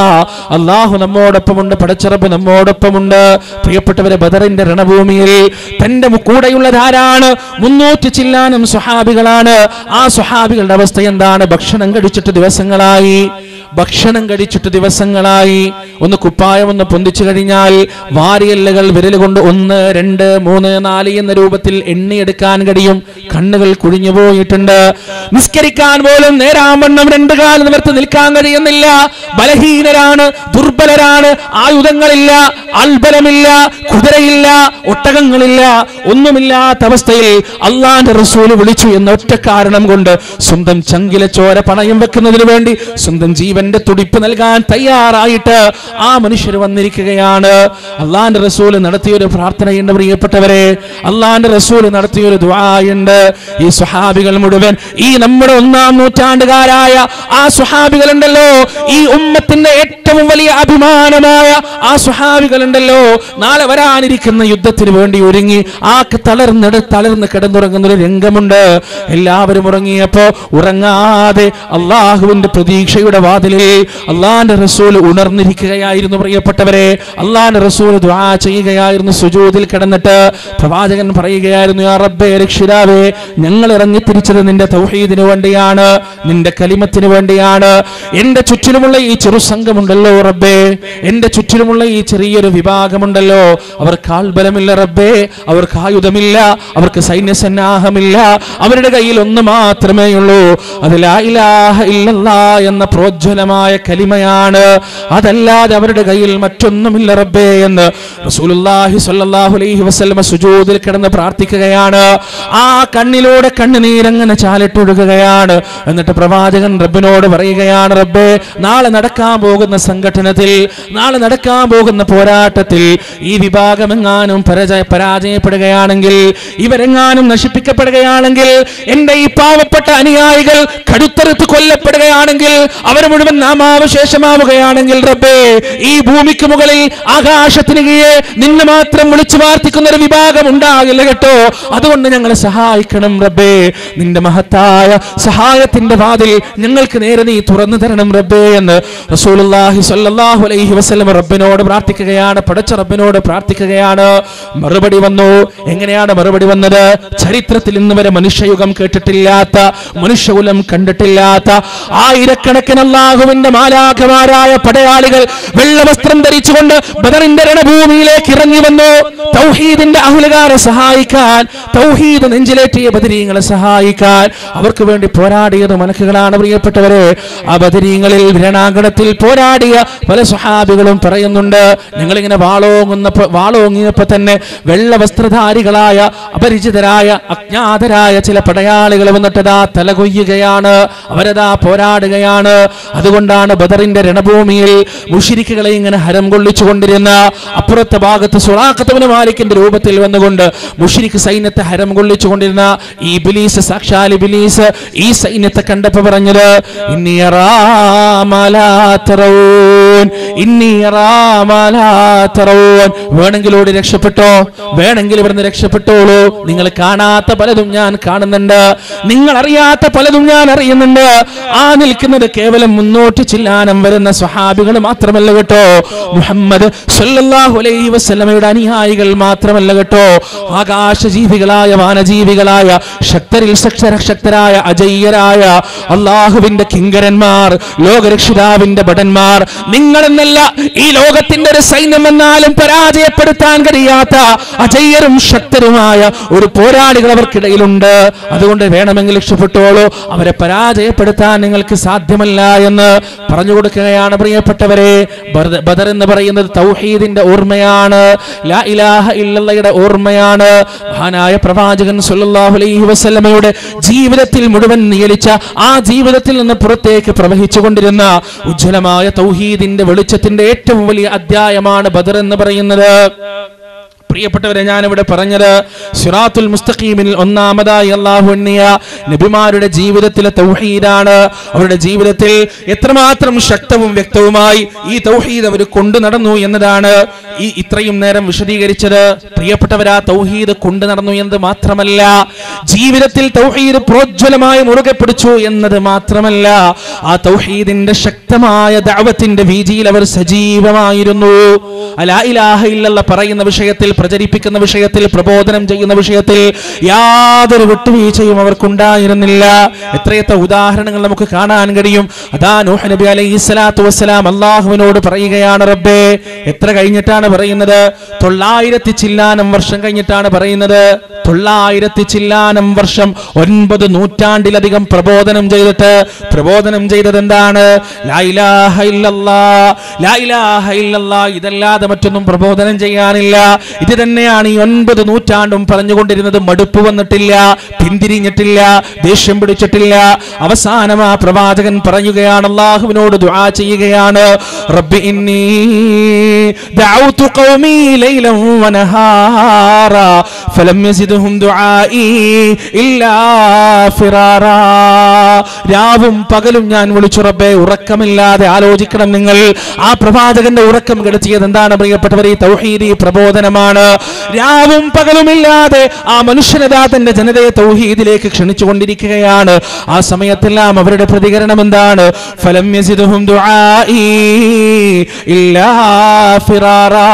അള്ളാഹു നമ്മോടൊപ്പമുണ്ട് പടച്ചിറപ്പ് നമ്മോടൊപ്പമുണ്ട് പ്രിയപ്പെട്ടവരെ ബദറിന്റെ രണഭൂമിയിൽ തന്റെ മു- കൂടെയുള്ളത് ആരാണ് മുന്നൂറ്റി ചില്ലാനും സുഹാബികളാണ് ആ സുഹാബികളുടെ അവസ്ഥ എന്താണ് ഭക്ഷണം കഴിച്ചിട്ട് ദിവസങ്ങളായി ഭക്ഷണം കഴിച്ചിട്ട് ദിവസങ്ങളായി ഒന്ന് കുപ്പായം ഒന്ന് പൊന്തിച്ചു കഴിഞ്ഞാൽ വാരിയല്ലുകൾ വിരൽ കൊണ്ട് ഒന്ന് രണ്ട് മൂന്ന് നാല് എന്ന രൂപത്തിൽ എണ്ണിയെടുക്കാൻ കഴിയും കണ്ണുകൾ കുഴിഞ്ഞു പോയിട്ടുണ്ട് നിസ്കരിക്കാൻ പോലും നേരാവണ്ണം രണ്ടു കാലം നിവർത്തി നിൽക്കാൻ കഴിയുന്നില്ല ബലഹീനരാണ് ദുർബലരാണ് ആയുധങ്ങളില്ല അൽബലമില്ല കുതിരയില്ല ഒട്ടകങ്ങളില്ല ഒന്നുമില്ലാത്ത അവസ്ഥയിൽ അള്ളാന്റെ റസൂല് വിളിച്ചു എന്ന ഒറ്റ കാരണം കൊണ്ട് സ്വന്തം ചങ്കിലെ ചോര പണയം വെക്കുന്നതിന് വേണ്ടി സ്വന്തം ജീവന്റെ തുടിപ്പ് നൽകാൻ തയ്യാറായിട്ട് ആ മനുഷ്യർ വന്നിരിക്കുകയാണ് അള്ളാന്റെ റസൂല് നടത്തിയൊരു പ്രാർത്ഥനയുണ്ട് പ്രിയപ്പെട്ടവരെ അള്ളാന്റെ റസൂല് നടത്തിയൊരു ദ്വായുണ്ട് ഈ സുഹാബികൾ മുഴുവൻ ഈ നമ്മുടെ ഒന്നാം നൂറ്റാണ്ടുകാരായ ആ സുഹാബികളുണ്ടല്ലോ ഈ ഉമ്മത്തിന്റെ ഏറ്റവും വലിയ അഭിമാനമായ ആ സുഹാബികളുണ്ടല്ലോ നാളെ വരാനിരിക്കുന്ന യുദ്ധത്തിന് വേണ്ടി ഒരുങ്ങി ആ തളർന്നെട തളർന്ന് കിടന്നുറങ്ങുന്ന ഒരു രംഗമുണ്ട് എല്ലാവരും ഉറങ്ങിയപ്പോ ഉറങ്ങാതെ അള്ളാഹുവിന്റെ പ്രതീക്ഷയുടെ വാതിലിൽ അള്ളാന്റെ റസൂൽ ഉണർന്നിരിക്കുകയായിരുന്നു പ്രിയപ്പെട്ടവരെ അള്ളാന്റെ റസൂൽ ദ്വാ ചെയ്യുകയായിരുന്നു സുജൂദിൽ കിടന്നിട്ട് പ്രവാചകൻ പറയുകയായിരുന്നു യാ റബ്ബേ രക്ഷിതാവേ ഞങ്ങൾ ഇറങ്ങി തിരിച്ചത് നിന്റെ തൗഹീദിന് വേണ്ടിയാണ് നിന്റെ കലിമത്തിന് വേണ്ടിയാണ് എന്റെ ചുറ്റിലുമുള്ള ഈ ചെറു സംഘമുണ്ടല്ലോ റബ്ബേ എന്റെ ചുറ്റിലുമുള്ള ഈ ചെറിയൊരു വിഭാഗമുണ്ടല്ലോ അവർക്ക് ആൾബലമില്ല റബ്ബേ അവർക്ക് ആയുധമില്ല അവർക്ക് സൈന്യസന്നാഹമില്ല അവരുടെ കയ്യിൽ ഒന്ന് മാത്രമേ ഉള്ളൂ അത് ലാ ഇലാഹ ഇല്ലല്ലാ എന്ന പ്രോജ്വലമായ കലിമയാണ് അതല്ലാതെ അവരുടെ കയ്യിൽ മറ്റൊന്നുമില്ല റബ്ബേ എന്ന് റസൂലുള്ളാഹി സ്വല്ലല്ലാഹു അലൈഹി വസല്ലമ സുജൂദിൽ കിടന്ന് പ്രാർത്ഥിക്കുകയാണ് ആ കണ്ണിലൂടെ കണ്ണുനീരങ്ങനെ ചാലിട്ടൊഴുകുകയാണ് എന്നിട്ട് പ്രവാചകൻ റബ്ബിനോട് പറയുകയാണ് റബ്ബേ നാളെ നടക്കാൻ പോകുന്ന സംഘടനത്തിൽ നാളെ നടക്കാൻ പോകുന്ന പോരാട്ടത്തിൽ ഈ വിഭാഗം എങ്ങാനും പരാജയ പരാജയപ്പെടുകയാണെങ്കിൽ ഇവരെങ്ങാനും നശിപ്പിക്കപ്പെടുകയാണെങ്കിൽ എന്റെ ഈ പാവപ്പെട്ട അനുയായികൾ കടുത്തറുത്ത് കൊല്ലപ്പെടുകയാണെങ്കിൽ അവർ മുഴുവൻ ജീവൻ നാമാവശേഷമാവുകയാണെങ്കിൽ റബ്ബേ ഈ ഭൂമിക്ക് മുകളിൽ ആകാശത്തിന് കീഴെ നിന്നെ മാത്രം വിളിച്ചു പ്രാർത്ഥിക്കുന്ന ഒരു വിഭാഗം ഉണ്ടാകില്ല കേട്ടോ അതുകൊണ്ട് ഞങ്ങളെ സഹായിക്കണം റബ്ബേ നിന്റെ മഹത്തായ സഹായത്തിന്റെ വാതിൽ ഞങ്ങൾക്ക് നേരെ നീ തുറന്നു തരണം റബ്ബേ എന്ന് റസൂലുള്ളാഹി സ്വല്ലല്ലാഹു അലൈഹി വസല്ലം റബ്ബിനോട് പ്രാർത്ഥിക്കുകയാണ് പടച്ച റബ്ബിനോട് പ്രാർത്ഥിക്കുകയാണ് മറുപടി വന്നു എങ്ങനെയാണ് മറുപടി വന്നത് ചരിത്രത്തിൽ ഇന്ന് വരെ മനുഷ്യയുഗം കേട്ടിട്ടില്ലാത്ത മനുഷ്യകുലം കണ്ടിട്ടില്ലാത്ത ആയിരക്കണക്കിന് അള്ളാഹുവിന്റെ മാലാഖമാരായ പടയാളികൾ വെള്ളവസ്ത്രം ധരിച്ചുകൊണ്ട് ബദറിന്റെ രണഭൂമിയിലേക്ക് ഇറങ്ങി വന്നു തൗഹീദിന്റെ അഹുലുകാരെ സഹായിക്കാൻ തൗഹീദ് നെഞ്ചിലേറ്റിയ ബദരീങ്ങളെ സഹായിക്കാൻ അവർക്ക് വേണ്ടി പോരാടിയത് മലക്കുകളാണ് പ്രിയപ്പെട്ടവരെ ആ ബദരീങ്ങളിൽ രണാങ്കണത്തിൽ പോരാടിയ പല സ്വഹാബികളും പറയുന്നുണ്ട് ഞങ്ങളിങ്ങനെ വാളോങ്ങുന്നപ്പോ വാളോങ്ങിയപ്പോ തന്നെ വെള്ള വസ്ത്രധാരികളായ അപരിചിതരായ അജ്ഞാതരായ ചില പടയാളികൾ വന്നിട്ടതാ തലകൊയ്യുകയാണ് അവരതാ പോരാടുകയാണ് അതുകൊണ്ടാണ് ബദറിന്റെ രണഭൂമിയിൽ മുഷിരിക്കുകളെ ഇങ്ങനെ ഹരം കൊള്ളിച്ചു കൊണ്ടിരുന്ന അപ്പുറത്തെ ഭാഗത്ത് സുറാഖത്തവന് മാലിക്കിന്റെ രൂപത്തിൽ വന്നുകൊണ്ട് മുഷിരിക്ക് സൈന്യത്തെ ഹരം കൊള്ളിച്ചു കൊണ്ടിരുന്ന ഈ ബിലീസ് സാക്ഷാൽ ബിലീസ് ഈ സൈന്യത്തെ കണ്ടപ്പോ പറഞ്ഞത് ഇന്നി അറാമലാത്തറൂൻ ഇന്നി അറാമലാത്തറൂൻ വേണമെങ്കിൽ ഓടി രക്ഷപ്പെട്ടോ വേണമെങ്കിൽ ഇവിടുന്ന് രക്ഷപ്പെട്ടോളൂ നിങ്ങൾ കാണാത്ത പലതും ഞാൻ കാണുന്നുണ്ട് നിങ്ങൾ അറിയാത്ത പലതും ഞാൻ അറിയുന്നുണ്ട് ആ നിൽക്കുന്നത് കേവലം മുന്നോട്ട് ചില്ലാനം വരുന്ന സ്വഹാബികൾ മാത്രമല്ല കേട്ടോ മുഹമ്മദ് സല്ലല്ലാഹു അലൈഹി വസല്ലമയുടെ അനുയായികൾ മാത്രമല്ല കേട്ടോ ആകാശജീവികളായ വാനജീവികളായ ശക്തരിൽ ശക്തരായ അജയ്യരായ അള്ളാഹുവിന്റെ കിങ്കരന്മാർ ലോകരക്ഷിതാവിന്റെ ഭടന്മാർ നിങ്ങളെന്നല്ല ഈ ലോകത്തിന്റെ ഒരു സൈന്യം എന്നാലും പരാജയപ്പെടുത്താൻ കഴിയാത്ത അജയ്യരും ശക്തരുമായ ഒരു പോരാളികൾ അവർക്കിടയിലുണ്ട് അതുകൊണ്ട് വേണമെങ്കിൽ രക്ഷപ്പെട്ടോളൂ അവരെ പരാജയപ്പെടുത്താൻ നിങ്ങൾക്ക് സാധ്യമല്ല എന്ന് പറഞ്ഞു കൊടുക്കുകയാണ് പ്രിയപ്പെട്ടവരെ ബദ- ബദർ എന്ന് പറയുന്നത് തൗഹീദിന്റെ ഓർമ്മയാണ് ലാ ഇലാഹ ഇല്ലല്ലയുടെ ഓർമ്മയാണ് മഹാനായ പ്രവാചകൻ സല്ലല്ലാഹു അലൈഹി വസല്ലമയുടെ ജീവിതത്തിൽ മുഴുവൻ നിയലിച്ച ആ ജീവിതത്തിൽ നിന്ന് പുറത്തേക്ക് പ്രവഹിച്ചു കൊണ്ടിരുന്ന ഉജ്ജ്വലമായ തൗഹീദിന്റെ വെളിച്ചത്തിന്റെ ഏറ്റവും വലിയ അധ്യായമാണ് ബദർ എന്ന് പറയുന്നത് പ്രിയപ്പെട്ടവരെ ഞാനിവിടെ പറഞ്ഞത് സിറാത്തുൽ മുസ്തഖീമിൽ ഒന്നാമതായി അള്ളാഹു എണ്ണിയ നബിമാരുടെ ജീവിതത്തിലെ തൗഹീദാണ് അവരുടെ ജീവിതത്തിൽ എത്രമാത്രം ശക്തവും വ്യക്തവുമായി ഈ തൗഹീദ് അവർ കൊണ്ടു നടന്നു എന്നതാണ് ഈ ഇത്രയും നേരം വിശദീകരിച്ചത് പ്രിയപ്പെട്ടവരാ തൗഹീദ് കൊണ്ടു നടന്നു എന്നത് മാത്രമല്ല ജീവിതത്തിൽ തൗഹീദ് പ്രോജ്വലമായി മുറുകെ പിടിച്ചു എന്നത് മാത്രമല്ല ആ തൗഹീദിന്റെ ശക്തമായ ദഅവത്തിന്റെ വീതിയിൽ അവർ സജീവമായിരുന്നു അലാ ഇലാഹ ഇല്ലല്ല പറയുന്ന വിഷയത്തിൽ പ്രചരിപ്പിക്കുന്ന വിഷയത്തിൽ പ്രബോധനം ചെയ്യുന്ന വിഷയത്തിൽ യാതൊരു വിട്ടുവീഴ്ചയും അവർക്കുണ്ടായിരുന്നില്ല എത്രയെത്ര ഉദാഹരണങ്ങൾ നമുക്ക് കാണാൻ കഴിയും അതാ നൂഹ് നബി അലൈഹി സ്വലാത്തു വസ്സലാം അള്ളാഹുവിനോട് പറയുകയാണ് റബ്ബേ എത്ര കഴിഞ്ഞിട്ടാണ് പറയുന്നത് തൊള്ളായിരത്തി ചില്ലാനം വർഷം കഴിഞ്ഞിട്ടാണ് പറയുന്നത് തൊള്ളായിരത്തി ചില്ലാനം വർഷം ഒൻപത് നൂറ്റാണ്ടിലധികം പ്രബോധനം ചെയ്തിട്ട് പ്രബോധനം ചെയ്തത് എന്താണ് ലാ ഇലാഹ ഇല്ലല്ലാ, ലാ ഇലാഹ ഇല്ലല്ലാ, ഇതല്ലാതെ മറ്റൊന്നും പ്രബോധനം ചെയ്യാനില്ല ഇത് തന്നെയാണ് ഈ ഒൻപത് നൂറ്റാണ്ടും പറഞ്ഞുകൊണ്ടിരുന്നത് മടുപ്പ് വന്നിട്ടില്ല പിന്തിരിഞ്ഞിട്ടില്ല ദേഷ്യം പിടിച്ചിട്ടില്ല അവസാനം ആ പ്രവാചകൻ പറയുകയാണ് അള്ളാഹുവിനോട് ദുആ ചെയ്യുകയാണ് റബ്ബി ഇന്നി ദഅൗതു ഖൗമി ലൈലൻ വനഹാറാ ഫലം യസിദ്ഹും ദുആഇ ഇല്ലാ ഫിറാറാ രാവും പകലും ഞാൻ വിളിച്ചു റബ്ബേ ഉറക്കമില്ലാതെ ആലോചിക്കണം നിങ്ങൾ ആ പ്രവാചകന്റെ ഉറക്കം കെടുത്തിയത് എന്താണ് പ്രിയപ്പെട്ടവർ ഈ തൗഹീദി പ്രബോധനമാണ് രാവും പകലുമില്ലാതെ ആ മനുഷ്യനതാ തന്റെ ജനതയെ തൗഹീദിലേക്ക് ക്ഷണിച്ചുകൊണ്ടിരിക്കുകയാണ് ആ സമയത്തെല്ലാം അവരുടെ പ്രതികരണം എന്താണ് ഫലം യസിദ്ഹും ദുആഇ ഇല്ലാ ഫിറാറാ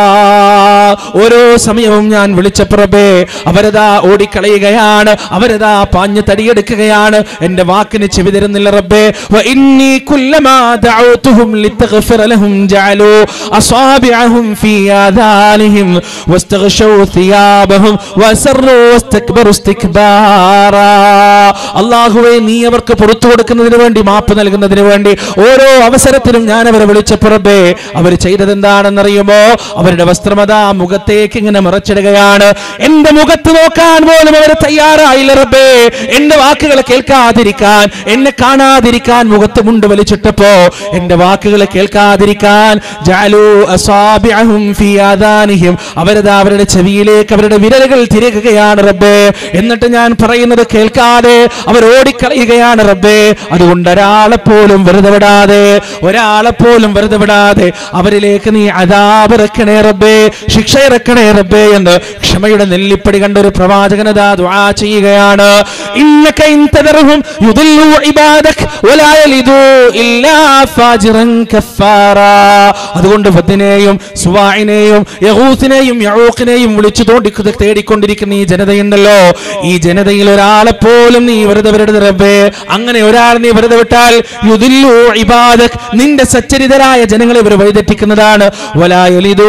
ഓരോ സമയവും ഞാൻ വിളിച്ചപ്പുറബേ അവരതാ ഓടിക്കളയുകയാണ് അവരതാ പാഞ്ഞ് തടിയെടുക്കുകയാണ് എന്റെ വാക്കിന് ചെവി തരുന്നില്ല റബ്ബേ വ ഇന്നി കുല്ലമാ ദഅഉതുഹും ലിതഗ്ഫിറ ലഹും ജഅലു അസാബിഅഹും ഫീ ആദാനിഹിം വസ്തഗ്ശൗ സിയാബഹും വസറു വസ്തക്ബറു ഇസ്തിക്ബാറാ അല്ലാഹുവേ നീ അവർക്ക് പുറത്തു കൊടുക്കുന്നതിന് വേണ്ടി മാപ്പ് നൽകുന്നതിന് വേണ്ടി ഓരോ അവസരത്തിലും ഞാൻ അവരെ വിളിച്ചപ്പുറബേ അവർ ചെയ്തത് എന്താണെന്നറിയുമോ അവരുടെ വസ്ത്രമതാ മുഖത്തേക്ക് ഇങ്ങനെ മറച്ചിടുകയാണ് എന്റെ മുഖത്ത് നോക്കാൻ പോലും അവർ തയ്യാറായില്ല റബ്ബേ എന്റെ വാക്കുകൾ കേൾക്കാതിരിക്കാൻ എന്നെ കാണാതിരിക്കാൻ മുഖത്ത് മുണ്ട് വലിച്ചിട്ടപ്പോ എന്റെ വാക്കുകൾ കേൾക്കാതിരിക്കാൻ ജഅലൂ അസാബിഅഹും ഫീ ആദാനിഹിം അവർ അവരത് അവരുടെ ചെവിയിലേക്ക് അവരുടെ വിരലുകൾ തിരകുകയാണ് റബ്ബേ എന്നിട്ട് ഞാൻ പറയുന്നത് കേൾക്കാതെ അവർ ഓടിക്കളയുകയാണ് റബ്ബേ അതുകൊണ്ട് ഒരാളെ പോലും വെറുതെ വിടാതെ ഒരാളെ പോലും വെറുതെ വിടാതെ അവരിലേക്ക് നീ അതാപ് ഇറക്കണേ റബ്ബേ ശിക്ഷ ഇറക്കണേ റബ്ബേ എന്ന് ക്ഷമയുടെ നെല്ലിപ്പടി കണ്ട ഒരു പ്രവാചകനതാ ദുആ ചെയ്യുകയാണ് ഇന്നക ഇൻ തദർഹും യുദില്ലു ഇബാദക് വലാ യലിദു ഇല്ലാ ഫാജിറൻ കഫാറാ അതുകൊണ്ട് വദ്ദിനെയും സുവാഇനെയും യഹൂസിനെയും യഊഖിനെയും വിളിച്ചു തോണ്ടി തേടിക്കൊണ്ടിരിക്കുന്ന ഈ ജനതയുണ്ടല്ലോ ഈ ജനതയിൽ ഒരാളെ പോലും നീ വെറുതെ വിടരുത് റബ്ബേ അങ്ങനെ ഒരാൾ നീ വെറുതെ വിട്ടാൽ യുദില്ലു ഇബാദക് നിന്റെ സച്ചരിതരായ ജനങ്ങളെ ഇവർ വഴിതെറ്റിക്കുന്നതാണ് വലാ യലിദു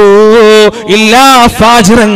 ഇല്ലാ ഫാജിറൻ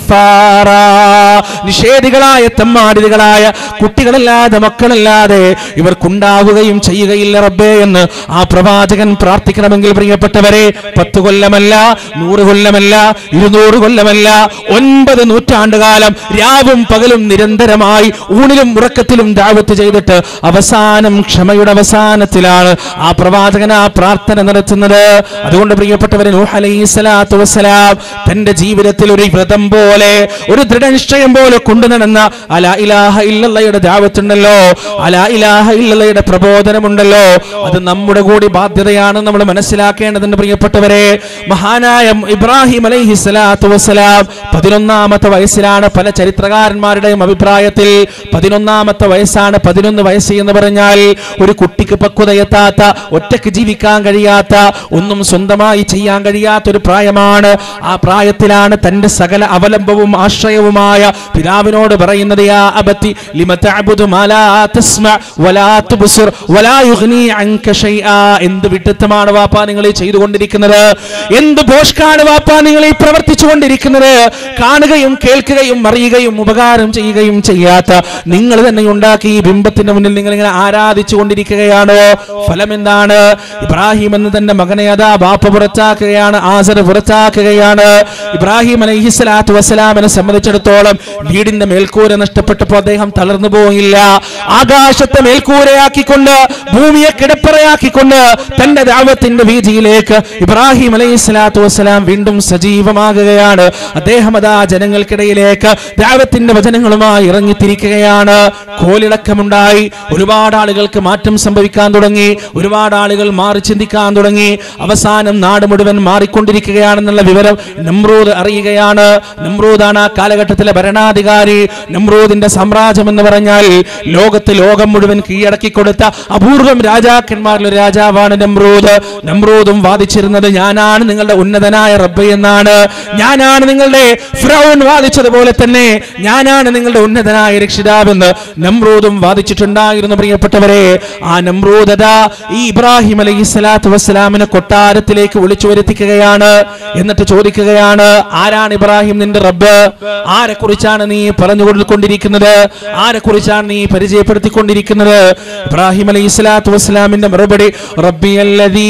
കഫാറാ നിഷേധികളായ തെമ്മാടികളായ കുട്ടികളല്ലാതെ മക്കളല്ലാതെ ഇവർക്കുണ്ടാവുകയും ചെയ്യുകയില്ല റബ്ബേ എന്ന് ആ പ്രവാചകൻ പ്രാർത്ഥിക്കണമെങ്കിൽ പ്രിയപ്പെട്ടവരെ പത്ത് കൊല്ലമല്ല നൂറ് കൊല്ലമല്ല ഇരുന്നൂറ് കൊല്ലമല്ല ഒൻപത് നൂറ്റാണ്ടുകാലം രാവും പകലും നിരന്തരമായി ഊണിലും ഉറക്കത്തിലും ദാവത്ത് ചെയ്തിട്ട് അവസാനം ക്ഷമയുടെ അവസാനത്തിലാണ് ആ പ്രവാചകൻ ആ പ്രാർത്ഥന നടത്തുന്നത് അതുകൊണ്ട് പ്രിയപ്പെട്ടവരെ നൂഹ് അലൈഹി സ്വലാത്തു വസ്സലാം തന്റെ ജീവിതത്തിൽ ഒരു വ്രതം പോലെ ഒരു ദൃഢനിശ്ചയം പോലെ കൊണ്ടു നടന്ന അലാ ഇലാഹ ഇല്ലല്ലയുടെ ദാവത്തുണ്ടല്ലോ അലാ ഇലാഹ ഇല്ലല്ലയുടെ പ്രബോധനമുണ്ടല്ലോ അത് നമ്മുടെ കൂടി ബാധ്യതയാണ് നമ്മൾ മനസ്സിലാക്കേണ്ടതുണ്ട് പ്രിയപ്പെട്ടവരെ മഹാനായ ഇബ്രാഹിം അലൈഹി സ്വലാത്തു വസ്സലാം പതിനൊന്നാമത്തെ വയസ്സിലാണ് പല ചരിത്രകാരന്മാരുടെയും അഭിപ്രായത്തിൽ പതിനൊന്നാമത്തെ വയസ്സാണ് പതിനൊന്ന് വയസ്സ് എന്ന് പറഞ്ഞാൽ ഒരു കുട്ടിക്ക് പക്വതയെത്താത്ത ഒറ്റയ്ക്ക് ജീവിക്കാൻ കഴിയാത്ത ഒന്നും സ്വന്തമായി ചെയ്യാൻ കഴിയാത്ത ഒരു പ്രായമാണ് ആ പ്രായത്തിലാണ് തന്റെ സകല അവലംബവും ആശ്രയവുമായ പിതാവിനോട് പറയുന്നത് യാ അബത്തി ലിമ തഅബുദു മാ ലാ തസ്മഅ വലാ തുബ്സിർ വലാ യുഗ്നി അൻക ഷൈആ എന്ത് വിഡ്ഢിത്തമാണ് വാപ്പാ നിങ്ങൾ ഈ ചെയ്തുകൊണ്ടിരിക്കുന്നത് എന്ത് ഭോഷ്കാണ് വാപ്പാ നിങ്ങൾ ഈ പ്രവർത്തിച്ചു കൊണ്ടിരിക്കുന്നത് കാണുകയും കേൾക്കുകയും അറിയുകയും ഉപകാരം ചെയ്യുകയും ചെയ്യാത്ത നിങ്ങൾ തന്നെ ഉണ്ടാക്കി ഈ ബിംബത്തിന്റെ മുന്നിൽ നിങ്ങൾ ഇങ്ങനെ ആരാധിച്ചു കൊണ്ടിരിക്കുകയാണോ ഫലം എന്താണ് ഇബ്രാഹിം എന്ന് തന്റെ മകനെ അതാ ബാപ്പ പുറത്താക്കുകയാണ് ആസർ പുറത്താക്കുകയാണ് ഇബ്രാഹിം അലൈഹി സ്വലാത്തു വസ്സലാമിനെ സംബന്ധിച്ചിടത്തോളം വീടിന്റെ മേൽക്കൂര നഷ്ടപ്പെട്ടപ്പോൾ അദ്ദേഹം തളർന്നു പോയില്ല ആകാശത്തെ മേൽക്കൂരയാക്കിക്കൊണ്ട് ഭൂമിയെ കിടപ്പറയാക്കിക്കൊണ്ട് തന്റെ ദാവത്തിന്റെ വീതിയിലേക്ക് ഇബ്രാഹിം അലൈഹി സ്വലാത്തു വസ്സലാം വീണ്ടും സജീവമാകുകയാണ് അദ്ദേഹം അതാ ജനങ്ങൾക്കിടയിലേക്ക് ദാവത്തിന്റെ വചനങ്ങളുമായി ഇറങ്ങിത്തിരിക്കുകയാണ് കോലിളക്കമുണ്ടായി ഒരുപാട് ആളുകൾക്ക് മാറ്റം സംഭവിക്കാൻ തുടങ്ങി ഒരുപാട് ആളുകൾ മാറി ചിന്തിക്കാൻ തുടങ്ങി അവസാനം നാട് മുഴുവൻ മാറിക്കൊണ്ടിരിക്കുകയാണെന്നുള്ള വിവരം നമ്രൂദ് അറിയുകയാണ് നമ്രൂദാണ് ആ കാലഘട്ടത്തിലെ ഭരണാധികാരി നമ്രൂദിന്റെ സാമ്രാജ്യം എന്ന് പറഞ്ഞാൽ ലോകത്ത് ലോകം മുഴുവൻ കീഴടക്കി കൊടുത്ത അപൂർവം രാജാക്കന്മാരിൽ ഒരു രാജാവാണ് നമ്രൂദ് നമ്രൂദും വാദിച്ചിരുന്നത് ഞാനാണ് നിങ്ങളുടെ ഉന്നതനായ റബ്ബ് എന്നാണ് ഞാനാണ് നിങ്ങളുടെ ഫിറൗൻ വാദിച്ചതുപോലെ തന്നെ ഞാനാണ് നിങ്ങളുടെ ഉന്നതനായ രക്ഷിതാവെന്ന് നമ്രൂദും വാദിച്ചിട്ടുണ്ടായിരുന്നു പ്രിയപ്പെട്ടവരെ ആ നമ്രൂദത ഈ ഇബ്രാഹിം അലൈഹി സ്വലാത്തു വസ്സലാമിനെ കൊട്ടാരത്തിലേക്ക് വിളിച്ചു വരുത്തിക്കുകയാണ് എന്നിട്ട് ചോദിക്കുകയാണ് ആരാണ് ഇബ്രാഹിം നിന്റെ റബ്ബ് ആരെ കുറിച്ചാണ് നീ പറഞ്ഞു കൊണ്ടിരിക്കുന്നത് ആരെ കുറിച്ചാണ് നീ പരിചയപ്പെടുത്തിക്കൊണ്ടിരിക്കുന്നത് ഇബ്രാഹിം അലൈഹി സ്വലാത്തു വസ്സലാമിന്റെ മറുപടി റബ്ബി അല്ലദീ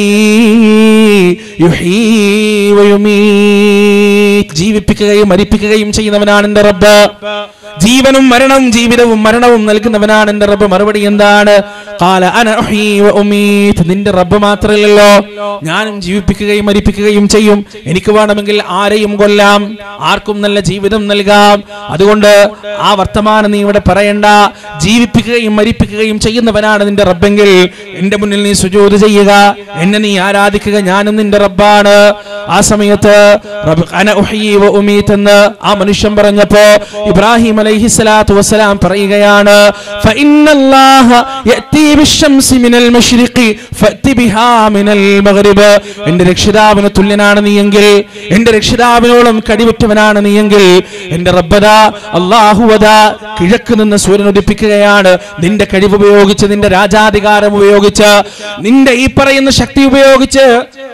യുഹീ വയുമീത് ജീവിപ്പിക്കുകയും മരിപ്പിക്കുകയും ചെയ്യുന്നവനാണ് എന്റെ റബ്ബ് ജീവനും മരണവും ജീവിതവും മരണവും നൽകുന്നവനാണ് എന്റെ റബ്ബ് മറുപടി എന്താണ് ഖാല അന ഉഹീ വ ഉമീത് നിന്റെ റബ്ബ് മാത്രമല്ലല്ലോ ഞാനും ജീവിപ്പിക്കുകയും മരിപ്പിക്കുകയും ചെയ്യും എനിക്ക് വേണമെങ്കിൽ ആരെയും കൊല്ലാം ആർക്കും നല്ല ജീവിതം നൽകാം അതുകൊണ്ട് ആ വർത്തമാനം നീ ഇവിടെ പറയണ്ട ജീവിപ്പിക്കുകയും മരിപ്പിക്കുകയും ചെയ്യുന്നവനാണ് നിന്റെ റബ്ബെങ്കിൽ എന്റെ മുന്നിൽ നീ സുജൂത് ചെയ്യുക എന്നെ നീ ആരാധിക്കുക ഞാനും നിന്റെ റബ്ബാണ് ആ സമയത്ത് റബ്ബ് അന ഉഹീ വ ഉമീത് എന്ന് ആ മനുഷ്യൻ പറഞ്ഞപ്പോ ഇബ്രാഹിം അലൈഹി സ്വലാത്തു വസ്സലാം പറയുകയാണ് ഫഇന്നല്ലാഹ യഅതി ബിശ്ശംസി മിനൽ മശ്രിഖി ഫഅതി ബിഹാ മിനൽ മഗ്രിബ് എന്റെ രക്ഷിതാവിന് തുല്യനാണ് നീയെങ്കിൽ എന്റെ രക്ഷിതാവിനോളം കടിവെറ്റവനാണ് നീയെങ്കിൽ എന്റെ റബ്ബദ അല്ലാഹുവദ കിഴക്ക് നിന്ന് സൂര്യൻ ഉദിപ്പിക്കുകയാണ് നിന്റെ കഴിവ് ഉപയോഗിച്ച് നിന്റെ രാജാധികാരം ഉപയോഗിച്ച് നിന്റെ ഈ പറയുന്ന ശക്തി ഉപയോഗിച്ച്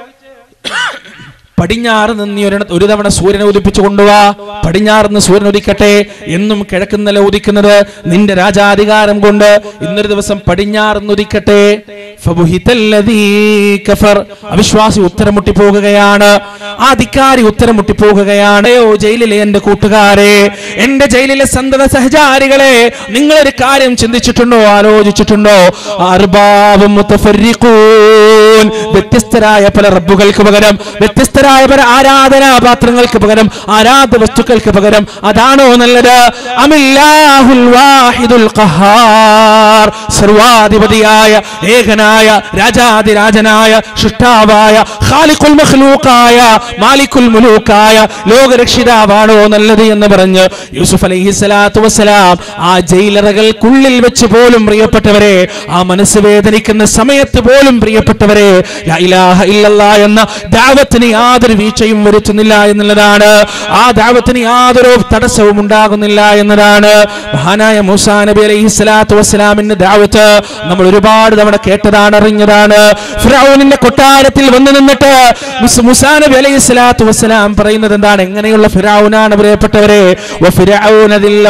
പടിഞ്ഞാറ് നിന്ന് നീ ഒരു ഒരു തവണ സൂര്യനെ ഉദിപ്പിച്ചു കൊണ്ടുവാ പടിഞ്ഞാറ് നിന്ന് സൂര്യൻ ഉദിക്കട്ടെ എന്നും കിഴക്കുന്നല്ല ഉദിക്കുന്നത് നിന്റെ രാജാധികാരം കൊണ്ട് ഇന്നൊരു ദിവസം പടിഞ്ഞാറ് നിന്ന് ഉദിക്കട്ടെ ഫബുഹിതല്ലദീ കഫർ അവിശ്വാസി ഉത്തരം മുട്ടിപ്പോകുകയാണ് ആ ധിക്കാരി ഉത്തരം മുട്ടിപ്പോകുകയാണ് ഓ ജയിലിലെ എന്റെ കൂട്ടുകാരെ എന്റെ ജയിലിലെ സന്തത സഹചാരികളെ നിങ്ങളൊരു കാര്യം ചിന്തിച്ചിട്ടുണ്ടോ ആലോചിച്ചിട്ടുണ്ടോ അർബാബും മുത്തഫരിഖൂൻ വ്യത്യസ്തരായ പല റബ്ബുകൾക്ക് പകരം വ്യത്യസ്തരായ മഹത്തായ പല ആരാധനാപാത്രങ്ങൾക്ക് പകരം ആരാധ്യ വസ്തുക്കൾക്ക് പകരം അതാണോ നല്ലത് അമില്ലാഹുൽ വാഹിദുൽ ഖഹാർ സർവാധിപതിയായ ഏകനായ രാജാതിരാജനായ സൃഷ്ടാവായ ഖാലിഖുൽ മഖ്ലൂഖായ മാലിക്കുൽ മുലൂക്കായ ലോകരക്ഷിതാവാണോ നല്ലത് എന്ന് പറഞ്ഞ് യൂസുഫ് അലൈഹി സ്വലാത്തു വസ്സലാം ആ ജയിലറകൾക്കുള്ളിൽ വെച്ച് പോലും പ്രിയപ്പെട്ടവരെ ആ മനസ്സ് വേദനിക്കുന്ന സമയത്ത് പോലും പ്രിയപ്പെട്ടവരെ ലാ ഇലാഹ ഇല്ലല്ലാ എന്ന ദാവത്തിന് യാതൊരു വീഴ്ചയും വരുത്തുന്നില്ല എന്നുള്ളതാണ് ആ ദാവത്തിന് യാതൊരു തടസ്സവും ഉണ്ടാകുന്നില്ല എന്നതാണ് മഹാനായ മൂസാ നബി അലൈഹി സ്വലാത്തു വസ്സലാമിന്റെ ദാവത്ത് നമ്മൾ ഒരുപാട് തവണ കേട്ടതാണ് അറിഞ്ഞതാണ് ഫിറൗനിന്റെ കൊട്ടാരത്തിൽ വന്നു നിന്നിട്ട് മുസ് മുസാ നബി അലൈഹി സ്വലാത്തു വസ്സലാം പറയുന്നത് എന്താണ് എങ്ങനെയുള്ള ഫിറൗനാണ് പ്രിയപ്പെട്ടവരെ വഫിറഔന ദിൽ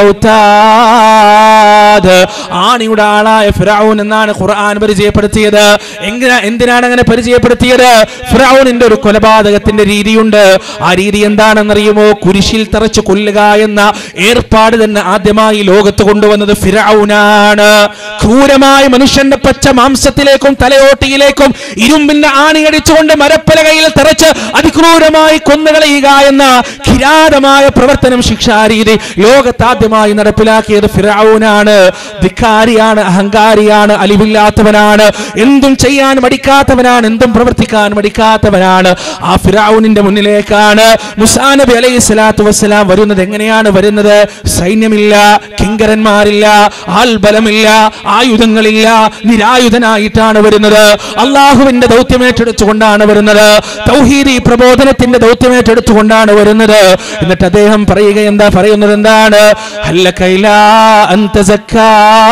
ഔതാദ്. ആണിയുടെ ആളായ ഫിറൗൻ എന്നാണ് ഖുർആൻ പരിചയപ്പെടുത്തിയത് എങ്ങനെ എന്തിനാണ് അങ്ങനെ പരിചയപ്പെടുത്തിയത് ഫിറൗനിന്റെ ഒരു കൊലപാതകത്തിന്റെ രീതിയുണ്ട് ആ രീതി എന്താണെന്നറിയുമോ കുരിശിൽ തറച്ച് കൊല്ലുക എന്ന ഏർപ്പാട് തന്നെ ആദ്യമായി ലോകത്ത് കൊണ്ടുവന്നത് ഫിറൗനാണ് ക്രൂരമായ മനുഷ്യന്റെ പച്ച മാംസത്തിലേക്കും തലയോട്ടിയിലേക്കും ഇരുമ്പിന്റെ ആണിയടിച്ചുകൊണ്ട് മരപ്പലകയിൽ തറച്ച് അതിക്രൂരമായി കൊന്നുകളയുക എന്ന കിരാതമായ പ്രവർത്തനം ശിക്ഷാരീതി ലോകത്താദ്യമായി നടപ്പിലാക്കിയത് ഫിറൌനാണ് ധിക്കാരിയാണ് അഹങ്കാരിയാണ് അലിവില്ലാത്തവനാണ് എന്തും ചെയ്യാൻ മടിക്കാത്തവനാണ് എന്തും പ്രവർത്തിക്കാൻ മടിക്കാത്തവനാണ് ആ ഫിറൌനിന്റെ മുന്നിലേക്കാണ് മുസാ നബി അലൈഹി സ്വലാത്തു വസ്സലാം വരുന്നത് എങ്ങനെയാണ് വരുന്നത് സൈന്യമില്ല കിങ്കരന്മാരില്ല ആൾബലമില്ല ആയുധങ്ങളില്ല നിരായുധനായിട്ടാണ് വരുന്നത് അള്ളാഹുവിന്റെ ദൗത്യമേറ്റെടുത്തുകൊണ്ടാണ് വരുന്നത് തൗഹീദി പ്രബോധനത്തിന്റെ ദൗത്യമേറ്റെടുത്തുകൊണ്ടാണ് വരുന്നത് എന്നിട്ട് അദ്ദേഹം പറയുക എന്താ പറയുന്നത് എന്താണ് ഹല്ലക ഇലാ അൻ തസക്കാ.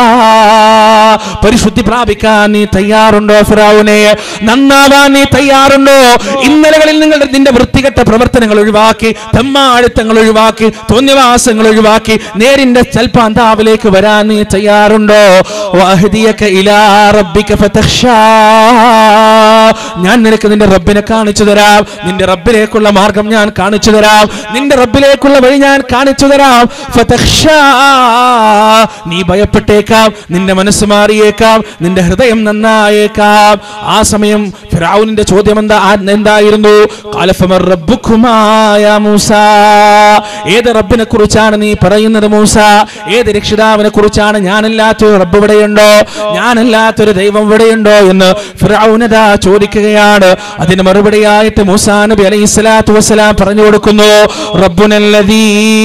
പരിശുദ്ധി പ്രാപിക്കാൻ നീ തയ്യാറുണ്ടോ ഫിറൗനെ നന്നാവാൻ നീ തയ്യാറുണ്ടോ ഇന്നലകളിൽ നിങ്ങളുടെ നിന്റെ വൃത്തികെട്ട പ്രവർത്തനങ്ങൾ ഒഴിവാക്കി തെമ്മാഴുത്തങ്ങൾ ഒഴിവാക്കി തോന്നിവാസങ്ങൾ ഒഴിവാക്കി നേരിന്റെ ചൽപ്പാന്താവിലേക്ക് വരാൻ നീ തയ്യാറുണ്ടോ വഅഹ്ദിയക ഇലാ റബ്ബിക ഫതഖ്ഷാ. ഞാൻ നിനക്ക് നിന്റെ റബ്ബിനെ കാണിച്ചു തരാം നിന്റെ റബ്ബിലേക്കുള്ള മാർഗം ഞാൻ കാണിച്ചു തരാം നിന്റെ റബ്ബിലേക്കുള്ള വഴി ഞാൻ കാണിച്ചു തരാം ഫതഖ്ഷാ. നീ ഭയപ്പെട്ടേക്കാം നിന്റെ മനസ്സ് മാറിയേക്കാം നിന്റെ ഹൃദയം നന്നായേക്കാം ആ സമയം ഫിറൗനിന്റെ ചോദ്യം എന്താ ആ- എന്തായിരുന്നു ഖാല ഫമർ റബ്ബുക്കുമാ യാ മൂസ ഏത് റബ്ബിനെ കുറിച്ചാണ് നീ പറയുന്നത് മൂസ ഏത് രക്ഷിതാവിനെ കുറിച്ചാണ് ഞാനല്ലാത്തൊരു റബ്ബ് ഇവിടെയുണ്ടോ ഞാനല്ലാത്തൊരു ദൈവം ഇവിടെയുണ്ടോ എന്ന് ഫിറൗനദാ ചോദിക്കുകയാണ് അതിന് മറുപടിയായിട്ട് മൂസാ നബി അലൈഹി സ്വലാത്തു വസ്സലാം പറഞ്ഞു കൊടുക്കുന്നു റബ്ബുനല്ലദീ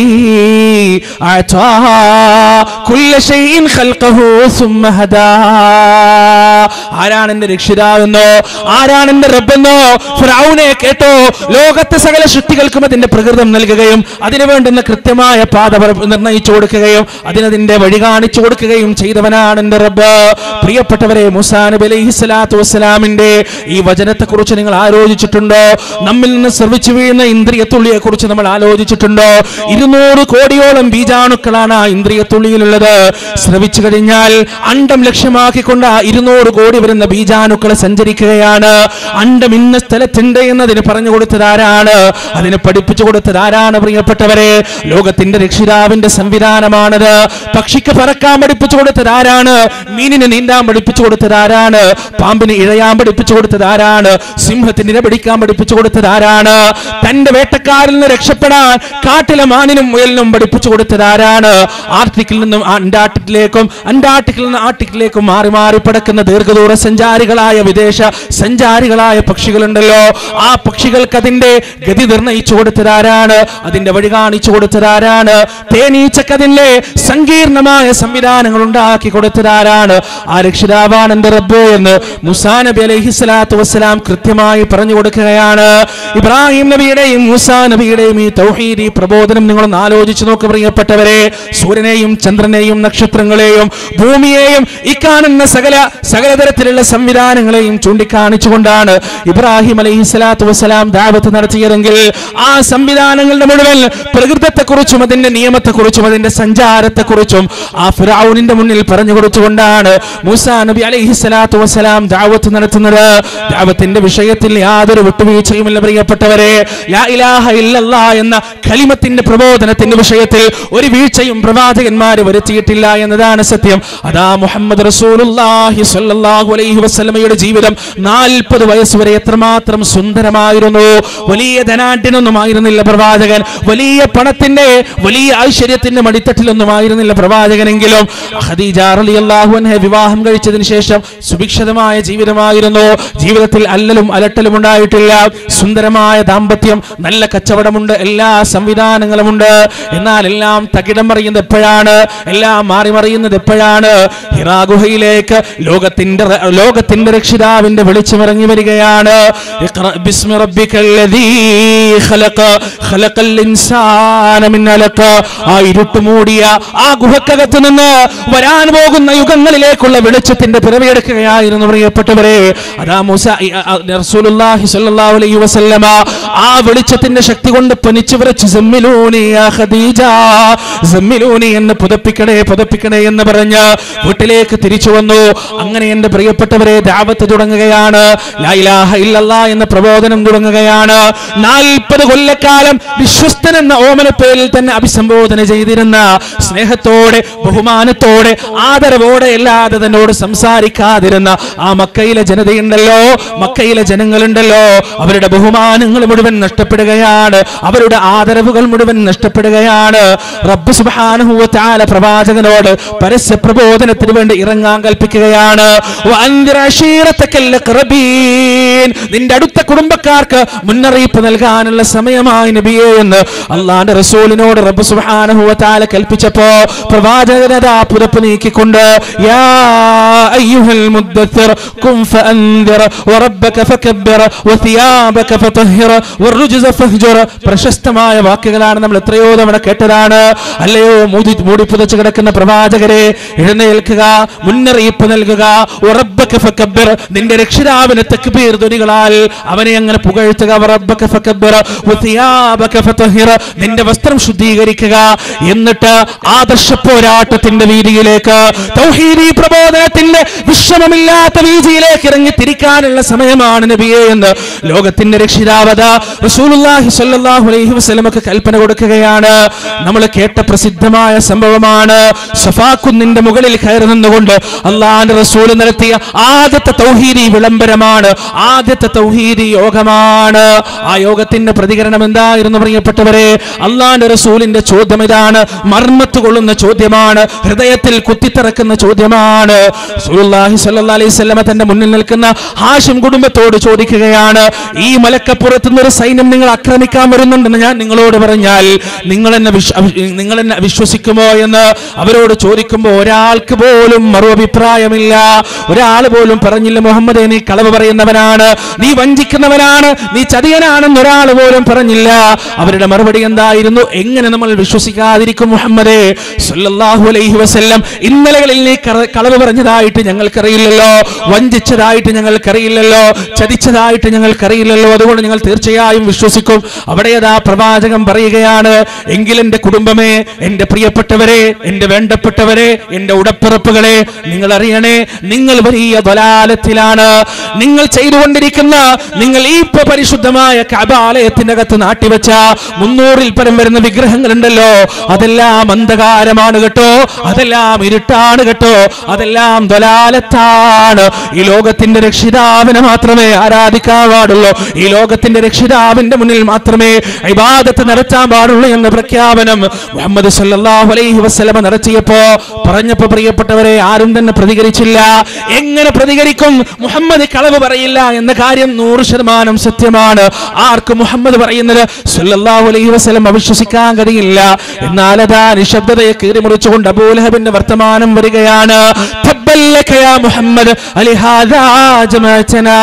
അഅതാ കുല്ല ഷൈഇൻ ഖൽഖഹു സുമ്മ ഹദാ ആരാണ് എന്റെ രക്ഷിതാവെന്നോ ആരാണ് എന്റെ റബ്ബെന്നോ ഫിറൗനെ കേട്ടോ ലോകത്തെ സകല സൃഷ്ടികൾക്കും അതിന്റെ പ്രകൃതം നൽകുകയും അതിനു വേണ്ടുന്ന കൃത്യമായ പാത പറ- നിർണയിച്ചു കൊടുക്കുകയും അതിനതിന്റെ വഴി കാണിച്ചു കൊടുക്കുകയും ചെയ്തവനാണ് എന്റെ റബ്ബ് പ്രിയപ്പെട്ടവരെ മുസാ നബി അലൈഹി സ്വലാത്തു വസ്സലാമിന്റെ ഈ വചനത്തെ കുറിച്ച് നിങ്ങൾ ആലോചിച്ചിട്ടുണ്ടോ നമ്മിൽ നിന്ന് ശ്രവിച്ചു വീഴുന്ന ഇന്ദ്രിയത്തുള്ളിയെ കുറിച്ച് നമ്മൾ ആലോചിച്ചിട്ടുണ്ടോ ഇരുന്നൂറ് കോടിയോളം ബീജാണുക്കളാണ് ആ ഇന്ദ്രിയത്തുള്ളിയിലുള്ളത് ശ്രവിച്ചു കഴിഞ്ഞാൽ അണ്ടം ലക്ഷ്യമാക്കിക്കൊണ്ട് ആ ഇരുന്നൂറ് കോടി വരുന്ന ബീജാണുക്കൾ സഞ്ചരിക്കുകയാണ് അണ്ടം ഇന്ന സ്ഥലത്തുണ്ട് എന്നതിന് പറഞ്ഞു കൊടുത്തത് ആരാണ് അതിന് പഠിപ്പിച്ചു കൊടുത്തത് ആരാണ് പ്രിയപ്പെട്ടവരെ ലോകത്തിന്റെ രക്ഷിതാവിന്റെ സംവിധാനമാണത് പക്ഷിക്ക് പറക്കാൻ പഠിപ്പിച്ചു കൊടുത്തത് ആരാണ് മീനിന് നീന്താൻ പഠിപ്പിച്ചു കൊടുത്തത് ആരാണ് പാമ്പിന് ഇഴയാൻ പഠിപ്പിച്ചു കൊടുത്തത് ആരാണ് സിംഹത്തിന് ഇരപിടിക്കാൻ പഠിപ്പിച്ചു കൊടുത്തത് ആരാണ് തന്റെ വേട്ടക്കാരിൽ നിന്ന് രക്ഷപ്പെടാൻ കാട്ടിലെ മാനിനും മുയലിനും പഠിപ്പിച്ചു കൊടുത്തത് ആരാണ് ആർട്ടിക്കിൽ നിന്നും അന്റാർട്ടിക്കിലേക്കും അന്റാർട്ടിക്കിൽ നിന്ന് ആർട്ടിക്കിലേക്കും മാറി മാറി പടക്കുന്ന ദീർഘദൂര സഞ്ചാരികളായ വിദേശ സഞ്ചാരികളായ പക്ഷികളുണ്ടല്ലോ ആ പക്ഷികൾക്ക് അതിന്റെ ഗതി നിർണയിച്ചു കൊടുത്തത് ആരാണ് അതിന്റെ വഴി കാണിച്ചു കൊടുത്തത് ആരാണ് തേനീച്ചക്ക് അതിന്റെ സങ്കീർണമായ സംവിധാനങ്ങൾ ഉണ്ടാക്കി കൊടുത്തത് ആരാണ് ആ രക്ഷിതാവാണ് എന്റെ റബ്ബ് എന്ന് മുസാ നബി അലൈഹി സ്വലാത്തു വസ്സലാം കൃത്യമായി പറഞ്ഞു കൊടുക്കുകയാണ് ഇബ്രാഹിം നബിയുടെയും മൂസാ നബിയുടെയും ഈ തൗഹീദി പ്രബോധനം നിങ്ങളൊന്ന് ആലോചിച്ചു നോക്ക് പ്രിയപ്പെട്ടവരെ സൂര്യനെയും ചന്ദ്രനെയും നക്ഷത്രങ്ങളെയും ഭൂമിയെയും ഈ കാണുന്ന സകല സകലതരത്തിലുള്ള സംവിധാനങ്ങളെയും ചൂണ്ടിക്കാണിച്ചുകൊണ്ടാണ് ഇബ്രാഹിം അലൈഹി സ്വലാത്തു വസ്സലാം ദാവത്ത് നടത്തിയതെങ്കിൽ ആ സംവിധാനങ്ങളുടെ മുഴുവൻ പ്രകൃതത്തെക്കുറിച്ചും അതിന്റെ നിയമത്തെക്കുറിച്ചും അതിന്റെ സഞ്ചാരത്തെക്കുറിച്ചും ആ ഫിറൌനിന്റെ മുന്നിൽ പറഞ്ഞു കൊടുത്തുകൊണ്ടാണ് മൂസാ നബി അലൈഹി സ്വലാത്തു വസ്സലാം ദാവത്ത് നടത്തുന്നത് ദാവത്തിന്റെ വിഷയത്തിൽ യാതൊരു വിട്ടുവീഴ്ചയുമില്ല പ്രിയപ്പെട്ടവരെ ലാ ഇലാഹ ഇല്ലല്ലാ എന്ന കലിമത്തിന്റെ പ്രബോധനത്തിന്റെ വിഷയത്തിൽ ഒരു വീഴ്ചയും പ്രവാചകന്മാര് വരുത്തിയിട്ടില്ല എന്നതാണ് സത്യം അതാ മുഹമ്മദ് റസൂലുള്ളാഹി സ്വല്ലല്ലാഹു സല്ലല്ലാഹു അലൈഹി വസല്ലമയുടെ ജീവിതം നാൽപ്പത് വയസ്സ് വരെ എത്രമാത്രം സുന്ദരമായിരുന്നു വലിയ ധനാഢ്യനൊന്നും ആയിരുന്നില്ല പ്രവാചകൻ വലിയ പണത്തിന്റെ വലിയ ഐശ്വര്യത്തിന്റെ മടിത്തട്ടിലൊന്നും ആയിരുന്നില്ല പ്രവാചകനെങ്കിലും ഖദീജ റളിയല്ലാഹു അൻഹ വിവാഹം കഴിച്ചതിന് ശേഷം സുഭിക്ഷതമായ ജീവിതമായിരുന്നു ജീവിതത്തിൽ അല്ലലും അലട്ടലും ഉണ്ടായിട്ടില്ല സുന്ദരമായ ദാമ്പത്യം നല്ല കച്ചവടമുണ്ട് എല്ലാ സംവിധാനങ്ങളുമുണ്ട് എന്നാൽ എല്ലാം തകിടം മറിയുന്നത് എപ്പോഴാണ് എല്ലാം മാറി മറിയുന്നത് എപ്പോഴാണ് ഹിറാ ഗുഹയിലേക്ക് ലോകത്തിന്റെ ര- ലോകത്തിന്റെ രക്ഷിതാവിന്റെ വെളിച്ചമിറങ്ങി വരികയാണ് ഇഖ്റ ബിസ്മി റബ്ബിക്കൽ ലദീ ഖലഖ ഖലഖൽ ഇൻസാന മിൻ അലഖ ആ ഇരുട്ട് മൂടിയ ആ ഗുഹക്കകത്ത് നിന്ന് വരാൻ പോകുന്ന യുഗങ്ങളിലേക്കുള്ള വെളിച്ചത്തിന്റെ പിറവിയെടുക്കുകയായിരുന്നു പ്രിയപ്പെട്ടവരെ അതാ മൂസ ഈ- ആ- ആ റസൂലുള്ളാഹി സ്വല്ലല്ലാഹു അലൈഹി വസല്ലമ ആ വെളിച്ചത്തിന്റെ ശക്തി കൊണ്ട് പനിച്ചു വിറച്ച് സമ്മിലൂനി യാ ഖദീജ സമ്മിലൂനി എന്ന് പുതപ്പിക്കണേ പുതപ്പിക്കണേ എന്ന് പറഞ്ഞ് വീട്ടിലേക്ക് തിരിച്ചു വന്നു അങ്ങനെ എന്റെ പ്രിയപ്പെട്ടവരെ ദാവത്ത് തുടങ്ങുകയാണ് ലാ ഇലാഹ ഇല്ലല്ലാ എന്ന പ്രബോധനം തുടങ്ങുകയാണ് നാൽപ്പത് കൊല്ലക്കാലം വിശ്വസ്തൻ എന്ന ഓമന പേരിൽ തന്നെ അഭിസംബോധന ചെയ്തിരുന്ന സ്നേഹത്തോടെ ബഹുമാനത്തോടെ ആദരവോടെ അല്ലാതെ തന്നോട് സംസാരിക്കാതിരുന്ന ആ മക്കയിലെ ജനതയുണ്ടല്ലോ മക്കയിലെ ജനങ്ങളുണ്ടല്ലോ അവരുടെ ബഹുമാനങ്ങൾ മുഴുവൻ നഷ്ടപ്പെടുകയാണ് അവരുടെ ആദരവുകൾ മുഴുവൻ നഷ്ടപ്പെടുകയാണ് റബ്ബ് സുബ്ഹാനഹു വ തആല പ്രവാചകനോട് പരസ്യ പ്രബോധനത്തിന് വേണ്ടി ഇറങ്ങാൻ കൽപ്പിക്കുകയാണ് വഅൻദിർ അശീറത്തക്കൽ അഖ്റബീൻ. നിന്റെ അടുത്ത കുടുംബക്കാർക്ക് മുന്നറിയിപ്പ് നൽകാനുള്ള സമയമായി നബിയെ എന്ന് അള്ളാന്റെ റസൂലിനോട് റബ്ബ് സുബ്ഹാനഹു വ തആല കൽപ്പിച്ചപ്പോ പ്രവാചകനതാ പുതപ്പ് നീക്കിക്കൊണ്ട് യാ അയ്യുഹൽ മുദ്ദത്തിർ കും ഫഅൻദിർ വറബ്ബക ഫകബ്ബിർ വസിയാബക ഫതഹിർ വറുജ്സ ഫഹ്ജുർ പ്രശസ്തമായ വാക്കുകളാണ് നമ്മൾ എത്രയോ തവണ കേട്ടതാണ് അല്ലയോ മൂടി മൂടി പുതച്ച് കിടക്കുന്ന പ്രവാചകരെ എഴുന്നേൽക്കുക മുന്നറിയിപ്പ് നൽകുക ഉറബ്ബക ഫകബ്ബിർ നിന്റെ രക്ഷിതാവിനെ തക്ബീർ ധ്വനികളാൽ അവനെ അങ്ങനെ പുകഴ്ത്തുക വറബ്ബക ഫകബ്ബിർ വസിയാബക ഫതഹിർ നിന്റെ വസ്ത്രം ശുദ്ധീകരിക്കുക എന്നിട്ട് ആദർശ പോരാട്ടത്തിന്റെ വീതിയിലേക്ക് തൗഹീദി പ്രബോധനത്തിന്റെ വിശ്രമമില്ലാത്ത വീതിയിലേക്ക് ഇറങ്ങി തിരിക്കാനുള്ള സമയമാണ് നബിയെ എന്ന് ലോകത്തിന്റെ രക്ഷിതാവത റസൂലുള്ളാഹി സ്വല്ലല്ലാഹു അലൈഹി വസല്ലമക്ക് കൽപ്പന കൊടുക്കുകയാണ് നമ്മൾ കേട്ട പ്രസിദ്ധമായ സംഭവമാണ് സഫാക്കുന്നിന്റെ മുകളിൽ കയറി നിന്നുകൊണ്ട് അള്ളാഹിന്റെ റസൂൽ നടത്തിയ ആദ്യത്തെ തൗഹീദി വിളംബരമാണ് ആദ്യത്തെ തൗഹീദി യോഗമാണ് ആ യോഗത്തിന്റെ പ്രതികരണം എന്തായിരുന്നു പ്രിയപ്പെട്ടവരെ അള്ളാഹിന്റെ റസൂലിന്റെ ചോദ്യം ഇതാണ് മർമ്മത്ത് കൊള്ളുന്ന ചോദ്യമാണ് ഹൃദയത്തിൽ കുത്തിത്തിറക്കുന്ന ചോദ്യമാണ് റസൂലുള്ളാഹി സ്വല്ലല്ലാഹി അലൈഹി വസല്ലമ തന്റെ മുന്നിൽ നിൽക്കുന്ന ഹാഷിം കുടുംബത്തോട് ചോദിക്കുകയാണ് ഈ മലക്കപ്പുറത്ത് നിന്ന് ഒരു സൈന്യം നിങ്ങൾ ആക്രമിക്കാൻ വരുന്നുണ്ടെന്ന് ഞാൻ നിങ്ങളോട് പറഞ്ഞാൽ നിങ്ങൾ എന്നെ വിശ്വ- അവി- നിങ്ങൾ എന്നെ വിശ്വസിക്കുമോ എന്ന് അവരോട് ചോദിക്കുമ്പോൾ ഒരാൾക്ക് പോലും മറു അഭിപ്രായമില്ല ഒരാൾ പോലും പറഞ്ഞില്ല മുഹമ്മദ് നീ കളവ് പറയുന്നവനാണ് നീ വഞ്ചിക്കുന്നവനാണ് നീ ചതിയനാണെന്ന് ഒരാൾ പോലും പറഞ്ഞില്ല അവരുടെ മറുപടി എന്തായിരുന്നു എങ്ങനെ നമ്മൾ വിശ്വസിക്കാതിരിക്കും മുഹമ്മദേ സല്ലല്ലാഹു അലൈഹി വസല്ലം ഇന്നലകളിൽ നീ കറ- കളവ് പറഞ്ഞതായിട്ട് ഞങ്ങൾക്കറിയില്ലല്ലോ വഞ്ചിച്ചതായിട്ട് ഞങ്ങൾക്കറിയില്ലല്ലോ ചതിച്ചതായിട്ട് ഞങ്ങൾക്കറിയില്ലല്ലോ അതുകൊണ്ട് ഞങ്ങൾ തീർച്ചയായും വിശ്വസിക്കും അവിടെ അതാ പ്രവാചകൻ പറയുകയാണ് എങ്കിൽ എന്റെ കുടുംബമേ എന്റെ പ്രിയപ്പെട്ടവരെ എന്റെ വേണ്ടപ്പെട്ടവരെ എന്റെ ഉടപ്പിറപ്പുകളെ നിങ്ങൾ അറിയണേ നിങ്ങൾ വലിയ തൊലാലത്തിലാണ് നിങ്ങൾ ചെയ്തുകൊണ്ടിരിക്കുന്ന നിങ്ങൾ ഈ ഇപ്പൊ പരിശുദ്ധമായ കബാലയത്തിന്റെ അകത്ത് നാട്ടിവെച്ച മുന്നൂറിൽ പരം വരുന്ന വിഗ്രഹങ്ങളുണ്ടല്ലോ അതെല്ലാം അന്ധകാരമാണ് കേട്ടോ അതെല്ലാം ഇരുട്ടാണ് കേട്ടോ അതെല്ലാം തൊലാലത്താണ് ഈ ലോകത്തിന്റെ രക്ഷിതാവിനെ മാത്രമേ ആരാധിക്കാൻ പാടുള്ളൂ ഈ ലോകത്തിന്റെ രക്ഷിതാവിന്റെ മുന്നിൽ മാത്രമേ ഇബാദത്ത് നടത്താൻ പാടുള്ളൂ എന്ന പ്രഖ്യാപനം മുഹമ്മദ് സല്ലല്ലാഹു അലൈഹി വസല്ലമ നടത്തിയപ്പോ പറഞ്ഞപ്പോ പ്രിയപ്പെട്ടവരെ ആരും തന്നെ പ്രതികരിച്ചില്ല എങ്ങനെ പ്രതികരിക്കും മുഹമ്മദ് കളവ് പറയില്ല എന്ന കാര്യം നൂറ് ശതമാനം സത്യമാണ് ആർക്ക് മുഹമ്മദ് പറയുന്നത് സല്ലല്ലാഹു അലൈഹി വസല്ലം അവിശ്വസിക്കാൻ കഴിയില്ല എന്നാൽ അതാ നിശബ്ദതയെ കീറിമുറിച്ചുകൊണ്ട് അബൂലഹബിന്റെ വർത്തമാനം വരികയാണ് തബ്ബല്ലക യാ മുഹമ്മദ് അലിഹാദാ ജമഅതനാ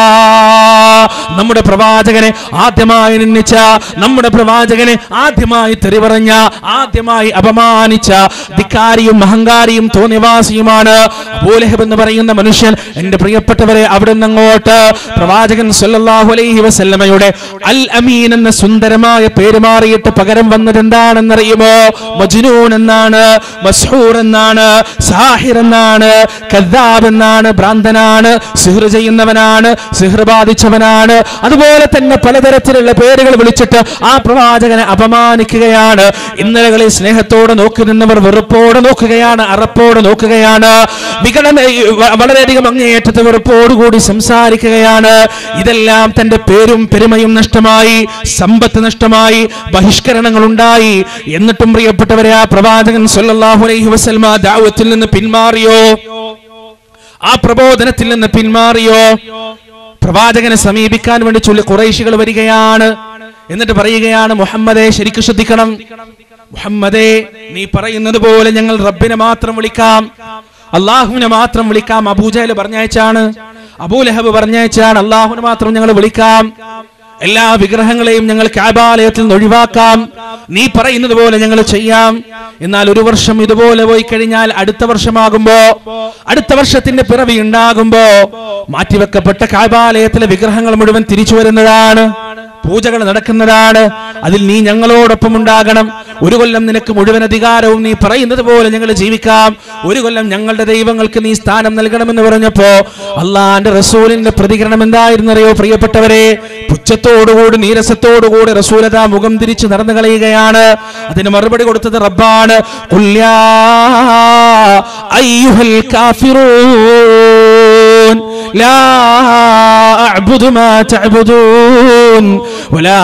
നമ്മുടെ പ്രവാചകനെ ആദ്യമായി നിന്ദിച്ച നമ്മുടെ പ്രവാചകനെ ആദ്യമായി തെറിപറഞ്ഞ ആദ്യമായി അപമാനിച്ച ധിക്കാരിയും അഹങ്കാരിയും തോന്നിവാസിയുമാണ് അബൂലഹബ് എന്ന് പറയുന്ന മനുഷ്യൻ എന്റെ പ്രിയപ്പെട്ടവരെ അവിടെ നിന്ന് അങ്ങോട്ട് പ്രവാ പ്രവാചകൻ സല്ലല്ലാഹു അലൈഹി വസല്ലമയുടെ അൽ അമീൻ എന്ന സുന്ദരമായ പേര് മാറിയിട്ട് പകരം വന്നത് എന്താണെന്നറിയുമോ മജ്നൂൻ എന്നാണ് മസ്ഹൂർ എന്നാണ് സാഹിർ എന്നാണ് കദ്ദാബ് എന്നാണ് ഭ്രാന്തനാണ് സിഹർ ചെയ്യുന്നവനാണ് സിഹർ ബാധിച്ചവനാണ് അതുപോലെ തന്നെ പലതരത്തിലുള്ള പേരുകൾ വിളിച്ചിട്ട് ആ പ്രവാചകനെ അപമാനിക്കുകയാണ് ഇന്നലകളിൽ സ്നേഹത്തോടെ നോക്കി നിന്നവർ വെറുപ്പോടെ നോക്കുകയാണ് അറപ്പോടെ നോക്കുകയാണ് വികടന വ- വളരെയധികം അങ്ങേയറ്റത്തെ വെറുപ്പോടുകൂടി സംസാരിക്കുകയാണ് ഇതെല്ലാം തന്റെ പേരും പെരുമയും നഷ്ടമായി സമ്പത്ത് നഷ്ടമായി ബഹിഷ്കരണങ്ങൾ ഉണ്ടായി എന്നിട്ടും പ്രിയപ്പെട്ടവരെ ആ പ്രവാചകൻ സല്ലല്ലാഹു അലൈഹി വസല്ലമ ദാവത്തിൽ നിന്ന് പിന്മാറിയോ ആ പ്രബോധനത്തിൽ നിന്ന് പിന്മാറിയോ പ്രവാചകനെ സമീപിക്കാൻ വേണ്ടി ചൊല്ലി കുറേശികൾ വരികയാണ് എന്നിട്ട് പറയുകയാണ് മുഹമ്മദെ ശരിക്കും ശ്രദ്ധിക്കണം മുഹമ്മദേ നീ പറയുന്നത് പോലെ ഞങ്ങൾ റബ്ബിനെ മാത്രം വിളിക്കാം അള്ളാഹുവിനെ മാത്രം വിളിക്കാം അബൂജഹൽ പറഞ്ഞയച്ചാണ് അബൂലഹബ് പറഞ്ഞയച്ചാണ് അള്ളാഹുവിനെ മാത്രം ഞങ്ങൾ വിളിക്കാം എല്ലാ വിഗ്രഹങ്ങളെയും ഞങ്ങൾ കാബാലയത്തിൽ നിന്ന് ഒഴിവാക്കാം നീ പറയുന്നത് പോലെ ഞങ്ങൾ ചെയ്യാം എന്നാൽ ഒരു വർഷം ഇതുപോലെ പോയി കഴിഞ്ഞാൽ അടുത്ത വർഷമാകുമ്പോ അടുത്ത വർഷത്തിന്റെ പിറവി ഉണ്ടാകുമ്പോ മാറ്റിവെക്കപ്പെട്ട കാബാലയത്തിലെ വിഗ്രഹങ്ങൾ മുഴുവൻ തിരിച്ചു വരുന്നതാണ് പൂജകൾ നടക്കുന്നതാണ് അതിൽ നീ ഞങ്ങളോടൊപ്പം ഉണ്ടാകണം ഒരു കൊല്ലം നിനക്ക് മുഴുവൻ അധികാരവും നീ പറയുന്നത് പോലെ ഞങ്ങൾ ജീവിക്കാം ഒരു കൊല്ലം ഞങ്ങളുടെ ദൈവങ്ങൾക്ക് നീ സ്ഥാനം നൽകണമെന്ന് പറഞ്ഞപ്പോ അള്ളാന്റെ റസൂലിന്റെ പ്രതികരണം എന്തായിരുന്നറിയോ പ്രിയപ്പെട്ടവരെ പുച്ഛത്തോടുകൂടി നീരസത്തോടുകൂടി റസൂലത മുഖം തിരിച്ച് നടന്നു കളയുകയാണ് അതിന് മറുപടി കൊടുത്തത് റബ്ബാണ് "ഖുൽ യാ അയ്യുഹൽ കാഫിറൂൻ ലാ അഅ്ബുദു മാ തഅ്ബുദൂൻ വലാ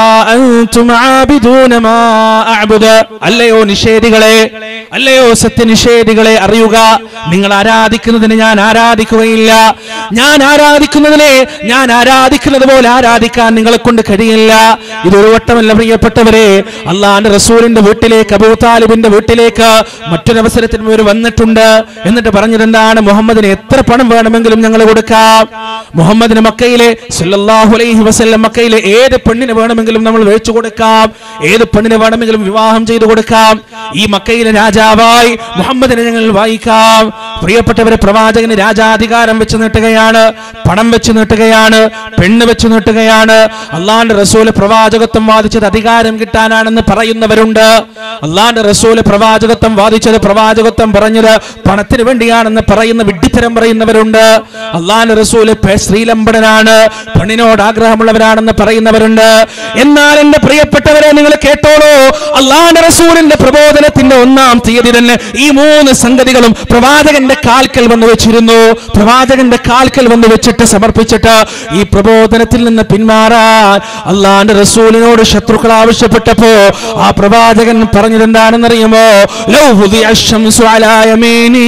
അൻതും ആബിദൂന മാ അഅ്ബുദു അല്ലയോ നിഷേധികളെ അല്ലയോ സത്യനിഷേധികളെ അറിയുക നിങ്ങൾ ആരാധിക്കുന്നതിന് ഞാൻ ആരാധിക്കുകയില്ല ഞാൻ ആരാധിക്കുന്നതിനെ ഞാൻ ആരാധിക്കുന്നത് പോലെ ആരാധിക്കാൻ നിങ്ങളെ കൊണ്ട് കഴിയില്ല ഇതൊരു വട്ടമല്ല പ്രിയപ്പെട്ടവരെ അള്ളാന്റെ റസൂലിന്റെ വീട്ടിലേക്ക് അബൂ താലിബിന്റെ വീട്ടിലേക്ക് മറ്റൊരവസരത്തിൽ ഇവർ വന്നിട്ടുണ്ട് എന്നിട്ട് പറഞ്ഞത് എന്താണ് മുഹമ്മദിന് എത്ര പണം വേണമെങ്കിലും ഞങ്ങൾ കൊടുക്കാം മുഹമ്മദിന് മക്കയിലെ സല്ലല്ലാഹു അലൈഹി വസല്ലം മക്കയിലെ ഏത് പെണ്ണിന് വേണമെങ്കിലും നമ്മൾ വെച്ചു കൊടുക്കാം ഏത് പെണ്ണിന് വേണമെങ്കിലും വിവാഹം ചെയ്തു കൊടുക്കാം ഈ മക്കയിലെ രാജാവായി മുഹമ്മദിനെ ഞങ്ങൾ വായിക്കാം പ്രിയപ്പെട്ടവരെ പ്രവാചകന് രാജാധികാരം വെച്ച് നീട്ടുകയാണ് പണം വെച്ച് നീട്ടുകയാണ് പെണ്ണ് വെച്ച് നീട്ടുകയാണ് അള്ളാന്റെ റസൂല് പ്രവാചകത്വം വാദിച്ചത് അധികാരം കിട്ടാനാണെന്ന് പറയുന്നവരുണ്ട് അള്ളാന്റെ റസൂല് പ്രവാചകത്വം വാദിച്ചത് പ്രവാചകത്വം പറഞ്ഞത് പണത്തിന് വേണ്ടിയാണെന്ന് പറയുന്ന വിഡ്ഢിത്തരം പറയുന്നവരുണ്ട് അള്ളാന്റെ റസൂല് പെ- ശ്രീലമ്പടനാണ് പെണ്ണിനോട് ആഗ്രഹമുള്ളവരാണെന്ന് പറയുന്നവരുണ്ട് എന്നാൽ എന്റെ പ്രിയപ്പെട്ടവരെ നിങ്ങൾ കേട്ടോളൂ അള്ളാന്റെ റസൂലിന്റെ പ്രബോധനത്തിന്റെ ഒന്നാം തീയതി തന്നെ ഈ മൂന്ന് സംഗതികളും പ്രവാചകന്റെ കാൽക്കൽ വന്ന് വെച്ചിരുന്നു പ്രവാചകന്റെ കാൽക്കൽ വന്ന് വെച്ചിട്ട് സമർപ്പിച്ചിട്ട് ഈ പ്രബോധനത്തിൽ നിന്ന് പിന്മാറാൻ അള്ളാന്റെ റസൂലിനോട് ശത്രുക്കൾ ആവശ്യപ്പെട്ടപ്പോ ആ പ്രവാചകൻ പറഞ്ഞത് എന്താണെന്നറിയുമോ ലൗ ഹുദിയ അശ്ശംസു അലാ യമീനി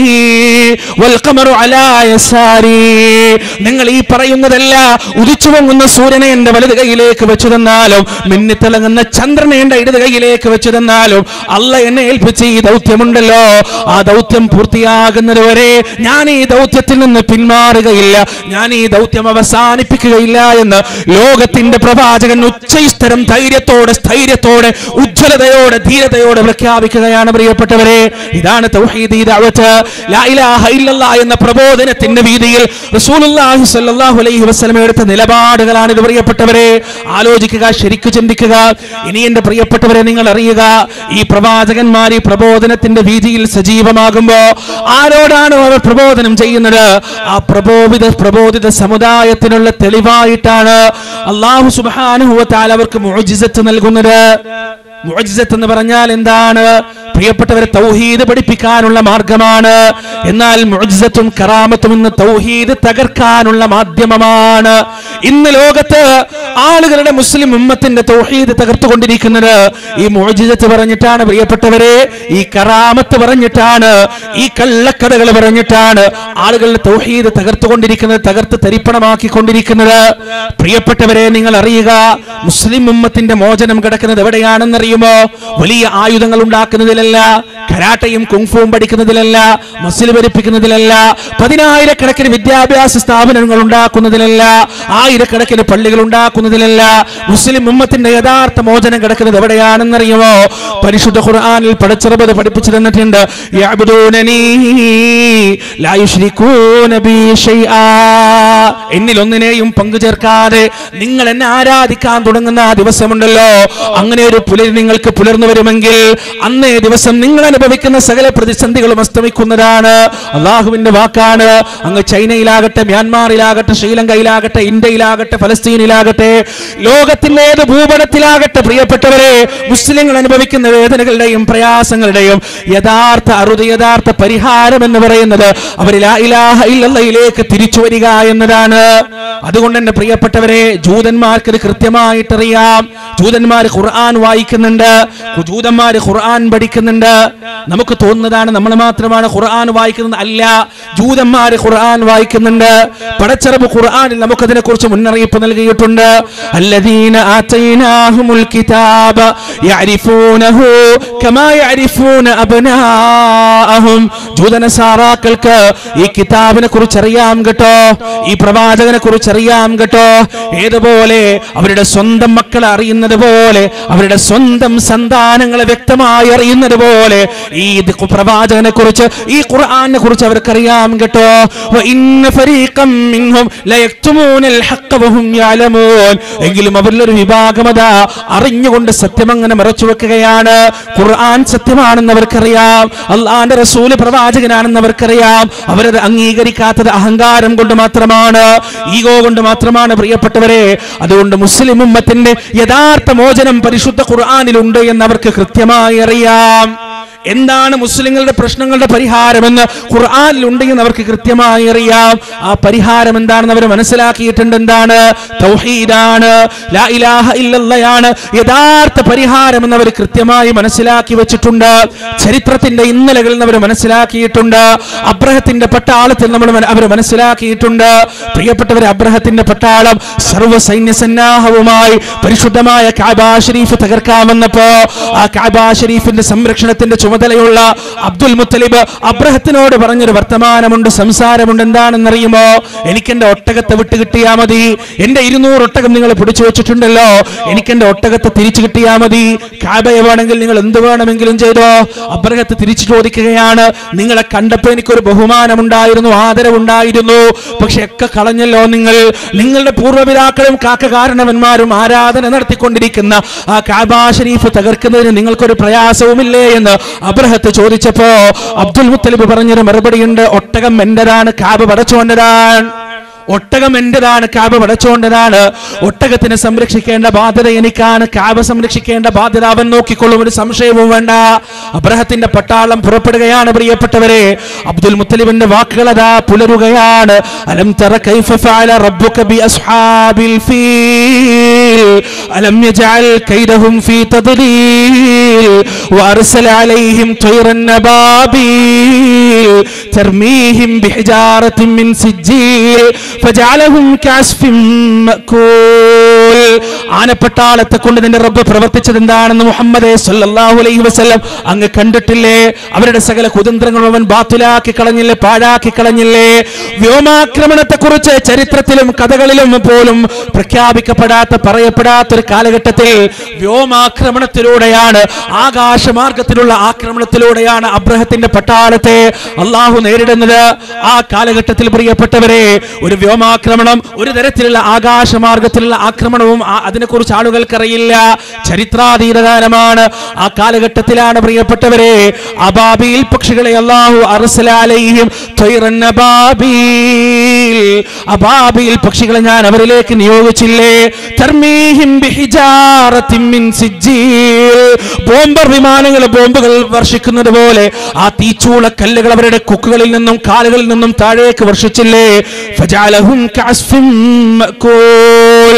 വൽ ഖമറു അലാ യസാരി നിങ്ങൾ ഈ പറയുന്നതല്ല ഉദിച്ചു പൊങ്ങുന്ന സൂര്യനെ എന്റെ വലത് കൈയിലേക്ക് വെച്ചു തന്നാലും മിന്നിത്തിളങ്ങുന്ന ചന്ദ്രനെ എന്റെ ഇടത് കൈയിലേക്ക് വെച്ചു തന്നാലും അല്ല എന്നെ ഏൽപ്പിച്ച ഈ ദൗത്യമുണ്ടല്ലോ ആ ദൗത്യം പൂർത്തിയാകുന്നത് വരെ ഞാൻ ഈ ദൗത്യത്തിൽ നിന്ന് പിന്മാറുകയില്ല ഞാൻ ഈ ദൗത്യം അവസാനിപ്പിക്കുകയില്ല എന്ന് ലോകത്തിന്റെ പ്രവാചകൻ ഉച്ചസ്ഥരം ധൈര്യത്തോടെ സ്ഥൈര്യത്തോടെ ഉജ്ജ്വലതയോടെ ധീരതയോടെ പ്രഖ്യാപിക്കുകയാണ് പ്രിയപ്പെട്ടവരെ ഇതാണ് തൗഹീദി ദഅവത്ത് ലാ ഇലാഹ ഇല്ലല്ലാ എന്ന പ്രബോധനത്തിന്റെ വീതിയിൽ റസൂലുള്ളാഹി സ്വല്ലല്ലാഹു അലൈഹി വസല്ലം എടുത്ത നിലപാടുകളാണ് ഇത് പ്രിയപ്പെട്ടവരെ ആലോചിക്കുക ശരിക്കു ചിന്തിക്കുക ഇനി എന്റെ പ്രിയപ്പെട്ടവരെ നിങ്ങൾ അറിയുക ഈ പ്രവാചകന്മാർ ഈ പ്രബോധനത്തിന്റെ വീതിയിൽ സജീവമാകുമ്പോ ആരോടാണ് അവർ പ്രബോധനം ചെയ്യുന്നത് ആ പ്രബോധിത പ്രബോധിത സമുദായത്തിനുള്ള തെളിവായിട്ടാണ് അള്ളാഹു സുബ്ഹാനഹു വ തആല അവർക്ക് മുഅ്ജിസത്ത് നൽകുന്നത് മുഅ്ജിസത്ത് എന്ന് പറഞ്ഞാൽ എന്താണ് പ്രിയപ്പെട്ടവരെ തൗഹീദ് പഠിപ്പിക്കാനുള്ള മാർഗമാണ് എന്നാൽ മുഅ്ജിസത്തും കറാമത്തും ഇന്ന് തൗഹീദ് തകർക്കാനുള്ള മാധ്യമമാണ് ഇന്ന് ലോകത്ത് ആളുകളുടെ മുസ്ലിം ഉമ്മത്തിന്റെ തൗഹീദ് തകർത്തുകൊണ്ടിരിക്കുന്നത് ഈ മുഅ്ജിസത്ത് പറഞ്ഞിട്ടാണ് പ്രിയപ്പെട്ടവരെ ഈ കറാമത്ത് പറഞ്ഞിട്ടാണ് ഈ കള്ളക്കഥകൾ പറഞ്ഞിട്ടാണ് ആളുകളുടെ തൗഹീദ് തകർത്തുകൊണ്ടിരിക്കുന്നത് തകർത്ത് തരിപ്പണമാക്കിക്കൊണ്ടിരിക്കുന്നത് പ്രിയപ്പെട്ടവരെ നിങ്ങൾ അറിയുക മുസ്ലിം ഉമ്മത്തിന്റെ മോചനം കിടക്കുന്നത് എവിടെയാണെന്നറിയുമോ വലിയ ആയുധങ്ങൾ ഉണ്ടാക്കുന്നതിലല്ല കരാട്ടയും കുങ്ഫുവും പഠിക്കുന്നതിലല്ല മസിൽ ഭരിപ്പിക്കുന്നതിലല്ല പതിനായിരക്കണക്കിന് വിദ്യാഭ്യാസ സ്ഥാപനങ്ങൾ ഉണ്ടാക്കുന്നതിലല്ല ആയിരക്കണക്കിന് പള്ളികൾ ഉണ്ടാക്കുന്നതിലല്ല മുസ്ലിം ഉമ്മത്തിന്റെ യഥാർത്ഥ മോചനം കിടക്കുന്നത് എവിടെയാണെന്നറിയുമോ പരിശുദ്ധ ഖുർആനിൽ പടച്ചിറബത് പഠിപ്പിച്ചു തന്നിട്ടുണ്ട് യഅ്ബുദൂനനീ ലാ യുശ്രികൂന ബി ശൈആ എന്നിൽ ഒന്നിനെയും പങ്കു ചേർക്കാതെ നിങ്ങൾ എന്നെ ആരാധിക്കാൻ തുടങ്ങുന്ന ആ ദിവസമുണ്ടല്ലോ അങ്ങനെ ഒരു പുലരി നിങ്ങൾക്ക് പുലർന്നു വരുമെങ്കിൽ അന്നേ ദിവസം നിങ്ങൾ അനുഭവിക്കുന്ന സകല പ്രതിസന്ധികളും അസ്തമിക്കുന്നതാണ് അള്ളാഹുവിന്റെ വാക്കാണ് അങ്ങ് ചൈനയിലാകട്ടെ മ്യാൻമാറിലാകട്ടെ ശ്രീലങ്കയിലാകട്ടെ ഇന്ത്യയിലാകട്ടെ ഫലസ്തീനിലാകട്ടെ ലോകത്തിന്റെ ഏത് ഭൂപടത്തിലാകട്ടെ പ്രിയപ്പെട്ടവരെ മുസ്ലിങ്ങൾ അനുഭവിക്കുന്ന വേദനകളുടെയും പ്രയാസങ്ങളുടെയും യഥാർത്ഥ അറുതി യഥാർത്ഥ പരിഹാരം എന്ന് പറയുന്നത് അവർ ലാ ഇലാഹ ഇല്ലല്ലയിലേക്ക് തിരിച്ചു വരിക എന്നതാണ് അതുകൊണ്ട് തന്നെ പ്രിയപ്പെട്ടവരെ ജൂതന്മാർക്ക് ഇത് കൃത്യമായിട്ടറിയാം ജൂതന്മാർ ഖുർആൻ വായിക്കുന്നുണ്ട് ജൂതന്മാർ ഖുർആൻ പഠിക്കുന്നുണ്ട് നമുക്ക് തോന്നുന്നതാണ് നമ്മൾ മാത്രമാണ് ഖുർആൻ വായിക്കുന്നത് അല്ല ജൂതന്മാർ ഖുർആൻ വായിക്കുന്നുണ്ട് പടച്ചറബ് ഖുർആനിൽ നമുക്കതിനെ കുറിച്ച് മുന്നറിയിപ്പ് നൽകിയിട്ടുണ്ട് അല്ലദീന ആതൈനാഹുമുൽ കിതാബ യഅരിഫൂനഹു കമാ യഅരിഫൂന അബ്നാഅഹും ജൂതനസാറാക്കൾക്ക് ഈ കിതാബിനെ കുറിച്ച് അറിയാം കേട്ടോ ഈ പ്രവാചകനെ കുറിച്ച് അറിയാം കേട്ടോ ഏതുപോലെ അവരുടെ സ്വന്തം മക്കളെ അറിയുന്നത് പോലെ അവരുടെ സ്വന്തം സന്താനങ്ങളെ വ്യക്തമായി അറിയുന്നത് പോലെ ഈ പ്രവാചകനെ കുറിച്ച് ഈ ഖുർആനെ കുറിച്ച് അവർക്കറിയാം കേട്ടോ വ ഇന്ന ഫരീഖം മിൻഹും ലയക്തുമൂനൽ ഹഖ്ഖ വഹും യഅലമൂൻ എങ്കിലും അവരിലൊരു വിഭാഗം അതാ അറിഞ്ഞുകൊണ്ട് സത്യം അങ്ങനെ മറച്ചു വെക്കുകയാണ് ഖുർആൻ സത്യമാണെന്ന് അവർക്കറിയാം അള്ളാന്റെ റസൂല് പ്രവാചകനാണെന്ന് അവർക്കറിയാം അവരത് അംഗീകരിക്കാത്തത് അഹങ്കാരം കൊണ്ട് മാത്രമാണ് ഈഗോ കൊണ്ട് മാത്രമാണ് പ്രിയപ്പെട്ടവരെ അതുകൊണ്ട് മുസ്ലിം ഉമ്മത്തിന്റെ യഥാർത്ഥ മോചനം പരിശുദ്ധ ഖുർആനിലുണ്ട് എന്ന് അവർക്ക് കൃത്യമായി അറിയാം എന്താണ് മുസ്ലിങ്ങളുടെ പ്രശ്നങ്ങളുടെ പരിഹാരമെന്ന് ഖുർആനിൽ ഉണ്ടെന്ന് അവർക്ക് കൃത്യമായി അറിയാം ആ പരിഹാരം എന്താണെന്ന് അവർ മനസ്സിലാക്കിയിട്ടുണ്ട് എന്താണ് തൗഹീദാണ് ലാ ഇലാഹ ഇല്ലല്ലയാണ് യഥാർത്ഥ പരിഹാരം എന്ന് അവർ കൃത്യമായി മനസ്സിലാക്കി വെച്ചിട്ടുണ്ട് ചരിത്രത്തിന്റെ ഇന്നലകളിൽ നിന്ന് അവർ മനസ്സിലാക്കിയിട്ടുണ്ട് അബ്രഹത്തിന്റെ പട്ടാളത്തിൽ നമ്മൾ അവർ മനസ്സിലാക്കിയിട്ടുണ്ട് പ്രിയപ്പെട്ടവരെ അബ്രഹത്തിന്റെ പട്ടാളം സർവ്വ സൈന്യ സന്നാഹവുമായി പരിശുദ്ധമായ കാബ ഷരീഫ് തകർക്കാൻ വന്നപ്പോ ആ കാബ ഷരീഫിന്റെ സംരക്ഷണത്തിന്റെ ചുമതലയുള്ള അബ്ദുൽ മുത്തലിബ് അബ്രഹത്തിനോട് പറഞ്ഞൊരു വർത്തമാനമുണ്ട് സംസാരമുണ്ട് എന്താണെന്നറിയുമോ എനിക്ക് എന്റെ ഒട്ടകത്തെ വിട്ട് കിട്ടിയാ മതി എന്റെ ഇരുന്നൂറ് ഒട്ടകം നിങ്ങൾ പിടിച്ചു വെച്ചിട്ടുണ്ടല്ലോ എനിക്ക് എന്റെ ഒട്ടകത്തെ തിരിച്ചു കിട്ടിയാ മതി കാബയെ വേണമെങ്കിൽ നിങ്ങൾ എന്ത് വേണമെങ്കിലും ചെയ്തോ അബ്രഹത്ത് തിരിച്ചു ചോദിക്കുകയാണ് നിങ്ങളെ കണ്ടപ്പോ എനിക്കൊരു ബഹുമാനമുണ്ടായിരുന്നു ആദരവുണ്ടായിരുന്നു പക്ഷെ ഒക്കെ കളഞ്ഞല്ലോ നിങ്ങൾ നിങ്ങളുടെ പൂർവ്വപിതാക്കളും കാക്ക കാരണവന്മാരും ആരാധന നടത്തിക്കൊണ്ടിരിക്കുന്ന ആ കാബ ഷരീഫ് തകർക്കുന്നതിന് നിങ്ങൾക്കൊരു പ്രയാസവുമില്ലേ എന്ന് അബ്രഹത്ത് ചോദിച്ചപ്പോ അബ്ദുൽ മുത്തലിബ് പറഞ്ഞൊരു മറുപടിയുണ്ട് ഒട്ടകം എന്റേതാണ് കാബ് പടച്ചോണ്ടതാണ് ഒട്ടകം എന്റേതാണ് കാബ് പടച്ചോണ്ടതാണ് ഒട്ടകത്തിനെ സംരക്ഷിക്കേണ്ട ബാധ്യത എനിക്കാണ് കാബ് സംരക്ഷിക്കേണ്ട ബാധ്യത അവൻ നോക്കിക്കൊള്ളും ഒരു സംശയവും വേണ്ട അബ്രഹത്തിന്റെ പട്ടാളം പുറപ്പെടുകയാണ് പ്രിയപ്പെട്ടവരെ അബ്ദുൽ മുത്തലിബിന്റെ വാക്കുകൾ അതാ പുലരുകയാണ് അലം തറ കൈഫ ഫഅല റബ്ബുക ബി അസ്ഹാബിൽ ഫീൽ അലം യജഅൽ കൈദഹും ഫീ തദ്ലീൽ വഅർസല അലൈഹിം തൈറൻ നബാബീൽ തർമീഹിം ബിഹിജാറത്തിൻ മിൻ സിജ്ജീൽ ഫജഅലഹും കഅസ്ഫിൻ മഅകൂൽ ആനപ്പട്ടാളത്തെ കൊണ്ട് നിന്റെ റബ്ബ് പ്രവർത്തിച്ചത് എന്താണെന്ന് മുഹമ്മദേ സല്ലല്ലാഹു അലൈഹി വസല്ലം അങ്ങ് കണ്ടിട്ടില്ലേ അവരുടെ സകല കുതന്ത്രങ്ങളും അവൻ ബാത്തിലാക്കി കളഞ്ഞില്ലേ പാഴാക്കി കളഞ്ഞില്ലേ വ്യോമാക്രമണത്തെ കുറിച്ച് ചരിത്രത്തിലും കഥകളിലും പോലും പ്രഖ്യാപിക്കപ്പെടാത്ത പറയപ്പെടാത്ത ഒരു കാലഘട്ടത്തിൽ വ്യോമാക്രമണത്തിലൂടെയാണ് ആകാശമാർഗത്തിലുള്ള ആക്രമണത്തിലൂടെയാണ് അബ്രഹത്തിന്റെ പട്ടാളത്തെ അള്ളാഹു നേരിടുന്നത് ആ കാലഘട്ടത്തിൽ പ്രിയപ്പെട്ടവരെ ഒരു വ്യോമാക്രമണം ഒരു തരത്തിലുള്ള ആകാശമാർഗത്തിലുള്ള ആക്രമണവും ആ- അതിനെക്കുറിച്ച് ആളുകൾക്കറിയില്ല ചരിത്രാതീതകാലമാണ് ആ കാലഘട്ടത്തിലാണ് പ്രിയപ്പെട്ടവരെ അബാബിയിൽ പക്ഷികളെ അള്ളാഹു അറസലാലയും അബാബിയിൽ പക്ഷികളെ ഞാൻ അവരിലേക്ക് നിയോഗിച്ചില്ലേ തർമീഹിം ബിഹിജാറത്തിൻ മിൻ സിജ്ജീൽ. ബോംബർ വിമാനങ്ങൾ ബോംബുകൾ വർഷിക്കുന്നത് പോലെ ആ തീച്ചൂള കല്ലുകൾ അവരുടെ കൊക്കുകളിൽ നിന്നും കാലുകളിൽ നിന്നും താഴേക്ക് വർഷിച്ചില്ലേ ഫജഅലഹും കഅസ്ഫിൻ മഅകൂൽ.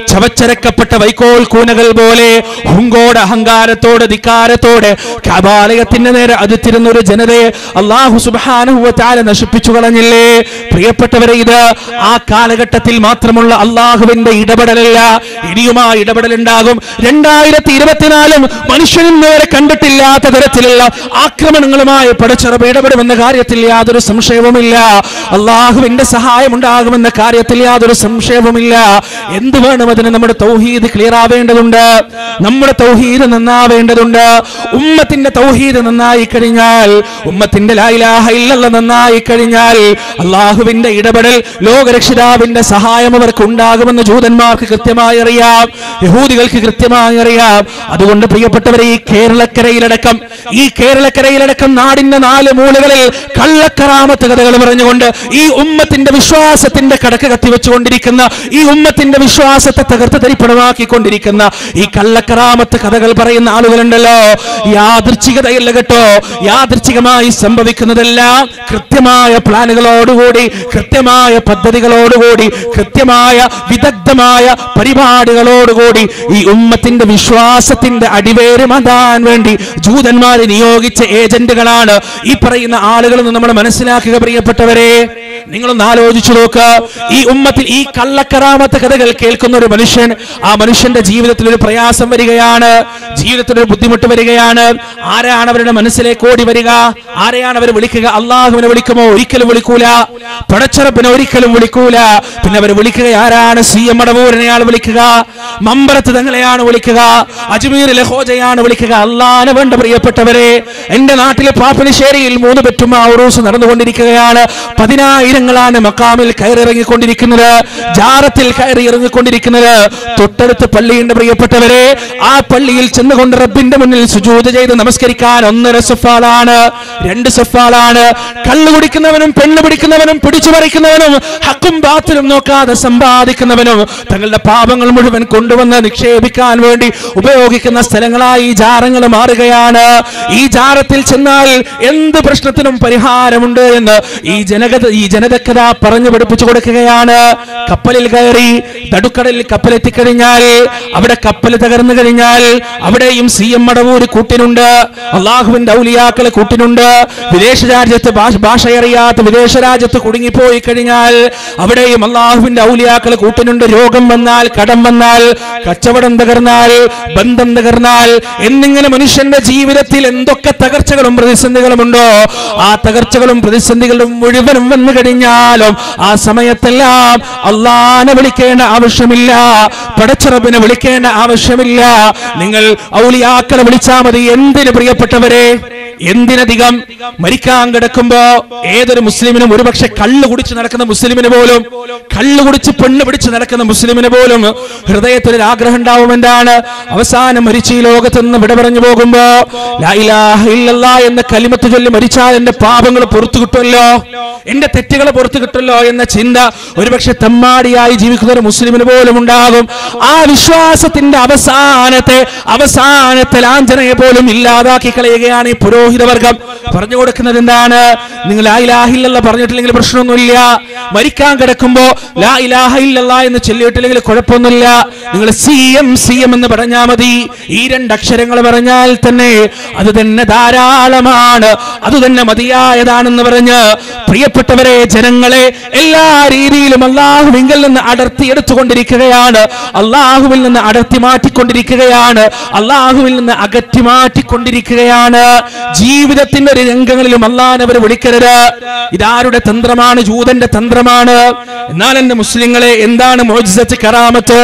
ചവച്ചരക്കപ്പെട്ട വൈക്കോൽ കൂനകൾ പോലെ ഹുങ്കോട് അഹങ്കാരത്തോടെ ധിക്കാരത്തോടെ കബാലയത്തിന്റെ നേരെ അതിത്തിരുന്ന ഒരു ജനതയെ അള്ളാഹു സുബാനുഭവത്താല നശിപ്പിച്ചു കളഞ്ഞില്ലേ പ്രിയപ്പെട്ടവരെ ഇത് ആ കാലഘട്ടത്തിൽ മാത്രമുള്ള അള്ളാഹുവിന്റെ ഇടപെടലല്ല ഇനിയും ആ ഇടപെടൽ ഉണ്ടാകും രണ്ടായിരത്തി ഇരുപത്തിനാലും മനുഷ്യനും നേരെ കണ്ടിട്ടില്ലാത്ത തരത്തിലുള്ള ആക്രമണങ്ങളുമായി പടച്ചിറപ്പ് ഇടപെടുമെന്ന കാര്യത്തിൽ യാതൊരു സംശയവുമില്ല അള്ളാഹുവിന്റെ സഹായം ഉണ്ടാകുമെന്ന കാര്യത്തിൽ യാതൊരു സംശയവുമില്ല എന്ത് വേണം അതിന് നമ്മുടെ തൗഹീദ് ക്ലിയർ ആവേണ്ടതുണ്ട് നമ്മുടെ തൗഹീദ് നന്നാവേണ്ടതുണ്ട് ഉമ്മത്തിന്റെ തൗഹീദ് നന്നായി കഴിഞ്ഞാൽ ഉമ്മത്തിന്റെ ലായിലാഹ ഇല്ലല്ല നന്നായി കഴിഞ്ഞാൽ അള്ളാഹുവിന്റെ ഇടപെടൽ ലോകരക്ഷിതാവിന്റെ സഹായം അവർക്ക് ഉണ്ടാകുമെന്ന് ജൂതന്മാർക്ക് കൃത്യമായി അറിയാം യഹൂദികൾക്ക് കൃത്യമായി അറിയാം അതുകൊണ്ട് പ്രിയപ്പെട്ടവരെ ഈ കേരളക്കരയിലടക്കം ഈ കേരളക്കരയിലടക്കം നാടിന്റെ നാല് മൂലകളിൽ കള്ളക്കറാമത്ത് കഥകൾ പറഞ്ഞുകൊണ്ട് ഈ ഉമ്മത്തിന്റെ വിശ്വാസത്തിന്റെ കടക്ക് കത്തിവെച്ചുകൊണ്ടിരിക്കുന്ന ഈ ഉമ്മത്തിന്റെ വിശ്വാസത്തെ തകർത്ത് തരിപ്പണമാക്കിക്കൊണ്ടിരിക്കുന്ന ഈ കള്ളക്കറാമത്ത് കഥകൾ പറയുന്ന ആളുകളുണ്ടല്ലോ യാദൃച്ഛികതയല്ല കേട്ടോ യാദൃച്ഛികമായി സംഭവിക്കുന്നതെല്ലാം കൃത്യമായ പ്ലാനുകളോടുകൂടി കൃത്യമായ പദ്ധതികളോടുകൂടി കൃത്യമായ വിദഗ്ധമായ പരിപാടികളോടുകൂടി ഈ ഉമ്മത്തിന്റെ വിശ്വാസത്തിന്റെ അടിവേര് മതാൻ വേണ്ടി ജൂതന്മാരെ നിയോഗിച്ച ഏജന്റുകളാണ് ഈ പറയുന്ന ആളുകൾ എന്ന് നമ്മൾ മനസ്സിലാക്കുക പ്രിയപ്പെട്ടവരെ നിങ്ങളൊന്ന് ആലോചിച്ചു നോക്ക് ഈ ഉമ്മത്തിൽ ഈ കള്ളക്കറാമത്തെ കഥകൾ കേൾക്കുന്ന ഒരു മനുഷ്യൻ ആ മനുഷ്യന്റെ ജീവിതത്തിൽ ഒരു പ്രയാസം വരികയാണ് ജീവിതത്തിൽ ഒരു ബുദ്ധിമുട്ട് വരികയാണ് ആരാണ് അവരുടെ മനസ്സിലേക്ക് ഓടി വരിക ആരെയാണ് അവർ വിളിക്കുക അള്ളാഹുവിനെ വിളിക്കുമോ ഒരിക്കലും വിളിക്കൂല പടച്ചറപ്പിനെ ഒരിക്കലും വിളിക്കൂല പിന്നെ അവർ വിളിക്കുക ആരാണ് സി എം മടവൂരിനെയാൾ വിളിക്കുക മമ്പറത്ത് തങ്ങളെയാണ് വിളിക്കുക അജ്മീറിലെ ഹോജയാണ് വിളിക്കുക അള്ളാനെ വേണ്ട പ്രിയപ്പെട്ടവരെ എന്റെ നാട്ടിലെ പാപ്പനശ്ശേരിയിൽ മൂന്ന് പെറ്റും ആ ഉറൂസ് നടന്നുകൊണ്ടിരിക്കുകയാണ് പതിനായിരങ്ങളാണ് മക്കാമിൽ കയറിറങ്ങിക്കൊണ്ടിരിക്കുന്നത് ജാറത്തിൽ കയറി ഇറങ്ങിക്കൊണ്ടിരിക്കുന്നത് തൊട്ടടുത്ത് പള്ളിയുണ്ട് പ്രിയപ്പെട്ടവരെ ആ പള്ളിയിൽ ചെന്നുകൊണ്ട് റബ്ബിന്റെ മുന്നിൽ സുജൂത് ചെയ്ത് നമസ്കരിക്കാൻ ഒന്നര സഫാലാണ് രണ്ട് സഫാലാണ് കള്ളു കുടിക്കുന്നവനും പെണ്ണ് പിടിക്കുന്നവനും പിടിച്ചു പറിക്കുന്നവനും ഹക്കും ബാത്തിലും നോക്കാതെ സമ്പാദിക്കുന്നവനും തങ്ങളുടെ പാപങ്ങൾ മുഴുവൻ കൊണ്ടുവന്ന് നിക്ഷേപിക്കാൻ വേണ്ടി ഉപയോഗിക്കുന്ന സ്ഥലങ്ങളായി ഈ ജാറങ്ങൾ മാറുകയാണ് ഈ ജാറത്തിൽ ചെന്നാൽ എന്ത് പ്രശ്നത്തിനും പരിഹാരമുണ്ട് എന്ന് ഈ ജനകത ഈ ജനതക്കഥ പറഞ്ഞു പഠിപ്പിച്ചു കൊടുക്കുകയാണ് കപ്പലിൽ കയറി നടുക്കടലിൽ കപ്പലെത്തിക്കഴിഞ്ഞാൽ അവിടെ കപ്പൽ തകർന്നു കഴിഞ്ഞാൽ അവിടെയും സി എം മടവൂര് കൂട്ടിനുണ്ട് അള്ളാഹുവിന്റെ ഔലിയാക്കളെ കൂട്ടിനുണ്ട് വിദേശ രാജ്യത്ത് ഭാഷ ഭാഷ അറിയാത്ത വിദേശ രാജ്യത്ത് കുടുങ്ങിപ്പോയി കഴിഞ്ഞാൽ അവിടെയും അള്ളാഹുവിന്റെ ഔലിയാക്കളെ കൂട്ടിനുണ്ട് രോഗം വന്നാൽ കടം വന്നാൽ കച്ചവടം തകർന്നാൽ ബന്ധം തകർന്നാൽ എന്നിങ്ങനെ മനുഷ്യന്റെ ജീവിതത്തിൽ എന്തൊക്കെ തകർച്ചകളും പ്രതിസന്ധികളും ഉണ്ടോ ആ തകർച്ചകളും പ്രതിസന്ധികളും മുഴുവനും വന്നു കഴിഞ്ഞാലും ആ സമയത്തെല്ലാം അള്ളാനെ വിളിക്കേണ്ട ആവശ്യമില്ല പടച്ചിറപ്പിനെ വിളിക്കേണ്ട ആവശ്യമില്ല നിങ്ങൾ ഔലിയാക്കളെ വിളിച്ചാൽ മതി എന്തിന് പ്രിയപ്പെട്ടവരെ എന്തിനധികം മരിക്കാൻ കിടക്കുമ്പോ ഏതൊരു മുസ്ലിമിനും ഒരുപക്ഷെ കള്ളു കുടിച്ച് നടക്കുന്ന മുസ്ലിമിന് പോലും കള്ളു കുടിച്ച് പെണ്ണ് പിടിച്ച് നടക്കുന്ന മുസ്ലിമിന് പോലും ഹൃദയത്തിൽ ഒരു ആഗ്രഹം ഉണ്ടാവും എന്താണ് അവസാനം മരിച്ച് ഈ ലോകത്ത് നിന്ന് വിട പറഞ്ഞു പോകുമ്പോ ലാ ഇലാഹ ഇല്ലല്ലാ എന്ന കലിമത്ത് ചൊല്ലി മരിച്ചാൽ എന്റെ പാപങ്ങൾ പുറത്തു കിട്ടുമല്ലോ എന്റെ തെറ്റുകൾ പുറത്തു കിട്ടുമല്ലോ എന്ന ചിന്ത ഒരുപക്ഷെ തെമ്മാടിയായി ജീവിക്കുന്ന ഒരു മുസ്ലിമിന് പോലും ഉണ്ടാകും ആ വിശ്വാസത്തിന്റെ അവസാനത്തെ അവസാനത്തെ ലാഞ്ചനയെ പോലും ഇല്ലാതാക്കി കളയുകയാണ് ഈ പുരോഹിത വർഗം പറഞ്ഞു കൊടുക്കുന്നത് എന്താണ് നിങ്ങൾ ലാ ഇലാഹ ഇല്ലല്ലാ പറഞ്ഞിട്ടില്ലെങ്കിൽ പ്രശ്നമൊന്നുമില്ല മരിക്കാൻ കിടക്കുമ്പോ ലാ ഇലാഹ ഇല്ലല്ലാ എന്ന് ചൊല്ലിയിട്ടില്ലെങ്കിൽ കുഴപ്പമൊന്നുമില്ല നിങ്ങൾ സി എം സി എം എന്ന് പറഞ്ഞാൽ മതി ഈ രണ്ട് അക്ഷരങ്ങൾ പറഞ്ഞാൽ തന്നെ അത് തന്നെ ധാരാളമാണ് അത് തന്നെ മതിയായതാണെന്ന് പറഞ്ഞ് പ്രിയപ്പെട്ടവരെ ജനങ്ങളെ എല്ലാ രീതിയിലും അള്ളാഹുവിങ്കിൽ നിന്ന് അടർത്തി എടുത്തുകൊണ്ടിരിക്കുകയാണ് അള്ളാഹുവിൽ നിന്ന് അടർത്തി മാറ്റിക്കൊണ്ടിരിക്കുകയാണ് അള്ളാഹുവിൽ നിന്ന് അകറ്റി മാറ്റിക്കൊണ്ടിരിക്കുകയാണ് ജീവിതത്തിന്റെ ഒരു രംഗങ്ങളിലും അള്ളാഹനവർ വിളിക്കരുത് ഇതാരുടെ തന്ത്രമാണ് ജൂതന്റെ തന്ത്രമാണ് എന്നാൽ എന്റെ മുസ്ലിങ്ങളെ എന്താണ് മോജിസത്ത് കറാമത്ത്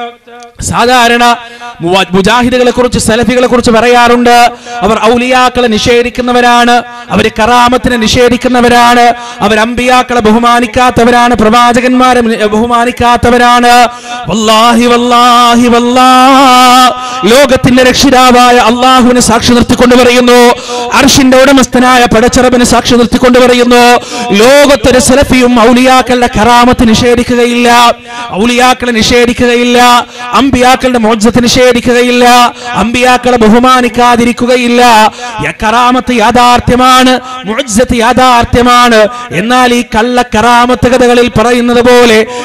സാധാരണ മുവ- മുജാഹിദുകളെ കുറിച്ച് സലഫികളെ കുറിച്ച് പറയാറുണ്ട് അവർ ഔലിയാക്കളെ നിഷേധിക്കുന്നവരാണ് അവർ കറാമത്തിനെ നിഷേധിക്കുന്നവരാണ് അവർ അമ്പിയാക്കളെ ബഹുമാനിക്കാത്തവരാണ് പ്രവാചകന്മാരെ നി- ബഹുമാനിക്കാത്തവരാണ് വല്ലാഹി വല്ലാഹി വല്ലാ ലോകത്തിന്റെ രക്ഷിതാവായ അള്ളാഹുവിനെ സാക്ഷി നിർത്തിക്കൊണ്ട് പറയുന്നു അർഷിന്റെ ഉടമസ്ഥനായ പടച്ചറബിനെ സാക്ഷി നിർത്തിക്കൊണ്ട് പറയുന്നു ലോകത്തൊരു സലഫിയും ഔലിയാക്കളുടെ കറാമത്ത് നിഷേധിക്കുകയില്ല ഔലിയാക്കളെ നിഷേധിക്കുകയില്ല അമ്പിയാക്കളുടെ മോചത്തെ നിഷേധിക്കുകയില്ല അമ്പിയാക്കളെ ബഹുമാനിക്കാതിരിക്കുകയില്ല യ- കറാമത്ത് യാഥാർത്ഥ്യമാണ് മുഅജ്ജത്ത് യാഥാർത്ഥ്യമാണ് എന്നാൽ ഈ കള്ള കറാമത്ത് കഥകളിൽ പറയുന്നത് പോലെ ഇഷ്ടം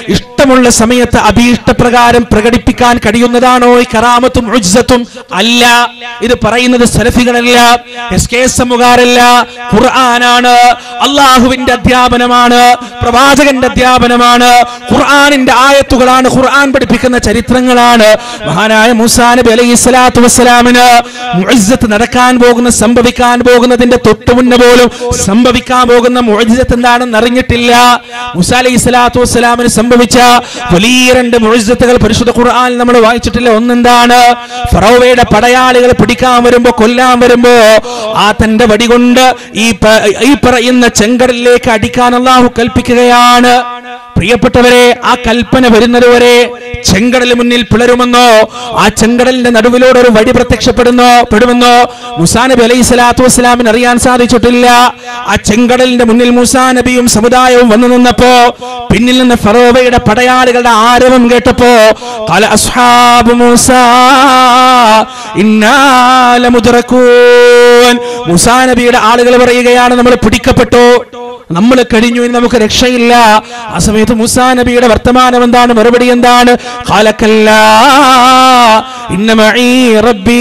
ഇഷ്ടമുള്ള സമയത്ത് അഭീഷ്ടപ്രകാരം പ്രകടിപ്പിക്കാൻ കഴിയുന്നതാണോ ഈ കറാമത്തും ഉജ്ജത്തും അല്ല ഇത് പറയുന്നത് സലഫികളല്ല എസ് കെ എസ് എമ്മുകാരല്ല ഖുർആനാണ് അള്ളാഹുവിന്റെ അധ്യാപനമാണ് പ്രവാചകന്റെ അധ്യാപനമാണ് ഖുർആനിന്റെ ആയത്തുകളാണ് ഖുർആൻ പഠിപ്പിക്കുന്ന ചരിത്രങ്ങളാണ് മഹാനായ മൂസാ നബി അലൈഹി സ്വലാത്തു വസ്സലാമിന് മുഅജ്ജത്ത് നടക്കാൻ പോകുന്ന സംഭവിക്കാൻ പോകുന്നതിന്റെ തൊട്ടു മുന്നേ പോലും സംഭവിക്കാൻ പോകുന്ന മുഅജ്ജത്ത് എന്താണെന്ന് അറിഞ്ഞിട്ടില്ല മൂസാ അലൈഹി സ്വലാത്തു വസ്സലാമിന് സംഭവിച്ച വലിയ രണ്ട് മുഅജ്ജത്തുകൾ പരിശുദ്ധ ഖുർആൻ നമ്മൾ വായിച്ചിട്ടില്ല ഒന്നെന്താണ് ഫറോവയുടെ പടയാളികൾ പിടിക്കാൻ വരുമ്പോ കൊല്ലാൻ വരുമ്പോ ആ തന്റെ വടി കൊണ്ട് ഈ പ- ഈ പറയുന്ന ചെങ്കടലിലേക്ക് അടിക്കാൻ അള്ളാഹു കൽപ്പിക്കുകയാണ് പ്രിയപ്പെട്ടവരെ ആ കൽപ്പന വരുന്നതുവരെ ചെങ്കടൽ മുന്നിൽ പിളരുമെന്നോ ആ ചെങ്കടലിന്റെ നടുവിലൂടെ ഒരു വടി പ്രത്യക്ഷപ്പെടുന്നോ പെടുമെന്നോ മുസാ നബി അലൈഹി സ്വലാത്തു വസ്സലാമിന് അറിയാൻ സാധിച്ചിട്ടില്ല ആ ചെങ്കടലിന്റെ മുന്നിൽ മുസാ നബിയും സമുദായവും വന്നു നിന്നപ്പോ പിന്നിൽ നിന്ന് ഫറോവയുടെ പടയാളികളുടെ ആരവം കേട്ടപ്പോ قال أصحاب موسى إنا لمدركون മുസാ നബിയുടെ ആളുകൾ പറയുകയാണ് നമ്മൾ പിടിക്കപ്പെട്ടു നമ്മൾ കഴിഞ്ഞു ഇനി നമുക്ക് രക്ഷയില്ല ആ സമയത്ത് മുസാ നബിയുടെ വർത്തമാനം എന്താണ് മറുപടി എന്താണ് കാലക്കല്ല ഇന്ന മഈ റബ്ബി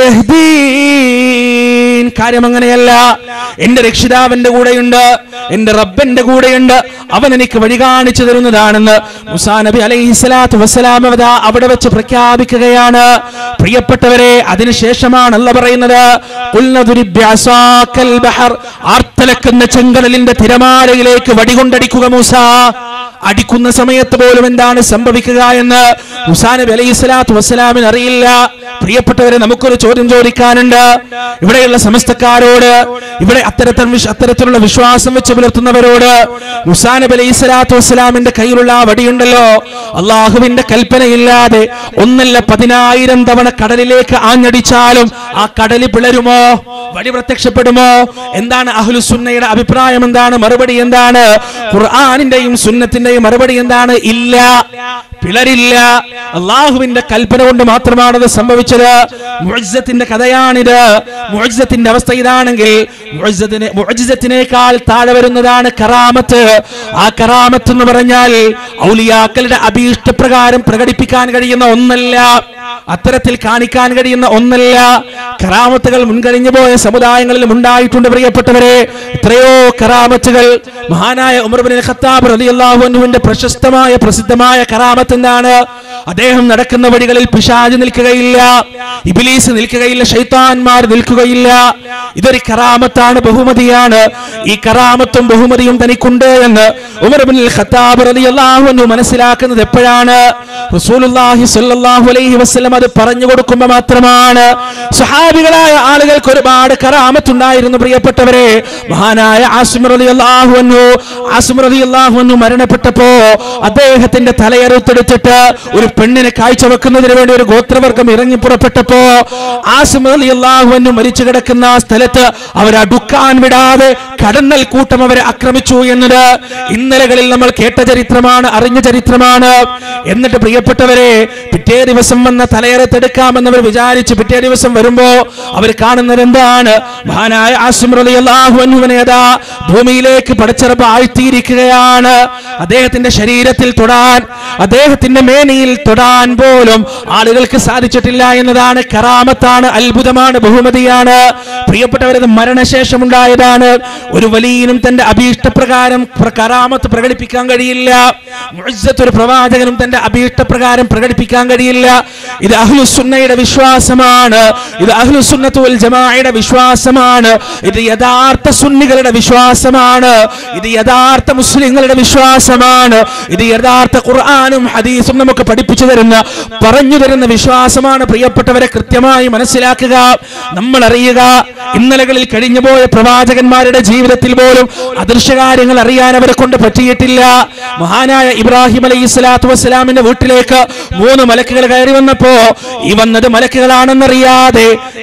സയഹ്ദീൻ കാര്യം അങ്ങനെയല്ല എന്റെ രക്ഷിതാവിന്റെ കൂടെയുണ്ട് എന്റെ റബ്ബന്റെ കൂടെയുണ്ട് അവൻ എനിക്ക് വഴി കാണിച്ചു തരുന്നതാണെന്ന് മുസാ നബി അലൈഹി സ്വലാത്തു വസ്സലാം അവതാ അവിടെ വെച്ച് പ്രഖ്യാപിക്കുകയാണ് പ്രിയപ്പെട്ടവരെ അതിനുശേഷമാണ് അല്ല പറയുന്നത് "ഖുൽനദുരി ബ്യഅസാക്കൽ ബഹർ." ആർത്തലക്കുന്ന ചെങ്കടലിന്റെ തിരമാലയിലേക്ക് വടികൊണ്ടടിക്കുക മൂസ അടിക്കുന്ന സമയത്ത് പോലും എന്താണ് സംഭവിക്കുക എന്ന് മുസാ നബി അലൈഹി സ്വലാത്തു വസ്സലാമിന് അറിയില്ല പ്രിയപ്പെട്ടവരെ നമുക്കൊരു ചോദ്യം ചോദിക്കാനുണ്ട് ഇവിടെയുള്ള സമസ്തക്കാരോട് ഇവിടെ അത്തരത്തിൽ വിശ്- അത്തരത്തിലുള്ള വിശ്വാസം വെച്ച് പുലർത്തുന്നവരോട് മുസാ നബി അലൈഹി സ്വലാത്തു വസ്സലാമിന്റെ കയ്യിലുള്ള ആ വടിയുണ്ടല്ലോ അള്ളാഹുവിന്റെ കൽപ്പനയില്ലാതെ ഒന്നല്ല പതിനായിരം തവണ കടലിലേക്ക് ആഞ്ഞടിച്ചാലും ആ കടല് പിളരുമോ വടി പ്രത്യക്ഷപ്പെടുമോ എന്താണ് അഹ്ലുസുന്നയുടെ അഭിപ്രായം എന്താണ് മറുപടി എന്താണ് ഖുർആാനിന്റെയും സുന്നത്തിന്റെയും മറുപടി എന്താണ് ഇല്ല പിളരില്ല അള്ളാഹുവിന്റെ കൽപ്പന കൊണ്ട് മാത്രമാണ് അത് സംഭവിച്ചത് മുഅജ്ജത്തിന്റെ കഥയാണിത് മുഅജ്ജത്തിന്റെ അവസ്ഥ ഇതാണെങ്കിൽ മുഅജ്ജത്തിനെ മുഅജ്ജത്തിനേക്കാൾ താഴെ വരുന്നതാണ് കറാമത്ത് ആ കറാമത്ത് എന്ന് പറഞ്ഞാൽ ഔലിയാക്കളുടെ അഭീഷ്ടപ്രകാരം പ്രകടിപ്പിക്കാൻ കഴിയുന്ന ഒന്നല്ല അത്തരത്തിൽ കാണിക്കാൻ കഴിയുന്ന ഒന്നല്ല കറാമത്തുകൾ മുൻകഴിഞ്ഞു പോയ സമുദായങ്ങളിലും ഉണ്ടായിട്ടുണ്ട് പ്രിയപ്പെട്ടവരെ എത്രയോ കറാമത്തുകൾ മഹാനായ ഉമർ ബിൻ ഖത്താബ് റളിയല്ലാഹു അൻഹുവിന്റെ പ്രശസ്തമായ പ്രസിദ്ധമായ കറാമത്ത് എന്താണ് അദ്ദേഹം നടക്കുന്ന വഴികളിൽ പിശാജ് നിൽക്കുകയില്ല ഇബിലീസ് നിൽക്കുകയില്ല ഷൈത്താൻമാർ നിൽക്കുകയില്ല ഇതൊരു കറാമത്താണ് ബഹുമതിയാണ് ഈ കറാമത്തും ബഹുമതിയും തനിക്കുണ്ട് എന്ന് ഉമർ ബിൻ ഖത്താബ് റളിയല്ലാഹു അൻഹു മനസ്സിലാക്കുന്നത് എപ്പോഴാണ് റസൂലുള്ളാഹി സ്വല്ലല്ലാഹു അലൈഹി വസല്ലം അത് പറഞ്ഞു കൊടുക്കുമ്പോൾ മാത്രമാണ് സ്വഹാബികളായ ആളുകൾക്ക് ഒരുപാട് കറാമത്തുണ്ടായിരുന്നു പ്രിയപ്പെട്ടവരെ മഹാനായ ആസിം റളിയല്ലാഹു അൻഹു ആസിം റളിയല്ലാഹു അൻഹു മരണപ്പെട്ടപ്പോ അദ്ദേഹത്തിന്റെ തലയറുത്തെടുത്തിട്ട് ഒരു പെണ്ണിനെ കാഴ്ചവെക്കുന്നതിന് വേണ്ടി ഒരു ഗോത്രവർഗം ഇറങ്ങി പുറപ്പെട്ടപ്പോ ആസിം റളിയല്ലാഹു അൻഹു മരിച്ചു കിടക്കുന്ന ആ സ്ഥലത്ത് അവരടുക്കാൻ വിടാതെ കടന്നൽ കൂട്ടം അവരെ ആക്രമിച്ചു എന്നത് ഇന്നലകളിൽ നമ്മൾ കേട്ട ചരിത്രമാണ് അറിഞ്ഞ ചരിത്രമാണ് എന്നിട്ട് പ്രിയപ്പെട്ടവരെ പിറ്റേ ദിവസം വന്ന തലയറത്തെടുക്കാമെന്നവർ വിചാരിച്ച് പിറ്റേ ദിവസം വരുമ്പോ അവർ കാണുന്നത് എന്താണ് മഹാനായ ആസിം റളിയല്ലാഹു അൻഹുവിനെ അതാ ഭൂമിയിലേക്ക് പടച്ചിറപ്പ് ആഴ്ത്തിയിരിക്കുകയാണ് അദ്ദേഹത്തിന്റെ ശരീരത്തിൽ തൊടാൻ അദ്ദേഹത്തിന്റെ മേനിയിൽ തൊടാൻ പോലും ആളുകൾക്ക് സാധിച്ചിട്ടില്ല എന്നതാണ് കറാമത്താണ് അത്ഭുതമാണ് ബഹുമതിയാണ് പ്രിയപ്പെട്ടവരത് മരണശേഷം ഉണ്ടായതാണ് ഒരു വലിയനും തന്റെ അഭീഷ്ടപ്രകാരം പ്ര- കറാമത്ത് പ്രകടിപ്പിക്കാൻ കഴിയില്ല മുഅജ്ജത്ത് ഒരു പ്രവാചകനും തന്റെ അഭീഷ്ടപ്രകാരം പ്രകടിപ്പിക്കാൻ കഴിയില്ല ഇത് അഹ്ലുസുന്നയുടെ വിശ്വാസമാണ് ഇത് അഹ്ലുസുന്നത്തു വൽ ജമാഅയുടെ വിശ്വാസമാണ് ഇത് യഥാർത്ഥ സുന്നികളുടെ വിശ്വാസമാണ് ഇത് യഥാർത്ഥ മുസ്ലിങ്ങളുടെ വിശ്വാസമാണ് ഇത് യഥാർത്ഥ ഖുർആാനും ഹദീസും നമുക്ക് പഠിപ്പിച്ചു തരുന്ന പറഞ്ഞു തരുന്ന വിശ്വാസമാണ് പ്രിയപ്പെട്ടവരെ കൃത്യമായി മനസ്സിലാക്കുക നമ്മൾ അറിയുക ഇന്നലകളിൽ കഴിഞ്ഞുപോയ പ്രവാചകന്മാരുടെ ജീവിതത്തിൽ പോലും അദൃശ്യകാര്യങ്ങൾ അറിയാൻ അവരെ കൊണ്ട് പറ്റിയിട്ടില്ല മഹാനായ ഇബ്രാഹിം അലൈഹി സ്വലാത്തു വസ്സലാമിന്റെ വീട്ടിലേക്ക് മൂന്ന് മലക്കുകൾ കയറി വന്നപ്പോ ഈ വന്നത് മലക്കുകളാണെന്നറിയാതെ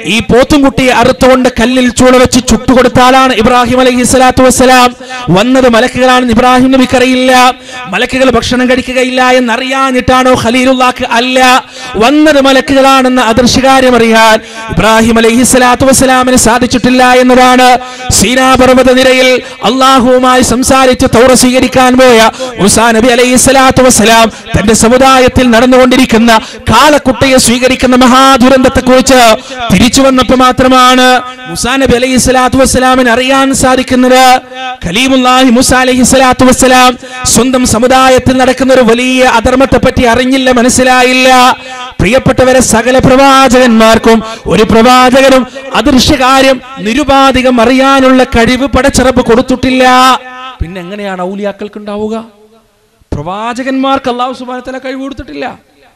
ഈ പോത്തുംകുട്ടിയെ അറുത്തുകൊണ്ട് കല്ലിൽ ചൂട വെച്ച് ചുട്ടുകൊടുത്താലാണ് ഇബ്രാഹിം അലൈഹി സ്വലാത്തു വസ്സലാം വന്നത് മലക്കുകളാണെന്ന് ഇബ്രാഹിം നബിക്കറിയില്ല മലക്കുകൾ ഭക്ഷണം കഴിക്കുകയില്ല എന്നറിയാഞ്ഞിട്ടാണോ ഖലീലുള്ളാക്ക് അല്ല വന്നത് മലക്കുകളാണെന്ന് അദൃശ്യകാര്യം അറിയാൻ ഇബ്രാഹിം അലൈഹി സ്വലാത്തു വസ്സലാമിന് സാധിച്ചിട്ടില്ല എന്നതാണ് സീനാ പർവ്വത നിരയിൽ അള്ളാഹുവുമായി സംസാരിച്ച് തൗറ സ്വീകരിക്കാൻ പോയ മുസാ നബി അലൈഹി സ്വലാത്തു വസ്സലാം തന്റെ സമുദായത്തിൽ നടന്നുകൊണ്ടിരിക്കുന്ന കാളക്കുട്ടയെ സ്വീകരിക്കുന്ന മഹാദുരന്തത്തെ കുറിച്ച് തിരിച്ചു വന്നപ്പോൾ മാത്രമാണ് മുസാ നബി അലൈഹി സ്വലാത്തു വസ്സലാമിന് അറിയാൻ സാധിക്കുന്നത് ഖലീമുല്ലാഹി മുസ അലൈഹി സ്വലാത്തു വസ്സലാം സ്വന്തം സമുദായത്തിൽ നടക്കുന്ന ഒരു വലിയ അധർമ്മത്തെ പറ്റി അറിഞ്ഞില്ല മനസ്സിലായില്ല പ്രിയപ്പെട്ടവരെ സകല പ്രവാചകന്മാർക്കും ഒരു പ്രവാചകനും അദൃശ്യകാര്യം നിരുപാധികം അറിയാനുള്ള കഴിവ് പടച്ചിറപ്പ് കൊടുത്തിട്ടില്ല പിന്നെ എങ്ങനെയാണ് ഔലിയാക്കൾക്ക് ഉണ്ടാവുക പ്രവാചകന്മാർക്ക് അള്ളാഹു സുബാനത്തല കഴിവ് കൊടുത്തിട്ടില്ല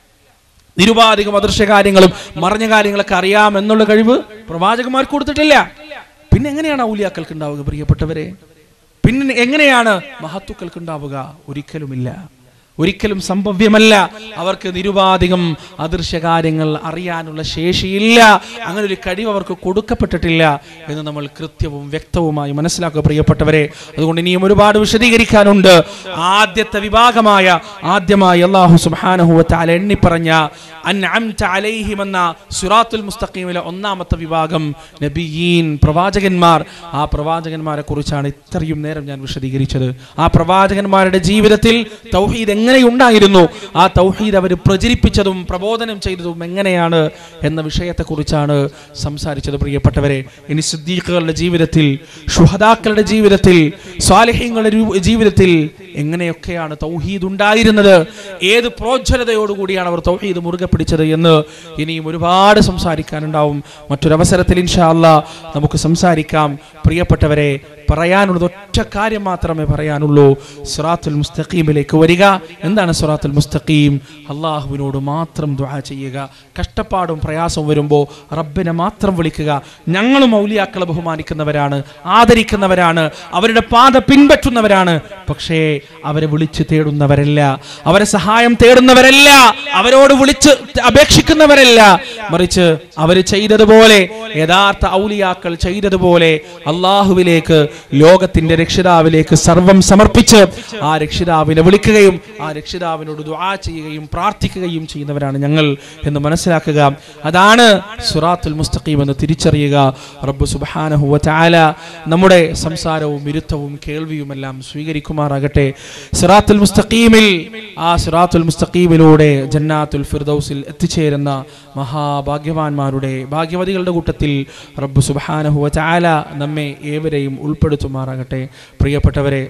നിരുപാധികം അദൃശ്യ കാര്യങ്ങളും മറഞ്ഞ കാര്യങ്ങളൊക്കെ അറിയാം എന്നുള്ള കഴിവ് പ്രവാചകന്മാർക്ക് കൊടുത്തിട്ടില്ല പിന്നെ എങ്ങനെയാണ് ഔലിയാക്കൾക്ക് ഉണ്ടാവുക പ്രിയപ്പെട്ടവരെ പിന്നെ എങ്ങനെയാണ് മഹത്തുക്കൾക്ക് ഉണ്ടാവുക ഒരിക്കലുമില്ല ഒരിക്കലും സംഭവ്യമല്ല അവർക്ക് നിരുപാധികം അദൃശ്യ കാര്യങ്ങൾ അറിയാനുള്ള ശേഷിയില്ല അങ്ങനെ ഒരു കഴിവ് അവർക്ക് കൊടുക്കപ്പെട്ടിട്ടില്ല എന്ന് നമ്മൾ കൃത്യവും വ്യക്തവുമായി മനസ്സിലാക്കുക പ്രിയപ്പെട്ടവരെ അതുകൊണ്ട് ഇനിയും ഒരുപാട് വിശദീകരിക്കാനുണ്ട് ആദ്യത്തെ വിഭാഗമായ ആദ്യമായി അള്ളാഹു സുബാനഹുവത്താല എണ്ണിപ്പറഞ്ഞ അൻഅംത അലൈഹിം എന്ന സുറാത്തുൽ മുസ്തഖീമിലെ ഒന്നാമത്തെ വിഭാഗം നബിയീൻ പ്രവാചകന്മാർ ആ പ്രവാചകന്മാരെ കുറിച്ചാണ് ഇത്രയും നേരം ഞാൻ വിശദീകരിച്ചത് ആ പ്രവാചകന്മാരുടെ ജീവിതത്തിൽ തൗഹീദ് എങ്ങനെയുണ്ടായിരുന്നു ആ തൗഹീദ് അവർ പ്രചരിപ്പിച്ചതും പ്രബോധനം ചെയ്തതും എങ്ങനെയാണ് എന്ന വിഷയത്തെക്കുറിച്ചാണ് സംസാരിച്ചത് പ്രിയപ്പെട്ടവരെ ഇനി സിദ്ദീഖുകളുടെ ജീവിതത്തിൽ ഷുഹദാക്കളുടെ ജീവിതത്തിൽ സ്വാലിഹ്യങ്ങളുടെ രൂ- ജീവിതത്തിൽ എങ്ങനെയൊക്കെയാണ് തൗഹീദ് ഉണ്ടായിരുന്നത് ഏത് പ്രോജ്വലതയോടുകൂടിയാണ് അവർ തൗഹീദ് മുറുകെ പിടിച്ചത് എന്ന് ഇനിയും ഒരുപാട് സംസാരിക്കാനുണ്ടാവും മറ്റൊരവസരത്തിൽ ഇൻഷാ അല്ലാ നമുക്ക് സംസാരിക്കാം പ്രിയപ്പെട്ടവരെ പറയാനുള്ളത് ഒറ്റ കാര്യം മാത്രമേ പറയാനുള്ളൂ സിറാത്തുൽ മുസ്തഖീമിലേക്ക് വരിക എന്താണ് സിറാത്തുൽ മുസ്തഖീം അള്ളാഹുവിനോട് മാത്രം ദുആ ചെയ്യുക കഷ്ടപ്പാടും പ്രയാസവും വരുമ്പോൾ റബ്ബിനെ മാത്രം വിളിക്കുക ഞങ്ങളും ഔലിയാക്കളെ ബഹുമാനിക്കുന്നവരാണ് ആദരിക്കുന്നവരാണ് അവരുടെ പാത പിൻപറ്റുന്നവരാണ് പക്ഷേ അവരെ വിളിച്ച് തേടുന്നവരല്ല അവരെ സഹായം തേടുന്നവരല്ല അവരോട് വിളിച്ച് അപേക്ഷിക്കുന്നവരല്ല മറിച്ച് അവർ ചെയ്തതുപോലെ യഥാർത്ഥ ഔലിയാക്കൾ ചെയ്തതുപോലെ അള്ളാഹുവിലേക്ക് ലോകത്തിന്റെ രക്ഷിതാവിലേക്ക് സർവം സമർപ്പിച്ച് ആ രക്ഷിതാവിനെ വിളിക്കുകയും ആ രക്ഷിതാവിനോട് ദുആ ചെയ്യുകയും പ്രാർത്ഥിക്കുകയും ചെയ്യുന്നവരാണ് ഞങ്ങൾ എന്ന് മനസ്സിലാക്കുക അതാണ് സുറാത്തുൽ മുസ്തഖീം എന്ന് തിരിച്ചറിയുക റബ്ബ് സുബ്ഹാനഹു വ തആല നമ്മുടെ സംസാരവും ഇരുത്തവും കേൾവിയുമെല്ലാം സ്വീകരിക്കുമാറാകട്ടെ സിറാത്തുൽ മുസ്തഖീമിൽ ആ സിറാത്തുൽ മുസ്തഖീമിലൂടെ ജന്നാത്തുൽ ഫിർദൗസിൽ എത്തിച്ചേരുന്ന മഹാഭാഗ്യവാന്മാരുടെ ഭാഗ്യവതികളുടെ കൂട്ടത്തിൽ റബ്ബ് സുബ്ഹാനഹു വ തആല നമ്മെ ഏവരെയും ഉൾപ്പെടുത്തുമാറാകട്ടെ പ്രിയപ്പെട്ടവരെ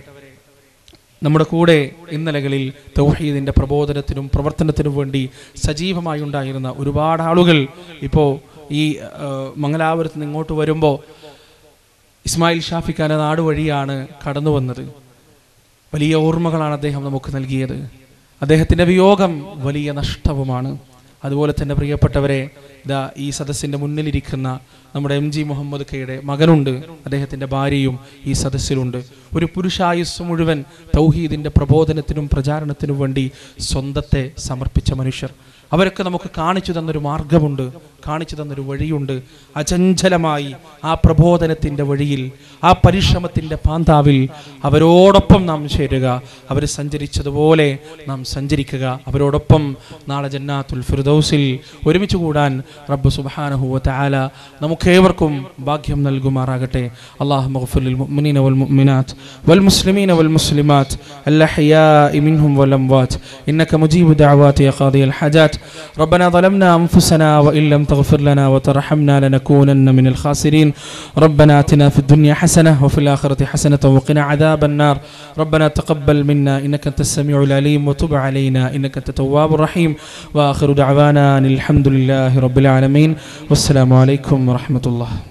നമ്മുടെ കൂടെ ഇന്നലകളിൽ തൗഹീദിന്റെ പ്രബോധനത്തിനും പ്രവർത്തനത്തിനും വേണ്ടി സജീവമായി ഉണ്ടായിരുന്ന ഒരുപാട് ആളുകൾ ഇപ്പോൾ ഈ ആ, മംഗലാപുരത്ത് നിന്ന് ഇങ്ങോട്ട് വരുമ്പോൾ ഇസ്മായിൽ ഷാഫിഖാന്റെ നാട് വഴിയാണ് കടന്നു വന്നത് വലിയ ഓർമ്മകളാണ് അദ്ദേഹം നമുക്ക് നൽകിയത് അദ്ദേഹത്തിൻ്റെ വിയോഗം വലിയ നഷ്ടവുമാണ് അതുപോലെ തന്നെ പ്രിയപ്പെട്ടവരെ ഇതാ ഈ സദസ്സിൻ്റെ മുന്നിലിരിക്കുന്ന നമ്മുടെ എം ജി മുഹമ്മദ് കയുടെ മകനുണ്ട് അദ്ദേഹത്തിൻ്റെ ഭാര്യയും ഈ സദസ്സിലുണ്ട് ഒരു പുരുഷായുസ് മുഴുവൻ തൗഹീദിൻ്റെ പ്രബോധനത്തിനും പ്രചാരണത്തിനും വേണ്ടി സ്വന്തത്തെ സമർപ്പിച്ച മനുഷ്യർ അവരൊക്കെ നമുക്ക് കാണിച്ചു തന്നൊരു മാർഗമുണ്ട് കാണിച്ചു തന്നൊരു വഴിയുണ്ട് അചഞ്ചലമായി ആ പ്രബോധനത്തിൻ്റെ വഴിയിൽ ആ പരിശ്രമത്തിൻ്റെ പാന്താവിൽ അവരോടൊപ്പം നാം ചേരുക അവർ സഞ്ചരിച്ചതുപോലെ നാം സഞ്ചരിക്കുക അവരോടൊപ്പം നാളെ ജന്നാത്തുൽ ഫിർദൗസിൽ ഒരുമിച്ച് കൂടാൻ റബ്ബ് സുബ്ഹാനഹു വ തആല നമുക്കേവർക്കും ഭാഗ്യം നൽകുമാറാകട്ടെ അല്ലാഹു മഗ്ഫിർ മുഅ്മിനീന വൽ മുഅ്മിനാത്ത് വൽ മുസ്ലിമീന വൽ മുസ്ലിമാത്ത് الأحياء منهم والأموات إنك مجيب دعوات يا قاضي الحاجات ربنا ظلمنا أنفسنا وإن لم تغفر لنا وترحمنا لنكونن من الخاسرين ربنا آتنا في الدنيا حسنة وفي الآخرة حسنة وقنا عذاب النار ربنا تقبل منا إنك أنت السميع العليم وتب علينا إنك أنت التواب الرحيم وآخر دعوانا أن الحمد لله رب العالمين والسلام عليكم ورحمة الله